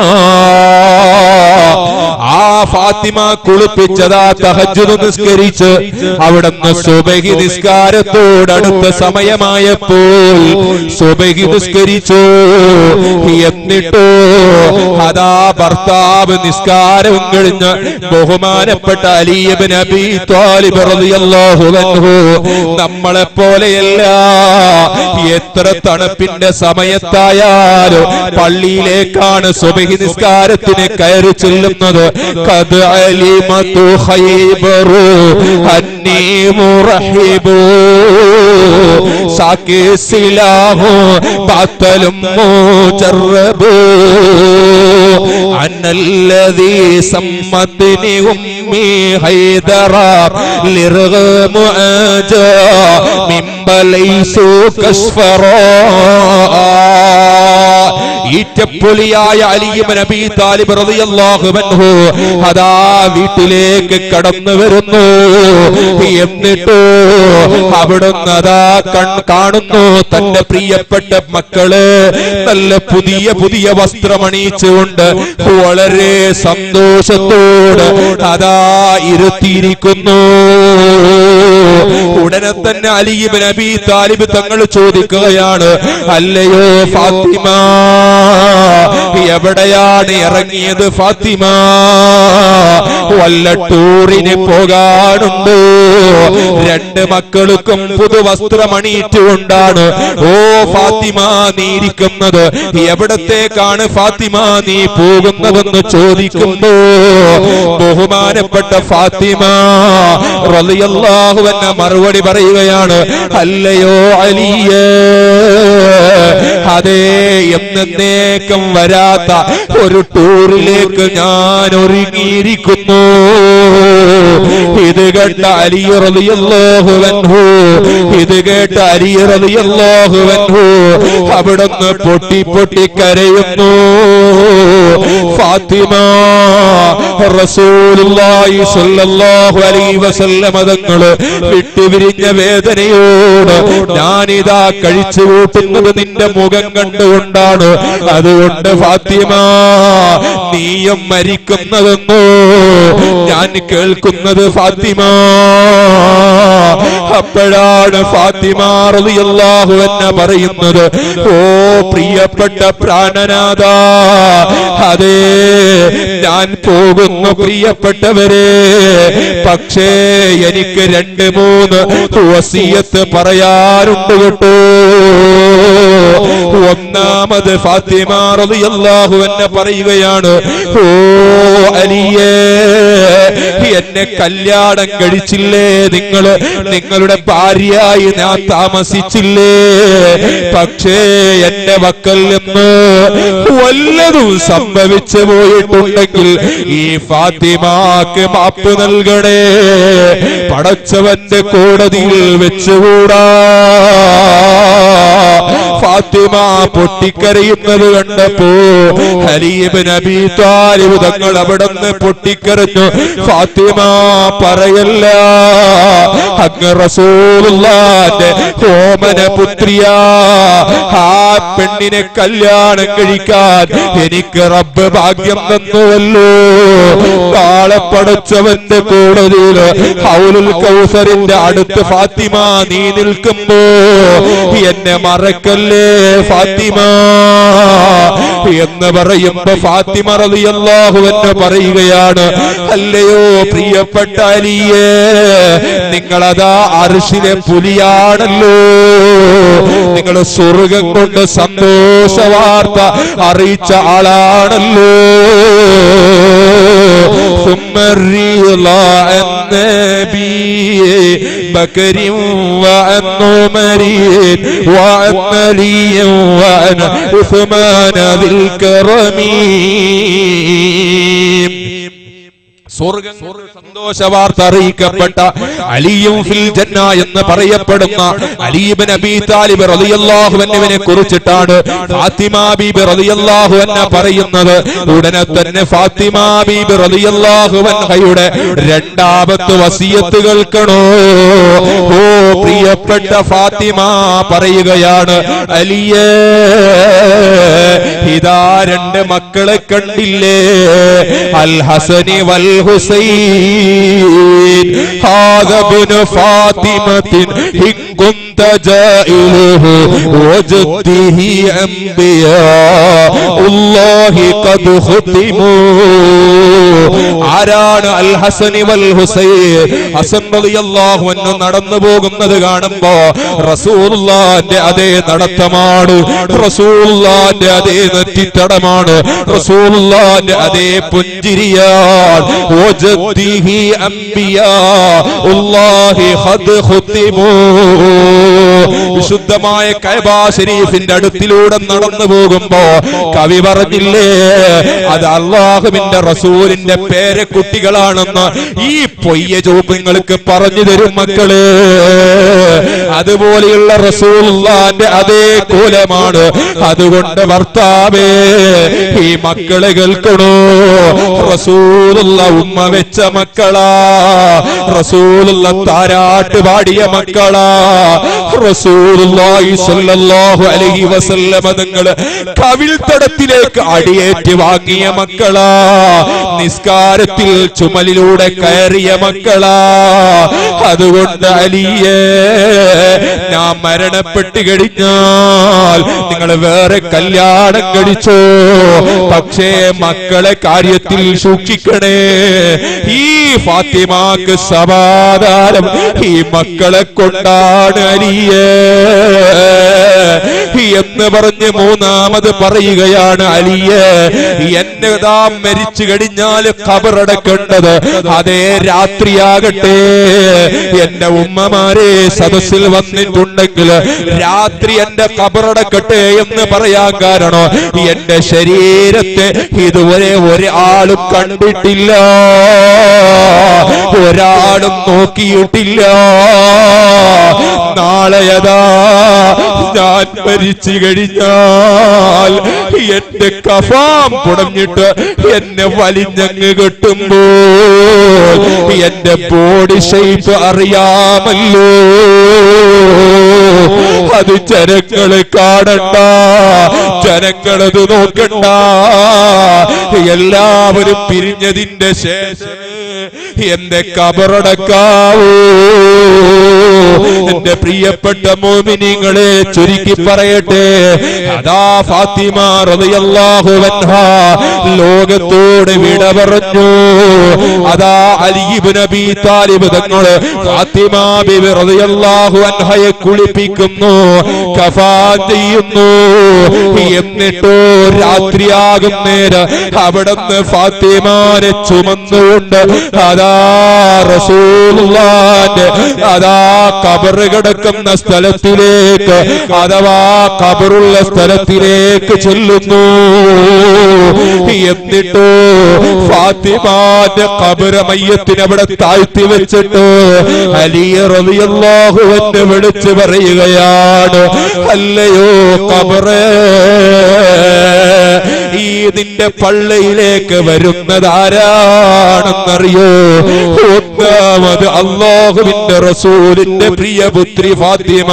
ആ ഫാത്തിമ കുളിപ്പിച്ചതാ തഹജ്ജുദ് നിസ്കരിച്ച് അവിടുന്ന് സുബഹി നിസ്കാരത്തോടടുത്ത സമയമായപ്പോൾ സുബഹി നിസ്കരിച്ചു എന്നിട്ടോ അതാ ഭർത്താവ് നിസ്കാരവും കഴിഞ്ഞ് ബഹുമാനപ്പെട്ട അലിയബ് നബി ത്വാലിബ് റളിയല്ലാഹു അൻഹു നമ്മളെ പോലെയല്ല എത്ര തണുപ്പിന്റെ സമയത്തായാലും പള്ളിയിലേക്കാണ് സുബഹി നിസ്കാരത്തിന് കയറി ചെല്ലുന്നത് കത് അലിമതു ഖൈബറു അന്നീ മുറഹിബു സാക്കി സിലാഹു ബാത്തലും മുജറബു أنا الذي سمتني أمي حيدرا لرغم أجا من بليس كشفرا ഈറ്റപ്പൊലിയായ അലിയും നബി താലിബ് റളിയല്ലാഹു അൻഹു അതാ വീട്ടിലേക്ക് കടന്നു വരുന്നു എന്നിട്ടോ അവിടുന്ന് അതാ കൺ കാണുന്നു തന്റെ പ്രിയപ്പെട്ട മക്കള് നല്ല പുതിയ പുതിയ വസ്ത്രമണിയിച്ചുകൊണ്ട് വളരെ സന്തോഷത്തോട് അതാ ഇരുത്തിയിരിക്കുന്നു ഉടനെ തന്നെ അലിബ് നബി താലിബ് തങ്ങൾ ചോദിക്കുകയാണ് അല്ലയോ ഫാത്തിമ എവിടെയാണ് ഇറങ്ങിയത് ഫാത്തിമ വല്ല ടൂറിന് പോകാനുണ്ടോ രണ്ട് മക്കൾക്കും പുതുവസ്ത്രമണിയിട്ടുകൊണ്ടാണ് ഓ ഫാത്തിമ നീ ഇരിക്കുന്നത് എവിടത്തേക്കാണ് ഫാത്തിമ നീ പോകുന്നതെന്ന് ചോദിക്കുമ്പോ ബഹുമാനപ്പെട്ട ഫാത്തിമ റളിയല്ലാഹു അൻഹ മറുപടി പറയുകയാണ് അല്ലയോ അലിയേ അതേ എന്നേക്കും വരാത്ത ഒരു ടൂറിലേക്ക് ഞാൻ ഒരുങ്ങിയിരിക്കുന്നു ഇത് കേട്ട അലി റളിയല്ലാഹു അൻഹു ഇത് കേട്ട അലി റളിയല്ലാഹു അൻഹു അവിടുന്ന് പൊട്ടി പൊട്ടി കരയുന്നു ഫാത്തിമ റസൂലുള്ളാഹി സ്വല്ലല്ലാഹു അലൈഹി വസല്ലമ തങ്ങള് വിട്ടുപിരിഞ്ഞ വേദനയോട് ഞാനിതാ കഴിച്ചു കൂട്ടുന്നത് നിന്റെ മുഖം കണ്ടുകൊണ്ടാണ് അതുകൊണ്ട് ഫാത്തിമ നീയും മരിക്കുന്നതെന്നോ ഞാൻ കേൾക്കുന്നത് ഫാത്തിമ അപ്പോഴാണ് ഫാത്തിമ റളിയല്ലാഹു അൻഹ പറയുന്നത് ഓ പ്രിയപ്പെട്ട പ്രാണനാഥ അതേ ഞാൻ പോകുന്നു പ്രിയപ്പെട്ടവരെ പക്ഷേ എനിക്ക് രണ്ട് മൂന്ന് വസീയത്ത് പറയാറുണ്ട് കേട്ടോ ഒന്നാമത് ഫാത്തിമ റളിയല്ലാഹു അൻഹ പറയുകയാണ് ഓ അലിയേ എന്നെ കല്യാണം കഴിച്ചില്ലേ നിങ്ങൾ നിങ്ങളുടെ ഭാര്യയായി ഞാൻ താമസിച്ചില്ലേ പക്ഷേ എന്റെ മക്കൾ നിന്ന് വല്ലതും സംഭവിച്ചു പോയിട്ടുണ്ടെങ്കിൽ ഈ ഫാത്തിമാക്ക് മാപ്പ് നൽകണേ പടച്ചവന്റെ കോടതിയിൽ വെച്ചുകൂടാ ഫാത്തിമ പൊട്ടിക്കരയുന്നത് കണ്ടപ്പോ ഹലീബ് നബി താലിബ് തങ്ങൾ അവിടെ നിന്ന് പൊട്ടിക്കരഞ്ഞു ഫാത്തിമ പറയല്ല അങ്ങ് റസൂലുള്ളാന്റെ ഓമന പുത്രിയ ആ പെണ്ണിനെ കല്യാണം കഴിക്കാൻ എനിക്ക് റബ്ബ് ഭാഗ്യം തന്നുവല്ലോ നാളെ പടച്ചവന്റെ കോടതിയിൽ ഹൗലുൽ കൗസറിന്റെ അടുത്ത് ഫാത്തിമ നീ നിൽക്കുമ്പോ എന്നെ മറക്കല്ലേ ഫാത്തിമ എന്ന് പറയുമ്പോ ഫാത്തിമ റളിയല്ലാഹു എന്ന് പറയുകയാണ് അല്ലയോ പ്രിയപ്പെട്ട അലിയേ നിങ്ങളതാ അർഷിലെ പുലിയാണല്ലോ നിങ്ങൾ സ്വർഗം കൊണ്ട് സന്തോഷ വാർത്ത അറിയിച്ച ആളാണല്ലോ ثم الرضا عن نبي بكر وعن عمر وعن علي وعن عثمان ذي الكرم സ്വർഗം സന്തോഷ വാർത്ത അറിയിക്കപ്പെട്ട അലിയും ഫിൽ ജന്ന എന്ന് പറയപ്പെടുന്ന അലീബ് നബി താലിബ് റളിയല്ലാഹു അൻഹുവിനെ കുറിച്ചിട്ടാണ് ഫാത്തിമ ബീബി റളിയല്ലാഹു അൻഹ പറയുന്നത് ഉടനെ തന്നെ ഫാത്തിമ ബീബി റളിയല്ലാഹു അൻഹയുടെ രണ്ടാമത്തെ വസിയത്ത് കേൾക്കണോ ഓ പ്രിയപ്പെട്ട ഫാത്തിമ പറയുകയാണ് അലിയേ ഇതാ രണ്ട് മക്കളെ കണ്ടില്ലേ അൽ ഹസനി വൽ ഹുസൈൻ هذا ابن فاطمة إن كنت جائله وجده أنبياء الله قد ختموا ആരാണ് അൽ ഹസനി വൽ ഹുസൈൻ ഹസൻ റളിയല്ലാഹു അൻഹു നടന്നു പോകുന്നത് കാണുമ്പോ റസൂലുള്ളാന്റെ അതേ നടത്തമാണ് റസൂലുള്ളാന്റെ അതേ നെറ്റിത്തടമാണ് റസൂലുള്ളാന്റെ അതേ പുഞ്ചിരിയാണ് وجده أنبياء الله قد ختموا വിശുദ്ധമായ കൈബാ ഷരീഫിന്റെ അടുത്തിലൂടെ നടന്നു പോകുമ്പോ കവി പറഞ്ഞില്ലേ അത് അള്ളാഹുവിന്റെ റസൂലിന്റെ പേരക്കുട്ടികളാണെന്ന് ഈ പൊയ്യ ചോദ്യങ്ങൾക്ക് പറഞ്ഞു തരും മക്കള് അതുപോലെയുള്ള റസൂലുള്ളാന്റെ അതേ കോലമാണ് അതുകൊണ്ട് ഭർത്താവേ ഈ മക്കളെ കേൾക്കണോ റസൂലുള്ള ഉമ്മ വെച്ച മക്കളാ റസൂലുള്ള താരാട്ട് പാടിയ മക്കളാ റസൂലുള്ളാഹി സ്വല്ലല്ലാഹു അലൈഹി വസല്ലമ തങ്ങൾ കവിൾത്തടത്തിലേക്ക് അടിയേറ്റ് വാങ്ങിയ മക്കളാ നിസ്കാരത്തിൽ ചുമലിലൂടെ കയറിയ മക്കളാ അതുകൊണ്ട് അലിയേ ഞാൻ മരണപ്പെട്ട് കഴിഞ്ഞാൽ നിങ്ങൾ വേറെ കല്യാണം കഴിച്ചോ പക്ഷേ മക്കളെ കാര്യത്തിൽ സൂക്ഷിക്കണേ ഈ ഫാത്തിമാക്ക് സമാധാനം ഈ മക്കളെ കൊണ്ടാണ് അലിയേ എന്ന് പറഞ്ഞ് മൂന്നാമത് പറയുകയാണ് അലിയേ എന്നെ താൻ മരിച്ചു കഴിഞ്ഞാൽ കബറടക്കേണ്ടത് അതേ രാത്രിയാകട്ടെ എന്റെ ഉമ്മമാരെ സദസ്സിൽ വന്നിട്ടുണ്ടെങ്കിൽ രാത്രി എന്റെ കബറടക്കട്ടെ എന്ന് പറയാൻ കാരണം എന്റെ ശരീരത്തെ ഇതുവരെ ഒരാളും കണ്ടിട്ടില്ല ഒരാളും നോക്കിയിട്ടില്ല നാളെയതാ ഞാൻ മരിച്ചു കഴിഞ്ഞാൽ എന്റെ കഫാം കുടഞ്ഞിട്ട് എന്നെ വലിഞ്ഞങ്ങ് കെട്ടുമ്പോ എന്റെ ബോഡി ഷേപ്പ് അറിയാമല്ലോ അത് ജനങ്ങള് കാണണ്ട ജനങ്ങളത് നോക്കണ്ട എല്ലാവരും പിരിഞ്ഞതിന്റെ ശേഷം എന്റെ കബറടക്കാവൂ എന്റെ പ്രിയപ്പെട്ട മോമിനിങ്ങളെ ചുരുക്കി പറയട്ടെ അതാ ഫാത്തിമ റളിയല്ലാഹു അൻഹ ലോകത്തോട് വിട പറഞ്ഞു അതാ അലി ഇബ്നു അബീ താലിബ് തങ്ങള് ഫാത്തിമ ബിബി റളിയല്ലാഹു അൻഹയെ കുളിപ്പിക്കുന്നു കഫാൻ ചെയ്യുന്നു എന്നിട്ടോ രാത്രിയാകും നേരം അവിടുന്ന് ഫാത്തിമാനെ ചുമന്നുകൊണ്ട് അതാ റസൂലുള്ളാന്റെ അതാ കബറ് കിടക്കുന്ന സ്ഥലത്തിലേക്ക് അഥവാ കബറുള്ള സ്ഥലത്തിലേക്ക് ചെല്ലുന്നു എന്നിട്ടോ ഫാത്തിമാന്റെ കബറ മയ്യത്തിന് അവിടെ താഴ്ത്തി വെച്ചിട്ട് അലിയ റളിയല്ലാഹു എന്ന് വിളിച്ചു പറയുകയാണ് അല്ലയോ കബറേ ഈ നിന്റെ പള്ളിയിലേക്ക് വരുന്നത് ആരാണെന്നറിയോ ഒന്നാമത് അള്ളാഹുവിന്റെ റസൂലിന്റെ പ്രിയപുത്രി ഫാത്തിമ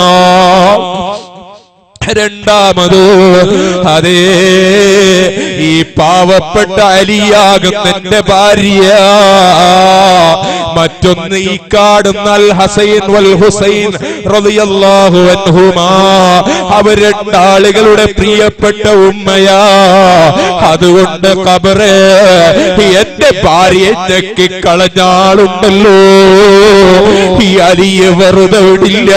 രണ്ടാമത് അതേ ഈ പാവപ്പെട്ട അലിയാകുന്ന എന്റെ ഭാര്യ മറ്റൊന്ന് ഈ കാടുന്ന അൽ ഹസൈൻ വൽ ഹുസൈൻ റളിയല്ലാഹു അൻഹുമാ അവർ രണ്ടാളുകളുടെ പ്രിയപ്പെട്ട ഉമ്മയാ അതുകൊണ്ട് കബറേ എന്റെ ഭാര്യയെ ഞെക്കി കളഞ്ഞാളുണ്ടല്ലോ ഈ അലിയെ വെറുതെ വിടില്ല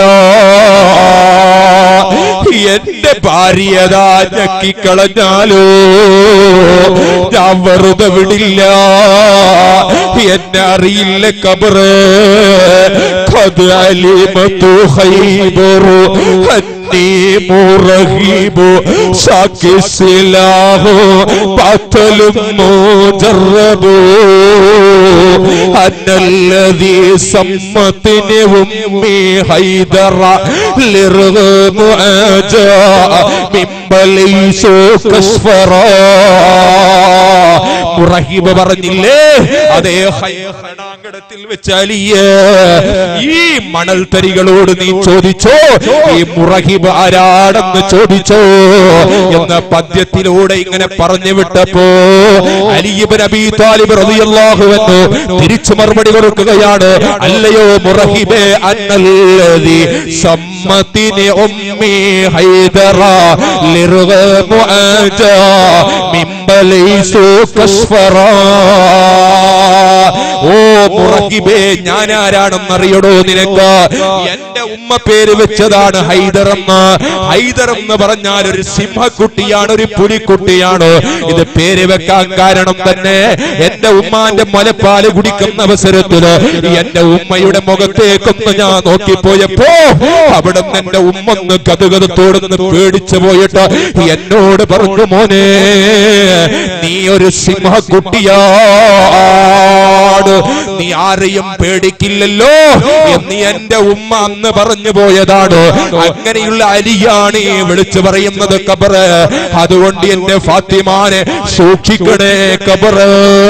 എന്റെ ഭാര്യതാ ഞെക്കിക്കളഞ്ഞാലോ ഞാൻ വെറുതെ വിടില്ല എന്നെ അറിയില്ല കബറ് കത് അലിമത്തു ഹൈബറു അന്നീ മുറഹിബു സാക്കി സിലാഹു ബാത്തലും മുജറബു أنا الذي سمتني أمي حيدر لرغم أجاء من بليس كسفرا മുറഹിബ് പറഞ്ഞില്ലേ അതേ ഹൈഹണാങ്കണത്തിൽ വെച്ചാലിയേ ഈ മണൽ തരികളോട് നീ ചോദിച്ചോ ഈ മുറഹിബ് ആരാടെന്ന് ചോദിച്ചോ എന്ന പദ്യത്തിലൂടെ ഇങ്ങനെ പറഞ്ഞു വിട്ടപ്പോ അലിബ് നബി താലിബ് റളിയല്ലാഹു അൻഹു തിരിച്ചു മറുപടി കൊടുക്കുകയാണ് അല്ലയോ മുറഹിബേ അന്നല്ലദി സമ്മതിനി ഉമ്മി ഹൈദറ ലിർഗമു ആജാ മിൻ ബലൈസു കസ്ഫറാ ഓ മുറഹിബേ ഞാൻ ആരാണെന്നറിയടോ നിനക്ക് എന്റെ ഉമ്മ പേര് വെച്ചതാണ് ഹൈദർ എന്ന് ഹൈദർ എന്ന് പറഞ്ഞാൽ ഒരു സിംഹക്കുട്ടിയാണ് ഒരു പുലിക്കുട്ടിയാണ് ഇത് പേര് വെക്കാൻ കാരണം തന്നെ എന്റെ ഉമ്മാന്റെ മുലപ്പാല് കുടിക്കുന്ന അവസരത്തില് എന്റെ ഉമ്മയുടെ മുഖത്തേക്കൊന്ന് ഞാൻ നോക്കിപ്പോയപ്പോ അവിടെ നിന്ന് എന്റെ ഉമ്മ ഒന്ന് കതുകതത്തോടൊന്ന് പേടിച്ചു പോയിട്ട് എന്നോട് പറഞ്ഞു മോനെ നീ ഒരു സിംഹക്കുട്ടിയാണ് നീ ആരെയും പേടിക്കില്ലല്ലോ എന്ന് എന്റെ ഉമ്മ അന്ന് പറഞ്ഞു പോയതാണ് അങ്ങനെയുള്ള അലിയാണ് ഈ വിളിച്ചു പറയുന്നത് കബറ് അതുകൊണ്ട് എന്റെ ഫാത്തിമാനെ സൂക്ഷിക്കണേ കബറ്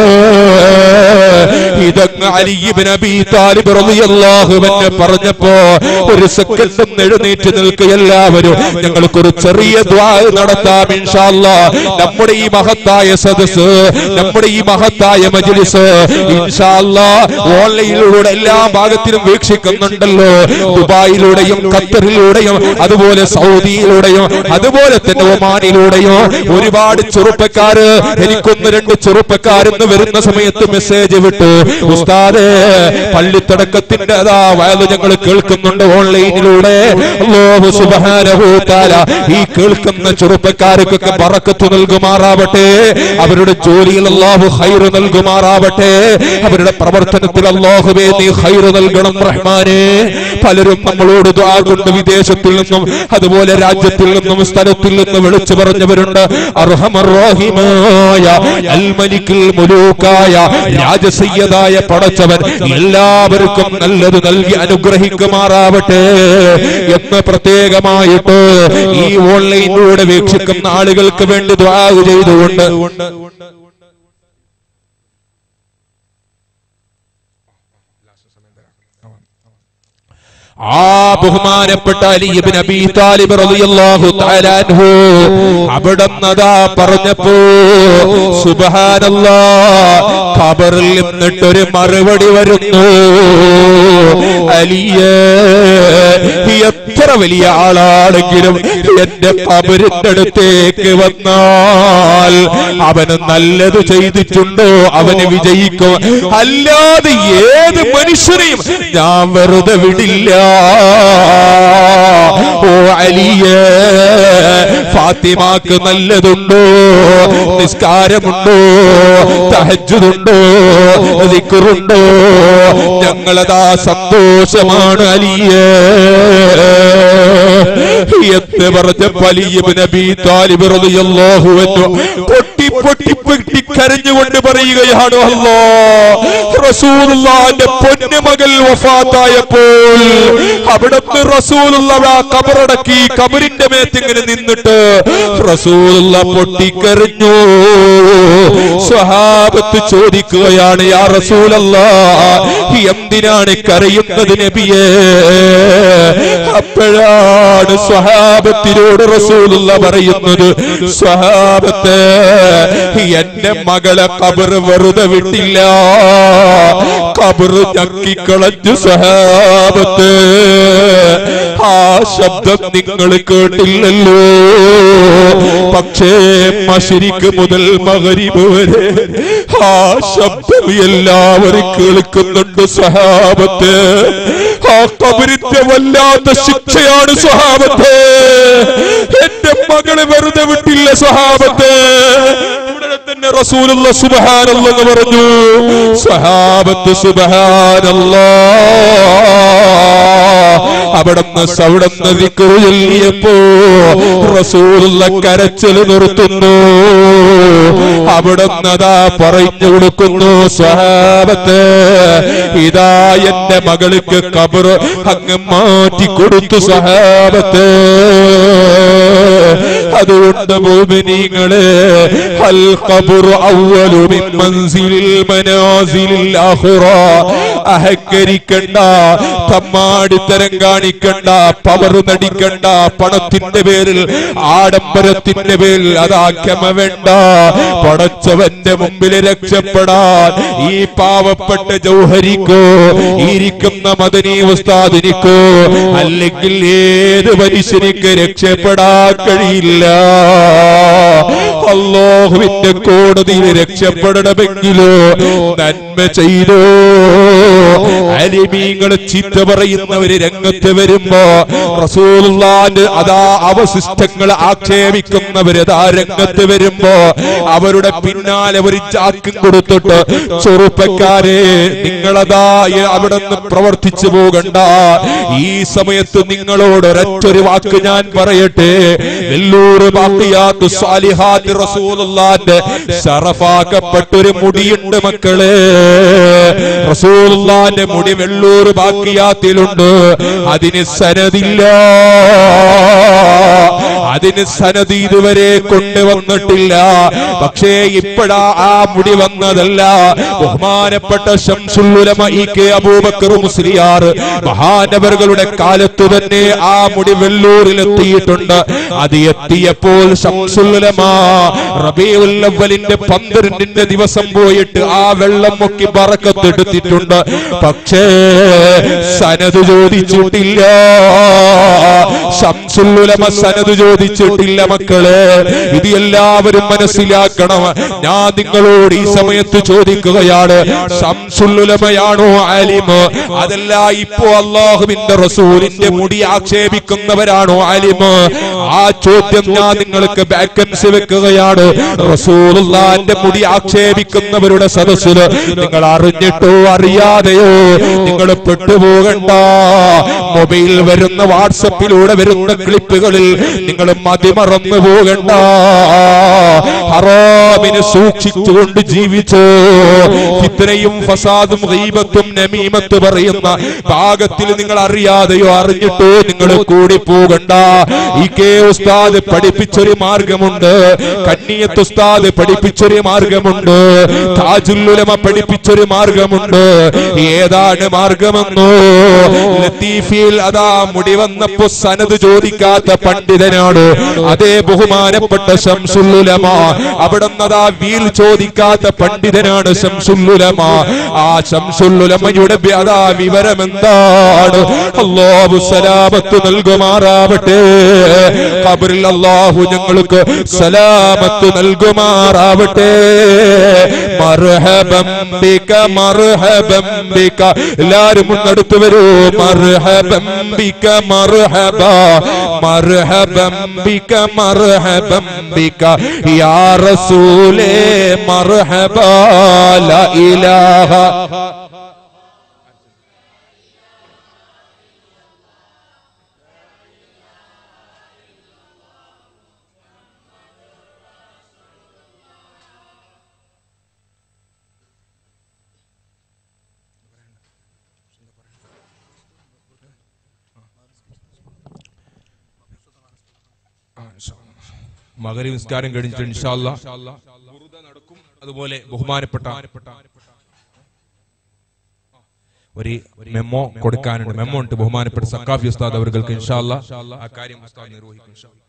ഇതങ്ങ് അലിബിൻ അബി താലിബ് റളിയല്ലാഹു അൻഹു പറഞ്ഞപ്പോ ഒരു സെക്കൻഡ് ഒന്ന് എഴുന്നേറ്റ് നിൽക്കുക എല്ലാവരും ഞങ്ങൾക്കൊരു ചെറിയ ദ്വാ നടത്താം ഇൻഷാല്ലാ നമ്മുടെ ഈ മഹത്തായ സദസ് നമ്മുടെ ഈ മഹത്തായ മജ്ലിസ് ഇൻഷാല്ലാ ഓൺലൈനിലൂടെ എല്ലാ ഭാഗത്തിലും വീക്ഷിക്കുന്നുണ്ടല്ലോ ദുബായിലൂടെയും ഖത്തറിലൂടെയും അതുപോലെ സൗദിയിലൂടെയും അതുപോലെ തന്നെ ഒമാനിലൂടെയും ഒരുപാട് ചെറുപ്പക്കാര് എനിക്കൊന്ന് രണ്ട് ചെറുപ്പക്കാരെന്ന് വരുന്ന സമയത്ത് മെസ്സേജ് വിട്ടു ഉസ്താദേ പള്ളിത്തടക്കത്തിന്റെ അതാ വയത് ഞങ്ങൾ കേൾക്കുന്നുണ്ട് ഓൺലൈനിലൂടെ അല്ലാഹു സുബ്ഹാനഹു തആല ഈ കേൾക്കുന്ന ചെറുപ്പക്കാർക്കൊക്കെ ബറക്കത്ത് നൽകുമാറാവട്ടെ അവരുടെ ജോലിയിൽ അല്ലാഹു ഖൈറ് നൽകുമാറാവട്ടെ അവരുടെ പ്രവർത്തനത്തിൽ അല്ലാഹുവേ നീ ഖൈറ് നൽകണം റഹ്മാനെ പലരും നമ്മളോട് ദുആ കൊണ്ട് വിദേശത്തിൽ നിന്നും അതുപോലെ രാജ്യത്തിൽ നിന്നും സ്ഥലത്തിൽ നിന്നും വിളിച്ചു പറഞ്ഞവരുണ്ട് അർഹമർ റഹീമായ അൽ മലിക്കുൽ മുലൂക്കായ രാജസയ്യതായ പടച്ചവൻ എല്ലാവർക്കും നല്ലത് നൽകി അനുഗ്രഹിക്കുമാറാവട്ടെ എന്ന് പ്രത്യേകമായിട്ട് ഈ ഓൺലൈനിലൂടെ വീക്ഷിക്കുന്ന ആളുകൾക്ക് വേണ്ടി ദ്വാ ചെയ്തുകൊണ്ട് ആ ബഹുമാനപ്പെട്ട അലിബിൻ അബി താലിബ് റളിയല്ലാഹു തആല അൻഹു അവിടുന്നതാ പറഞ്ഞപ്പോ സുബ്ഹാനല്ലാ ഖബറിൽ നിന്നിട്ടൊരു മറുപടി വരുന്നു അലിയേ എത്ര വലിയ ആളാണെങ്കിലും എന്റെ ഖബറിന്റെ അടുത്തേക്ക് വന്നാൽ അവന് നല്ലത് ചെയ്തിട്ടുണ്ടോ അവന് വിജയിക്കും അല്ലാതെ ഏത് മനുഷ്യനെയും ഞാൻ വെറുതെ വിടില്ല ഓ അലിയേ ഫാത്തിമാക്ക് നല്ലതുണ്ടോ നിസ്കാരമുണ്ടോ തഹജുദുണ്ടോ ദിക്റുണ്ടോ ഞങ്ങളതാ സന്തോഷമാണ് അലിയേ എന്ന് പറഞ്ഞ വലിയ നബി താലിബ് റളിയല്ലാഹു അൻഹു പൊട്ടി പൊട്ടി പൊട്ടി കരഞ്ഞുകൊണ്ട് പറയുകയാണ് അല്ലാ റസൂലുള്ളാഹിന്റെ പൊന്നു മകൾ വഫാത്തായപ്പോൾ അവിടുന്ന് റസൂലുള്ള ആ കബറടക്കി കബറിന്റെ മേത്ത് ഇങ്ങനെ നിന്നിട്ട് റസൂലുള്ള പൊട്ടിക്കരഞ്ഞു സ്വഹാബത്ത് ചോദിക്കുകയാണ് യാ റസൂലല്ലാ എന്തിനാണ് കരയുന്നത് നബിയേ അപ്പോഴാണ് സ്വഹാബത്തിനോട് റസൂലുള്ള പറയുന്നത് സ്വഹാബത്ത് എന്റെ മകളെ കബർ വെറുതെ വിട്ടില്ല കബർ ഞക്കിക്കളഞ്ഞു സ്വഹാബത്ത് ആ ശബ്ദം നിങ്ങൾ കേട്ടില്ലല്ലോ പക്ഷേ മഷിരിക്ക് മുതൽ മകരിബ് വരെ ആ ശബ്ദം എല്ലാവരും കേൾക്കുന്നുണ്ട് സ്വഹാബത്ത് ആ കബരിന്റെ വല്ലാത്ത ശിക്ഷയാണ് സ്വഹാബത്ത് എന്റെ മകളെ വെറുതെ വിട്ടില്ല സ്വഹാബത്ത് ഉടനെ തന്നെ റസൂലുള്ള സുബഹാനല്ല എന്ന് പറഞ്ഞു സ്വഹാബത്ത് സുബഹാനല്ലാ അവിടുന്ന് സവിടുന്ന് വിക്കറു ചൊല്ലിയപ്പോ റസൂലുള്ള കരച്ചിൽ നിർത്തുന്നു അവിടുന്ന് അതാ പറഞ്ഞു കൊടുക്കുന്നു സ്വഹാബത്ത് ഇതാ എന്റെ മകൾക്ക് കബർ അങ്ങ് മാറ്റി കൊടുത്തു സ്വഹാബത്ത് അതുകൊണ്ട് മോമിനിങ്ങളെ അൽ ഖബർ അവലു മിൻ മൻസിലിൽ മനാസിലിൽ ആഖിറ അഹങ്കരിക്കണ്ട തമ്മാടിത്തരം കാണിക്കണ്ട പവർ നടിക്കണ്ട പണത്തിന്റെ പേരിൽ ആഡംബരത്തിന്റെ പേരിൽ അതാക്കമ വേണ്ട പടച്ചവന്റെ മുമ്പിൽ രക്ഷപ്പെടാൻ ഈ പാവപ്പെട്ട ജൗഹരിക്കോ ഇരിക്കുന്ന മദനി ഉസ്താദിനിക്കോ അല്ലെങ്കിൽ ഏത് മനുഷ്യനിക്ക് രക്ഷപ്പെടാൻ കഴിയില്ല അള്ളാഹുവിന്റെ കോടതിയിൽ രക്ഷപ്പെടണമെങ്കിലോ നന്മ ചെയ്തോ അലിമീങ്ങളെ ചീത്ത പറയുന്നവര് രംഗത്ത് വരുമ്പോ റസൂലുള്ളാന്റെ അതാ അവശിഷ്ടങ്ങൾ ആക്ഷേപിക്കുന്നവര് അതാ രംഗത്ത് വരുമ്പോ അവരുടെ പിന്നാലെ ഒരു ചാക്കും കൊടുത്തിട്ട് ചെറുപ്പക്കാരെ നിങ്ങളതാ അവിടെ നിന്ന് പ്രവർത്തിച്ചു പോകണ്ട ഈ സമയത്ത് നിങ്ങളോട് ഒരൊറ്റൊരു വാക്ക് ഞാൻ പറയട്ടെ വെല്ലൂർ ബാക്കിയാത്ത് സാലിഹാത്ത് റസൂലുള്ളാന്റെ ശറഫാക്കപ്പെട്ടൊരു മുടിയുണ്ട് മക്കളെ റസൂലുള്ളാന്റെ മുടി വെള്ളൂർ ബാക്കിയാത്തിലുണ്ട് അതിന് സനദില്ല അതിന് സനത് ഇതുവരെ കൊണ്ടുവന്നിട്ടില്ല പക്ഷേ ഇപ്പോഴാ ആ മുടി വന്നതല്ല ബഹുമാനപ്പെട്ട ശംസുല്ലുലമ ഇ കെ അബൂബക്കർ മുസ്ലിയാർ മഹാനവറുകളുടെ കാലത്ത് തന്നെ ആ മുടി വെള്ളൂരിൽ എത്തിയിട്ടുണ്ട് അത് എത്തിയപ്പോൾ ശംസുല്ലുലമ റബീഉല്ലവലിന്റെ പന്ത്രണ്ടിന്റെ ദിവസം പോയിട്ട് ആ വെള്ളം മുക്കി പറക്കത്തെടുത്തിട്ടുണ്ട് പക്ഷേ സനത് ചോദിച്ചിട്ടില്ല ശംസുല്ലുലമ സനത് ചോദിച്ചിട്ടില്ല മക്കളെ ഇത് എല്ലാവരും മനസ്സിലാക്കണം ഞാൻ നിങ്ങളോട് ഈ സമയത്ത് ചോദിക്കുകയാണ് ശംസുല്ലുലമയാണോ ആലിമ് അതല്ല ഇപ്പോ അള്ളാഹുവിന്റെ റസൂലിന്റെ മുടി ആക്ഷേപിക്കുന്നവരാണോ ആലിമ് ആ ചോദ്യം ഞാൻ നിങ്ങൾക്ക് വാക്കൻസി വെക്കുകയാണ് റസൂലുള്ളാന്റെ മുടി ആക്ഷേപിക്കുന്നവരുടെ സദസ്സില് നിങ്ങൾ അറിഞ്ഞിട്ടോ അറിയാതെയോ നിങ്ങൾ പെട്ടുപോകണ്ട മൊബൈൽ വരുന്ന വാട്സപ്പിലൂടെ വരുന്ന ക്ലിപ്പുകളിൽ നിങ്ങൾ മതിമറന്നു പോകണ്ട ഹറാമിനെ സൂക്ഷിച്ചുകൊണ്ട് ജീവിച്ചോ ഇത്രയും ഫസാദും ഗീബത്തും നമീമത്ത് പറയുന്ന ഭാഗത്തിൽ നിങ്ങൾ അറിയാതെയോ അറിഞ്ഞിട്ടോ നിങ്ങൾ കൂടി പോകണ്ട ഈ കെ ഉസ്താദ് പഠിപ്പിച്ചൊരു മാർഗമുണ്ട് കന്നിയത്ത് ഉസ്താദ് പഠിപ്പിച്ചൊരു മാർഗമുണ്ട് താജുല്ലുലമ പഠിപ്പിച്ചൊരു മാർഗമുണ്ട് ഏതാണ് മാർഗമെന്നോ ലത്തീഫിയിൽ അതാ മുടി വന്നപ്പോ സനത് ചോദിക്കാത്ത പണ്ഡിതനാണ് അതേ ബഹുമാനപ്പെട്ട ശംസുല്ലുലമ അവിടെ അതാ വീൽ ചോദിക്കാത്ത പണ്ഡിതനാണ് ശംസുല്ലുലമ ആ ശംസുല്ലുലമയുടെ ബി- അതാ വിവരം എന്താണ് അള്ളാഹു സലാമത്ത് നൽകുമാറാവട്ടെ ഖബറിൽ അള്ളാഹു ഞങ്ങൾക്ക് സലാമത്ത് നൽകുമാറാവട്ടെ മർഹബം ബിക മർഹബം ബിക എല്ലാരും മുന്നടുത്ത് വരൂ മർഹബം ബിക മർഹബ മർഹബം ബിക മർഹബം ബിക യാ റസൂലേ മർഹബ ലാ ഇലാഹ മകരി നിസ്കാരം കഴിഞ്ഞിട്ട് ഇൻഷാല്ല നടക്കും അതുപോലെ ബഹുമാനപ്പെട്ട ഒരു മെമ്മോ കൊടുക്കാനുണ്ട് മെമ്മോ ഉണ്ട് ബഹുമാനപ്പെട്ട സക്കാഫി ഉസ്താദ് അവർക്ക് ഇൻഷാല്ല ആ കാര്യം ഉസ്താദ് നിർവഹിക്കും ഇൻഷാ അല്ലാ.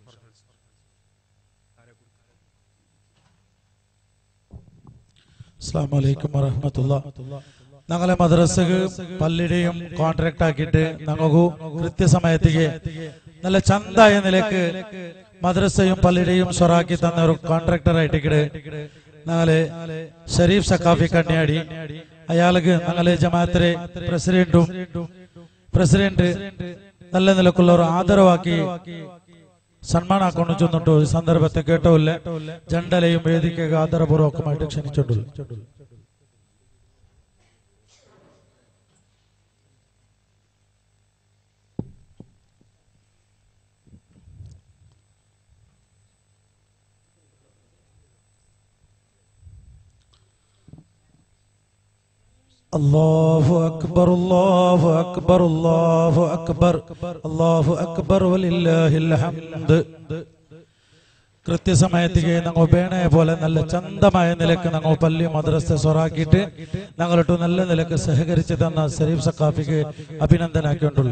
അസ്സാം വലൈക്കും വറഹമത്തുള്ള ഞങ്ങളെ മദ്രസക്ക് പള്ളിയുടെയും കോൺട്രാക്ട് ആക്കിയിട്ട് ഞങ്ങൾക്ക് കൃത്യസമയത്തേക്ക് നല്ല ചന്തായ നിലക്ക് മദ്രസയും പള്ളിയുടെയും സ്വറാക്കി തന്ന ഒരു കോൺട്രാക്ടർ ആയിട്ട് ഞങ്ങളെ ഷരീഫ് സക്കാഫി കണ്ണിയാടി അയാൾക്ക് ഞങ്ങളെ ജമാഅത്തിലെ പ്രസിഡന്റും പ്രസിഡന്റ് നല്ല നിലക്കുള്ള ഒരു ആദരവാക്കി സന്മാനാക്കൊണ്ട് ചെന്നിട്ടു ഈ സന്ദർഭത്തെ കേട്ടോല്ല ജണ്ടലയും വേദിക്കുക ആദരപൂർവകമായിട്ട് ക്ഷണിച്ചിട്ടുള്ളൂ الله أكبر الله أكبر الله أكبر الله أكبر ولله الحمد കൃത്യസമയത്തേക്ക് ഞങ്ങൾ വേണേ പോലെ നല്ല ചന്തമായ നിലക്ക് ഞങ്ങൾ പള്ളി മദ്രസ സ്വറാക്കിയിട്ട് ഞങ്ങളിട്ട് നല്ല നിലക്ക് സഹകരിച്ച് തന്ന സരീഫ് സക്കാഫിക്ക് അഭിനന്ദനാക്കിയിട്ടുള്ളു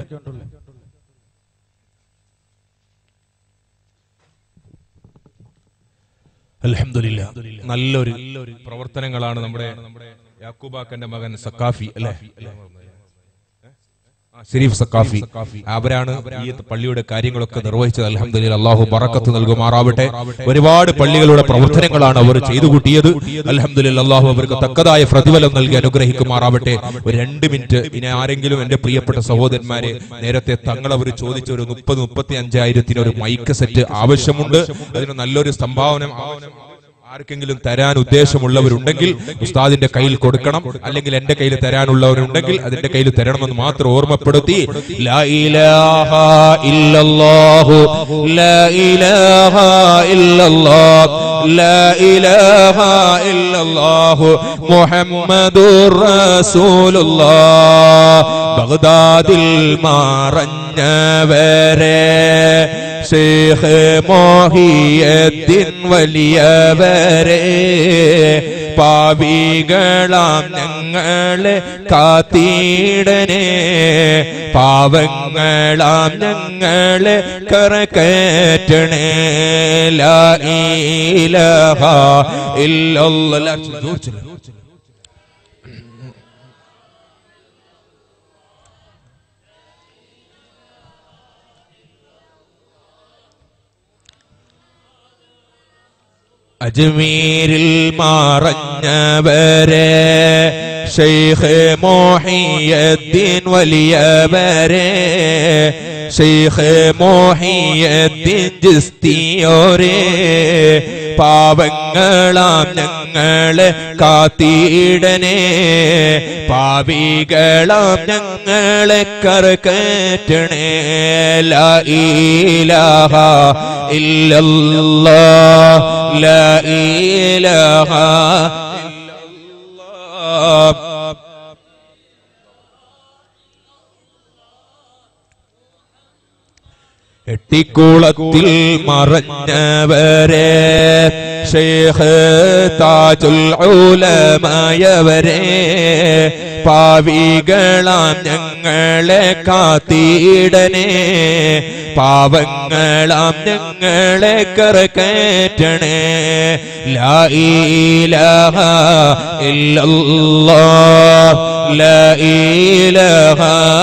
അൽഹംദുലില്ലാ നല്ലൊരു പ്രവർത്തനങ്ങളാണ് നമ്മുടെ യാക്കൂബാക്കന്റെ മകൻ സക്കാഫി അല്ലെ ഷെരീഫ് സക്കാഫി അവരാണ് ഈ പള്ളിയുടെ കാര്യങ്ങളൊക്കെ നിർവഹിച്ചത് അലഹമ്മദില്ല അള്ളാഹു ബറക്കത്ത് നൽകുമാറാവട്ടെ ഒരുപാട് പള്ളികളുടെ പ്രവർത്തനങ്ങളാണ് അവർ ചെയ്തു കൂട്ടിയത് അലഹമ്മദില്ല അള്ളാഹു അവർക്ക് തക്കതായ പ്രതിഫലം നൽകി അനുഗ്രഹിക്കുമാറാവട്ടെ ഒരു രണ്ട് മിനിറ്റ് ഇനി ആരെങ്കിലും എന്റെ പ്രിയപ്പെട്ട സഹോദരന്മാരെ നേരത്തെ തങ്ങൾ അവർ ചോദിച്ച ഒരു മുപ്പത് മുപ്പത്തി അഞ്ചായിരത്തിന് ഒരു മൈക്ക് സെറ്റ് ആവശ്യമുണ്ട് അതിന് നല്ലൊരു സംഭാവന ആർക്കെങ്കിലും തരാൻ ഉദ്ദേശമുള്ളവരുണ്ടെങ്കിൽ ഉസ്താദിന്റെ കയ്യിൽ കൊടുക്കണം അല്ലെങ്കിൽ എന്റെ കയ്യിൽ തരാനുള്ളവരുണ്ടെങ്കിൽ അതിന്റെ കയ്യിൽ തരണമെന്ന് മാത്രം ഓർമ്മപ്പെടുത്തി ലാ ഇലാഹ ഇല്ലല്ലാഹു ലാ ഇലാഹ ഇല്ലല്ലാഹ് ലാ ഇലാഹ ഇല്ലല്ലാഹു മുഹമ്മദുർ റസൂലുള്ളാഹ് ബഗ്ദാദിൽ മറഞ്ഞവരെ ഷേഖ് മോഹിയദ്ദീൻ വലിയവരെ പാവികളാം ഞങ്ങളെ കാത്തിടനെ പാവങ്ങളാം ഞങ്ങളെ കറക്കറ്റണേ ലാ ഇലാഹ ഇല്ലല്ലാഹ് അജ്മീരിൽ മറഞ്ഞവരെ ഷെയ്ഖ് മോഹിയദ്ദീൻ വലിയവരെ ഷെയ്ഖ് മോഹിയദ്ദീൻ ജിസ്തിയോരെ പാവങ്ങളാം ഞങ്ങളെ കാത്തിടനെ പാവികളാം ഞങ്ങളെ കറക്കറ്റണേ ലാ ഇലാഹ ഇല്ലല്ലാഹ് ലാ ഇലാഹ ഇല്ലല്ലാഹ് എട്ടിക്കുളത്തിൽ മറഞ്ഞവരെ ഷേഖ് താജുൽ ഉലമയവരെ പാവികളാം ഞങ്ങളെ കാത്തിടനെ പാവങ്ങളാം ഞങ്ങളെ കറക്കറ്റണേ ലാ ഇലാഹ ഇല്ലല്ലാഹ് ലാ ഇലാഹ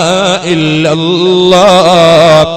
ഇല്ലല്ലാഹ്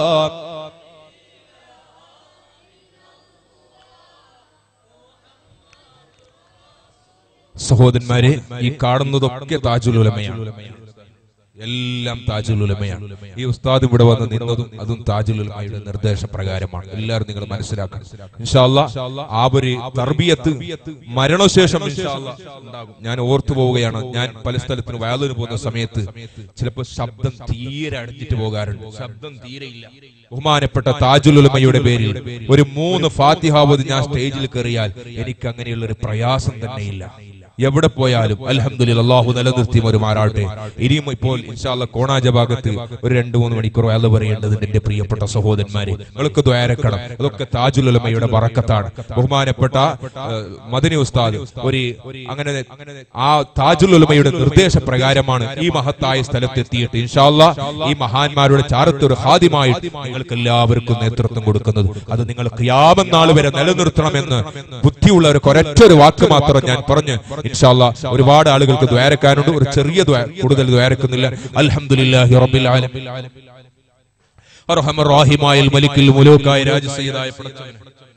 സഹോദരന്മാരെ ഈ കാണുന്നതൊക്കെ താജുൽ ഉലമയാണ് എല്ലാം താജുൽ ഉലമയാണ് ഈ ഉസ്താദ് ഇവിടെ വന്ന് നിന്നതും അതും താജുൽ ഉലമയുടെ നിർദ്ദേശപ്രകാരമാണ് എല്ലാവരും നിങ്ങൾ മനസ്സിലാക്കണം ഇൻഷാല്ല ആ ഒരു തർബിയത്ത് മരണശേഷം ഇൻഷാ അല്ലാ ഉണ്ടാകും ഞാൻ ഓർത്തു പോവുകയാണ് ഞാൻ പല സ്ഥലത്തിന് വയലിന് പോകുന്ന സമയത്ത് ചിലപ്പോൾ ശബ്ദം തീരെ അടഞ്ഞിട്ട് പോകാറുണ്ട് ശബ്ദം തീരെയില്ല ബഹുമാനപ്പെട്ട താജുൽ ഉലമയുടെ പേരിൽ ഒരു മൂന്ന് ഫാത്തിഹാവത് ഞാൻ സ്റ്റേജിൽ കയറിയാൽ എനിക്ക് അങ്ങനെയുള്ള ഒരു പ്രയാസം തന്നെയില്ല എവിടെ പോയാലും അൽഹംദുലില്ലാ അള്ളാഹു നിലനിർത്തി ഒരു മാറാട്ടെ ഇനിയും ഇപ്പോൾ ഇൻഷാല്ല കോണാജ ഭാഗത്ത് ഒരു രണ്ട് മൂന്ന് മണിക്കൂർ വേല പറയേണ്ടതുണ്ട് എന്റെ പ്രിയപ്പെട്ട സഹോദരന്മാരെ നിങ്ങൾക്ക് ദ്വാരക്കണം അതൊക്കെ താജുൽ ഉലമയുടെ ബറക്കത്താണ് ബഹുമാനപ്പെട്ട ഏഹ്, മദനി ഉസ്താദ് ഒരു അങ്ങനെ ആ താജുൽ ഉലമയുടെ നിർദ്ദേശപ്രകാരമാണ് ഈ മഹത്തായ സ്ഥലത്തെത്തിയിട്ട് ഇൻഷാല്ല ഈ മഹാന്മാരുടെ ചാരത്ത് ഒരു ഹാദ്യമായി നിങ്ങൾക്ക് എല്ലാവർക്കും നേതൃത്വം കൊടുക്കുന്നത് അത് നിങ്ങൾ ഖിയാമം നാൾ വരെ നിലനിർത്തണമെന്ന് ബുദ്ധിയുള്ള ഒരു ഒരൊറ്റൊരു വാക്ക് മാത്രം ഞാൻ പറഞ്ഞ് ഇൻഷാല്ല ഒരുപാട് ആളുകൾക്ക് ദ്വാരക്കാനുണ്ട് ഒരു ചെറിയ ദ്വാ- കൂടുതൽ ദ്വാരക്കുന്നില്ല അൽഹംദുലില്ലാഹി റബ്ബിൽ ആലമീൻ അർഹമർ റഹീമായൽ മലിക്കിൽ മുലൂക്കായ രാജസയ്യിദായ പടച്ചവനെ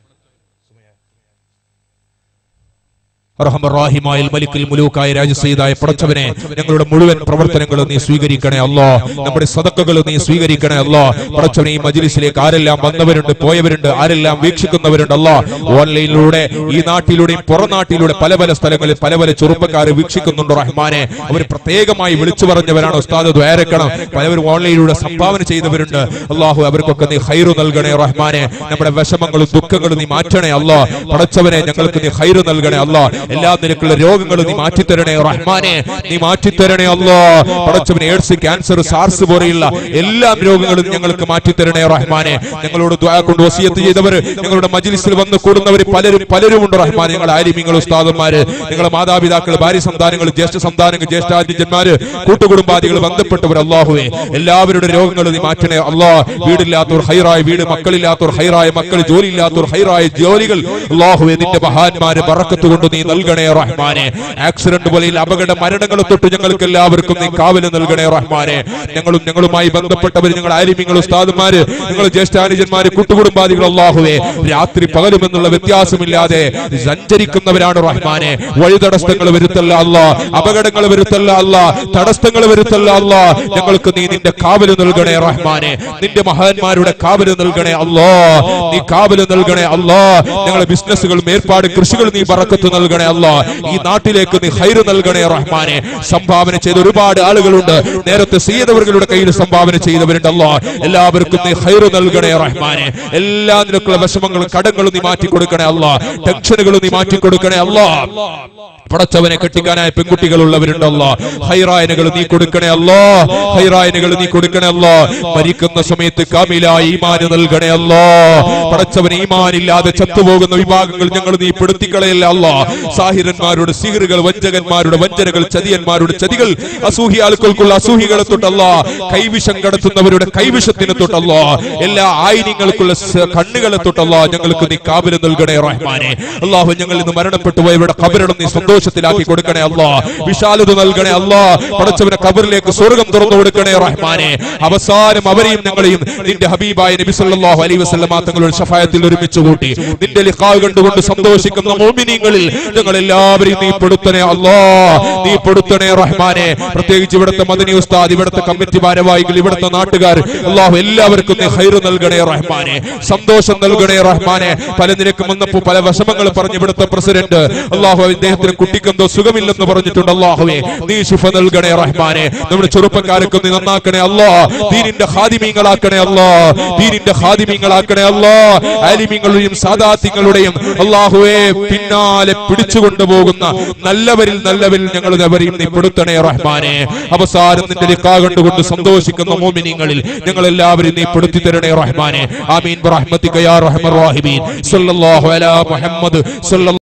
റഹ്മറാഹിമായിൽ മലിക്കിൽ മുലൂക്കായ രാജസീതായ പടച്ചവനെ ഞങ്ങളുടെ മുഴുവൻ പ്രവർത്തനങ്ങളും നീ സ്വീകരിക്കണേ അല്ലോ നമ്മുടെ സദക്കകൾ നീ സ്വീകരിക്കണേ അല്ലോ പടച്ചവനെ ഈ മജിലിസിലേക്ക് ആരെല്ലാം വന്നവരുണ്ട് പോയവരുണ്ട് ആരെല്ലാം വീക്ഷിക്കുന്നവരുണ്ട് അല്ലോ ഓൺലൈനിലൂടെ ഈ നാട്ടിലൂടെയും പുറം നാട്ടിലൂടെ പല പല സ്ഥലങ്ങളിൽ പല പല ചെറുപ്പക്കാർ വീക്ഷിക്കുന്നുണ്ട് റഹ്മാനെ അവർ പ്രത്യേകമായി വിളിച്ചു പറഞ്ഞവരാണ് ഉസ്താദ് ദ്വാരക്കണം പലവരും ഓൺലൈനിലൂടെ സംഭാവന ചെയ്തവരുണ്ട് അള്ളാഹു അവർക്കൊക്കെ നീ ഹൈറു നൽകണേ റഹ്മാനെ നമ്മുടെ വിഷമങ്ങളും ദുഃഖങ്ങളും നീ മാറ്റണേ അല്ലോ പടച്ചവനെ ഞങ്ങൾക്ക് നീ ഹൈറു നൽകണേ അല്ലോ എല്ലാ നിരക്കുള്ള രോഗങ്ങളും നീ മാറ്റിത്തരണേ റഹ്മാനെ നീ മാറ്റിത്തരണേ അല്ലോ പടച്ചവന് എയ്ഡ്സ് ക്യാൻസർ സാർസ് പോലെയുള്ള എല്ലാ രോഗങ്ങളും ഞങ്ങൾക്ക് മാറ്റിത്തരണേ റഹ്മാനെ ഞങ്ങളോട് ദ്വാ കൊണ്ട് വസിയത്ത് ചെയ്തവർ ഞങ്ങളുടെ മജ്ലിസിൽ വന്ന് കൂടുന്നവർ പലരും പലരും ഉണ്ട് റഹ്മാൻ ഞങ്ങൾ ആലിമിങ്ങൾ ഉസ്താദന്മാര് ഞങ്ങളെ മാതാപിതാക്കൾ ഭാര്യ സന്താനങ്ങൾ ജ്യേഷ്ഠ സന്താനങ്ങൾ ജ്യേഷ്ഠാനുജന്മാര് കൂട്ടുകുടുംബാദികൾ ബന്ധപ്പെട്ടവർ അള്ളാഹുവെ എല്ലാവരുടെ രോഗങ്ങൾ നീ മാറ്റണേ അള്ളാ വീടില്ലാത്തവർ ഹൈറായ വീട് മക്കളില്ലാത്തവർ ഹൈറായ മക്കൾ ജോലിയില്ലാത്തവർ ഹൈറായ ജോലികൾ അള്ളാഹുവെ നിന്റെ മഹാന്മാര് ബറക്കത്ത് കൊണ്ട് നീ നൽകണേ റഹ്മാനെ ആക്സിഡന്റ് പോലെയുള്ള അപകട മരണങ്ങൾ തൊട്ട് ഞങ്ങൾക്ക് എല്ലാവർക്കും നീ കാവല് നൽകണേ റഹ്മാനെ ഞങ്ങളും ഞങ്ങളുമായി ബന്ധപ്പെട്ടവർ ഞങ്ങൾ ആലിമ്യങ്ങൾ ഉസ്താദുമാര് ഞങ്ങൾ ജ്യേഷ്ഠാനുജന്മാര് കൂട്ടുകുടുംബാദികൾ അള്ളാഹുവേ രാത്രി പകലും എന്നുള്ള വ്യത്യാസമില്ലാതെ സഞ്ചരിക്കുന്നവരാണ് റഹ്മാനെ വഴിതടസ്സങ്ങൾ വരുത്തല്ല അല്ല അപകടങ്ങൾ വരുത്തല്ല അല്ല തടസ്സങ്ങൾ വരുത്തല്ല അല്ല ഞങ്ങൾക്ക് നീ നിന്റെ കാവല് നൽകണേ റഹ്മാനെ നിന്റെ മഹാന്മാരുടെ കാവല് നൽകണേ അല്ലോ നീ കാവല് നൽകണേ അല്ലോ ഞങ്ങളെ ബിസിനസ്സുകൾ ഏർപ്പാട് കൃഷികൾ നീ പറക്കത്ത് നൽകണേ അല്ലോ ഈ നാട്ടിലേക്ക് നീ ഹൈറ് നൽകണേ റഹ്മാനെ സംഭാവന ചെയ്ത ഒരുപാട് ആളുകളുണ്ട് നേരത്തെ സീതവர்களுടെ കയ്യിൽ സംഭാവന ചെയ്തവരുണ്ട് അല്ലോ എല്ലാവർക്കും നീ ഹൈറ് നൽകണേ റഹ്മാനെ എല്ലാ നിനക്കുള്ള വിഷമങ്ങളും കടങ്ങളും നീ മാറ്റി കൊടുക്കണേ അല്ലോ ടെൻഷനുകളും നീ മാറ്റി കൊടുക്കണേ അല്ലോ പടച്ചവനെ കെട്ടിക്കാനായ പെൺകുട്ടികൾ ഉള്ളവരുണ്ടല്ലോ ഹൈറായനകൾ നീ കൊടുക്കണേ അല്ലോ ഹൈറായനകൾ നീ കൊടുക്കണേ അല്ലോ മരിക്കുന്ന സമയത്ത് കാമിലായ ഈമാന് നൽകണേ അല്ലോ പടച്ചവൻ ഈമാനില്ലാതെ ചത്തുപോകുന്ന വിഭാഗങ്ങൾ ഞങ്ങൾ നീ പെടുത്തിക്കളയല്ല അല്ലോ സാഹിരന്മാരുടെ സിഹിറുകൾ വഞ്ചകന്മാരുടെ വഞ്ചനകൾ ചതിയന്മാരുടെ ചതികൾ അസൂഹിയാളുകൾക്കുള്ള അസൂഹികളെ തൊട്ടല്ല കൈവിഷം കടത്തുന്നവരുടെ കൈവിഷത്തിന് തൊട്ടല്ല എല്ലാ ആയിരങ്ങൾക്കുള്ള സ- കണ്ണുകളെ തൊട്ടല്ല ഞങ്ങൾക്ക് നീ കാബില് നൽകണേ റഹ്മാനെ അള്ളാഹു ഞങ്ങൾ ഇന്ന് മരണപ്പെട്ടു പോയവരുടെ കബറിടം നീ സന്തോഷത്തിലാക്കി കൊടുക്കണേ അല്ലാ വിശാലത നൽകണേ അല്ലാ പടച്ചവനെ കബറിലേക്ക് സ്വർഗം തുറന്നു കൊടുക്കണേ റഹ്മാനെ അവസാനം അവരെയും ഞങ്ങളെയും നിന്റെ ഹബീബായ നബി സല്ലല്ലാഹു അലൈഹി വസല്ലമ തങ്ങളുടെ ഷഫായത്തിൽ ഒരുമിച്ച് കൂട്ടി നിന്റെ ലിഖാവ് കണ്ടുകൊണ്ട് സന്തോഷിക്കുന്ന മോമിനിങ്ങളിൽ ഞങ്ങൾ എല്ലാവരെയും നീ പെടുത്തണേ അല്ലാ നീ പെടുത്തണേ റഹ്മാനെ പ്രത്യേകിച്ച് ഇവിടുത്തെ മദനി ഉസ്താദ് ഇവിടുത്തെ കമ്മിറ്റി ഭാരവാഹികൾ ഇവിടുത്തെ നാട്ടുകാർ അള്ളാഹു എല്ലാവർക്കും നീ ഹൈറ് നൽകണേ റഹ്മാനെ സന്തോഷം നൽകണേ റഹ്മാനെ പല നിരക്കും വന്നപ്പോ പല വിഷമങ്ങൾ പറഞ്ഞ് ഇവിടുത്തെ പ്രസിഡന്റ് അള്ളാഹു അദ്ദേഹത്തിന് കുട്ടിക്കെന്തോ സുഖമില്ലെന്ന് പറഞ്ഞിട്ടുണ്ട് അള്ളാഹുവേ നീ ശുഭ നൽകണേ റഹ്മാനെ നമ്മുടെ ചെറുപ്പക്കാർക്ക് നീ നന്നാക്കണേ അല്ലാ ദീനിന്റെ ഹാദിമീങ്ങളാക്കണേ അല്ലാ ദീനിന്റെ ഹാദിമീങ്ങളാക്കണേ അല്ലാ ആലിമീങ്ങളുടെയും സാദാത്യങ്ങളുടെയും അള്ളാഹുവേ പിന്നാലെ പിടിച്ചുകൊണ്ടുപോകുന്ന നല്ലവരിൽ നല്ലവരിൽ ഞങ്ങൾ അവരെയും നീ പെടുത്തണേ റഹ്മാനെ അവസാനം നിന്റെ ലിഖാ കണ്ടുകൊണ്ട് സന്തോഷിക്കുന്ന മോമിനിങ്ങളിൽ ഞങ്ങൾ എല്ലാവരും നീ പെടുത്തി തരണേ റഹ്മാനെ ആമീൻ റഹ്മത്തിക യാ റഹ്മർ റഹീമീൻ സല്ലല്ലാഹു അലാ മുഹമ്മദ് സല്ലല്ലാഹു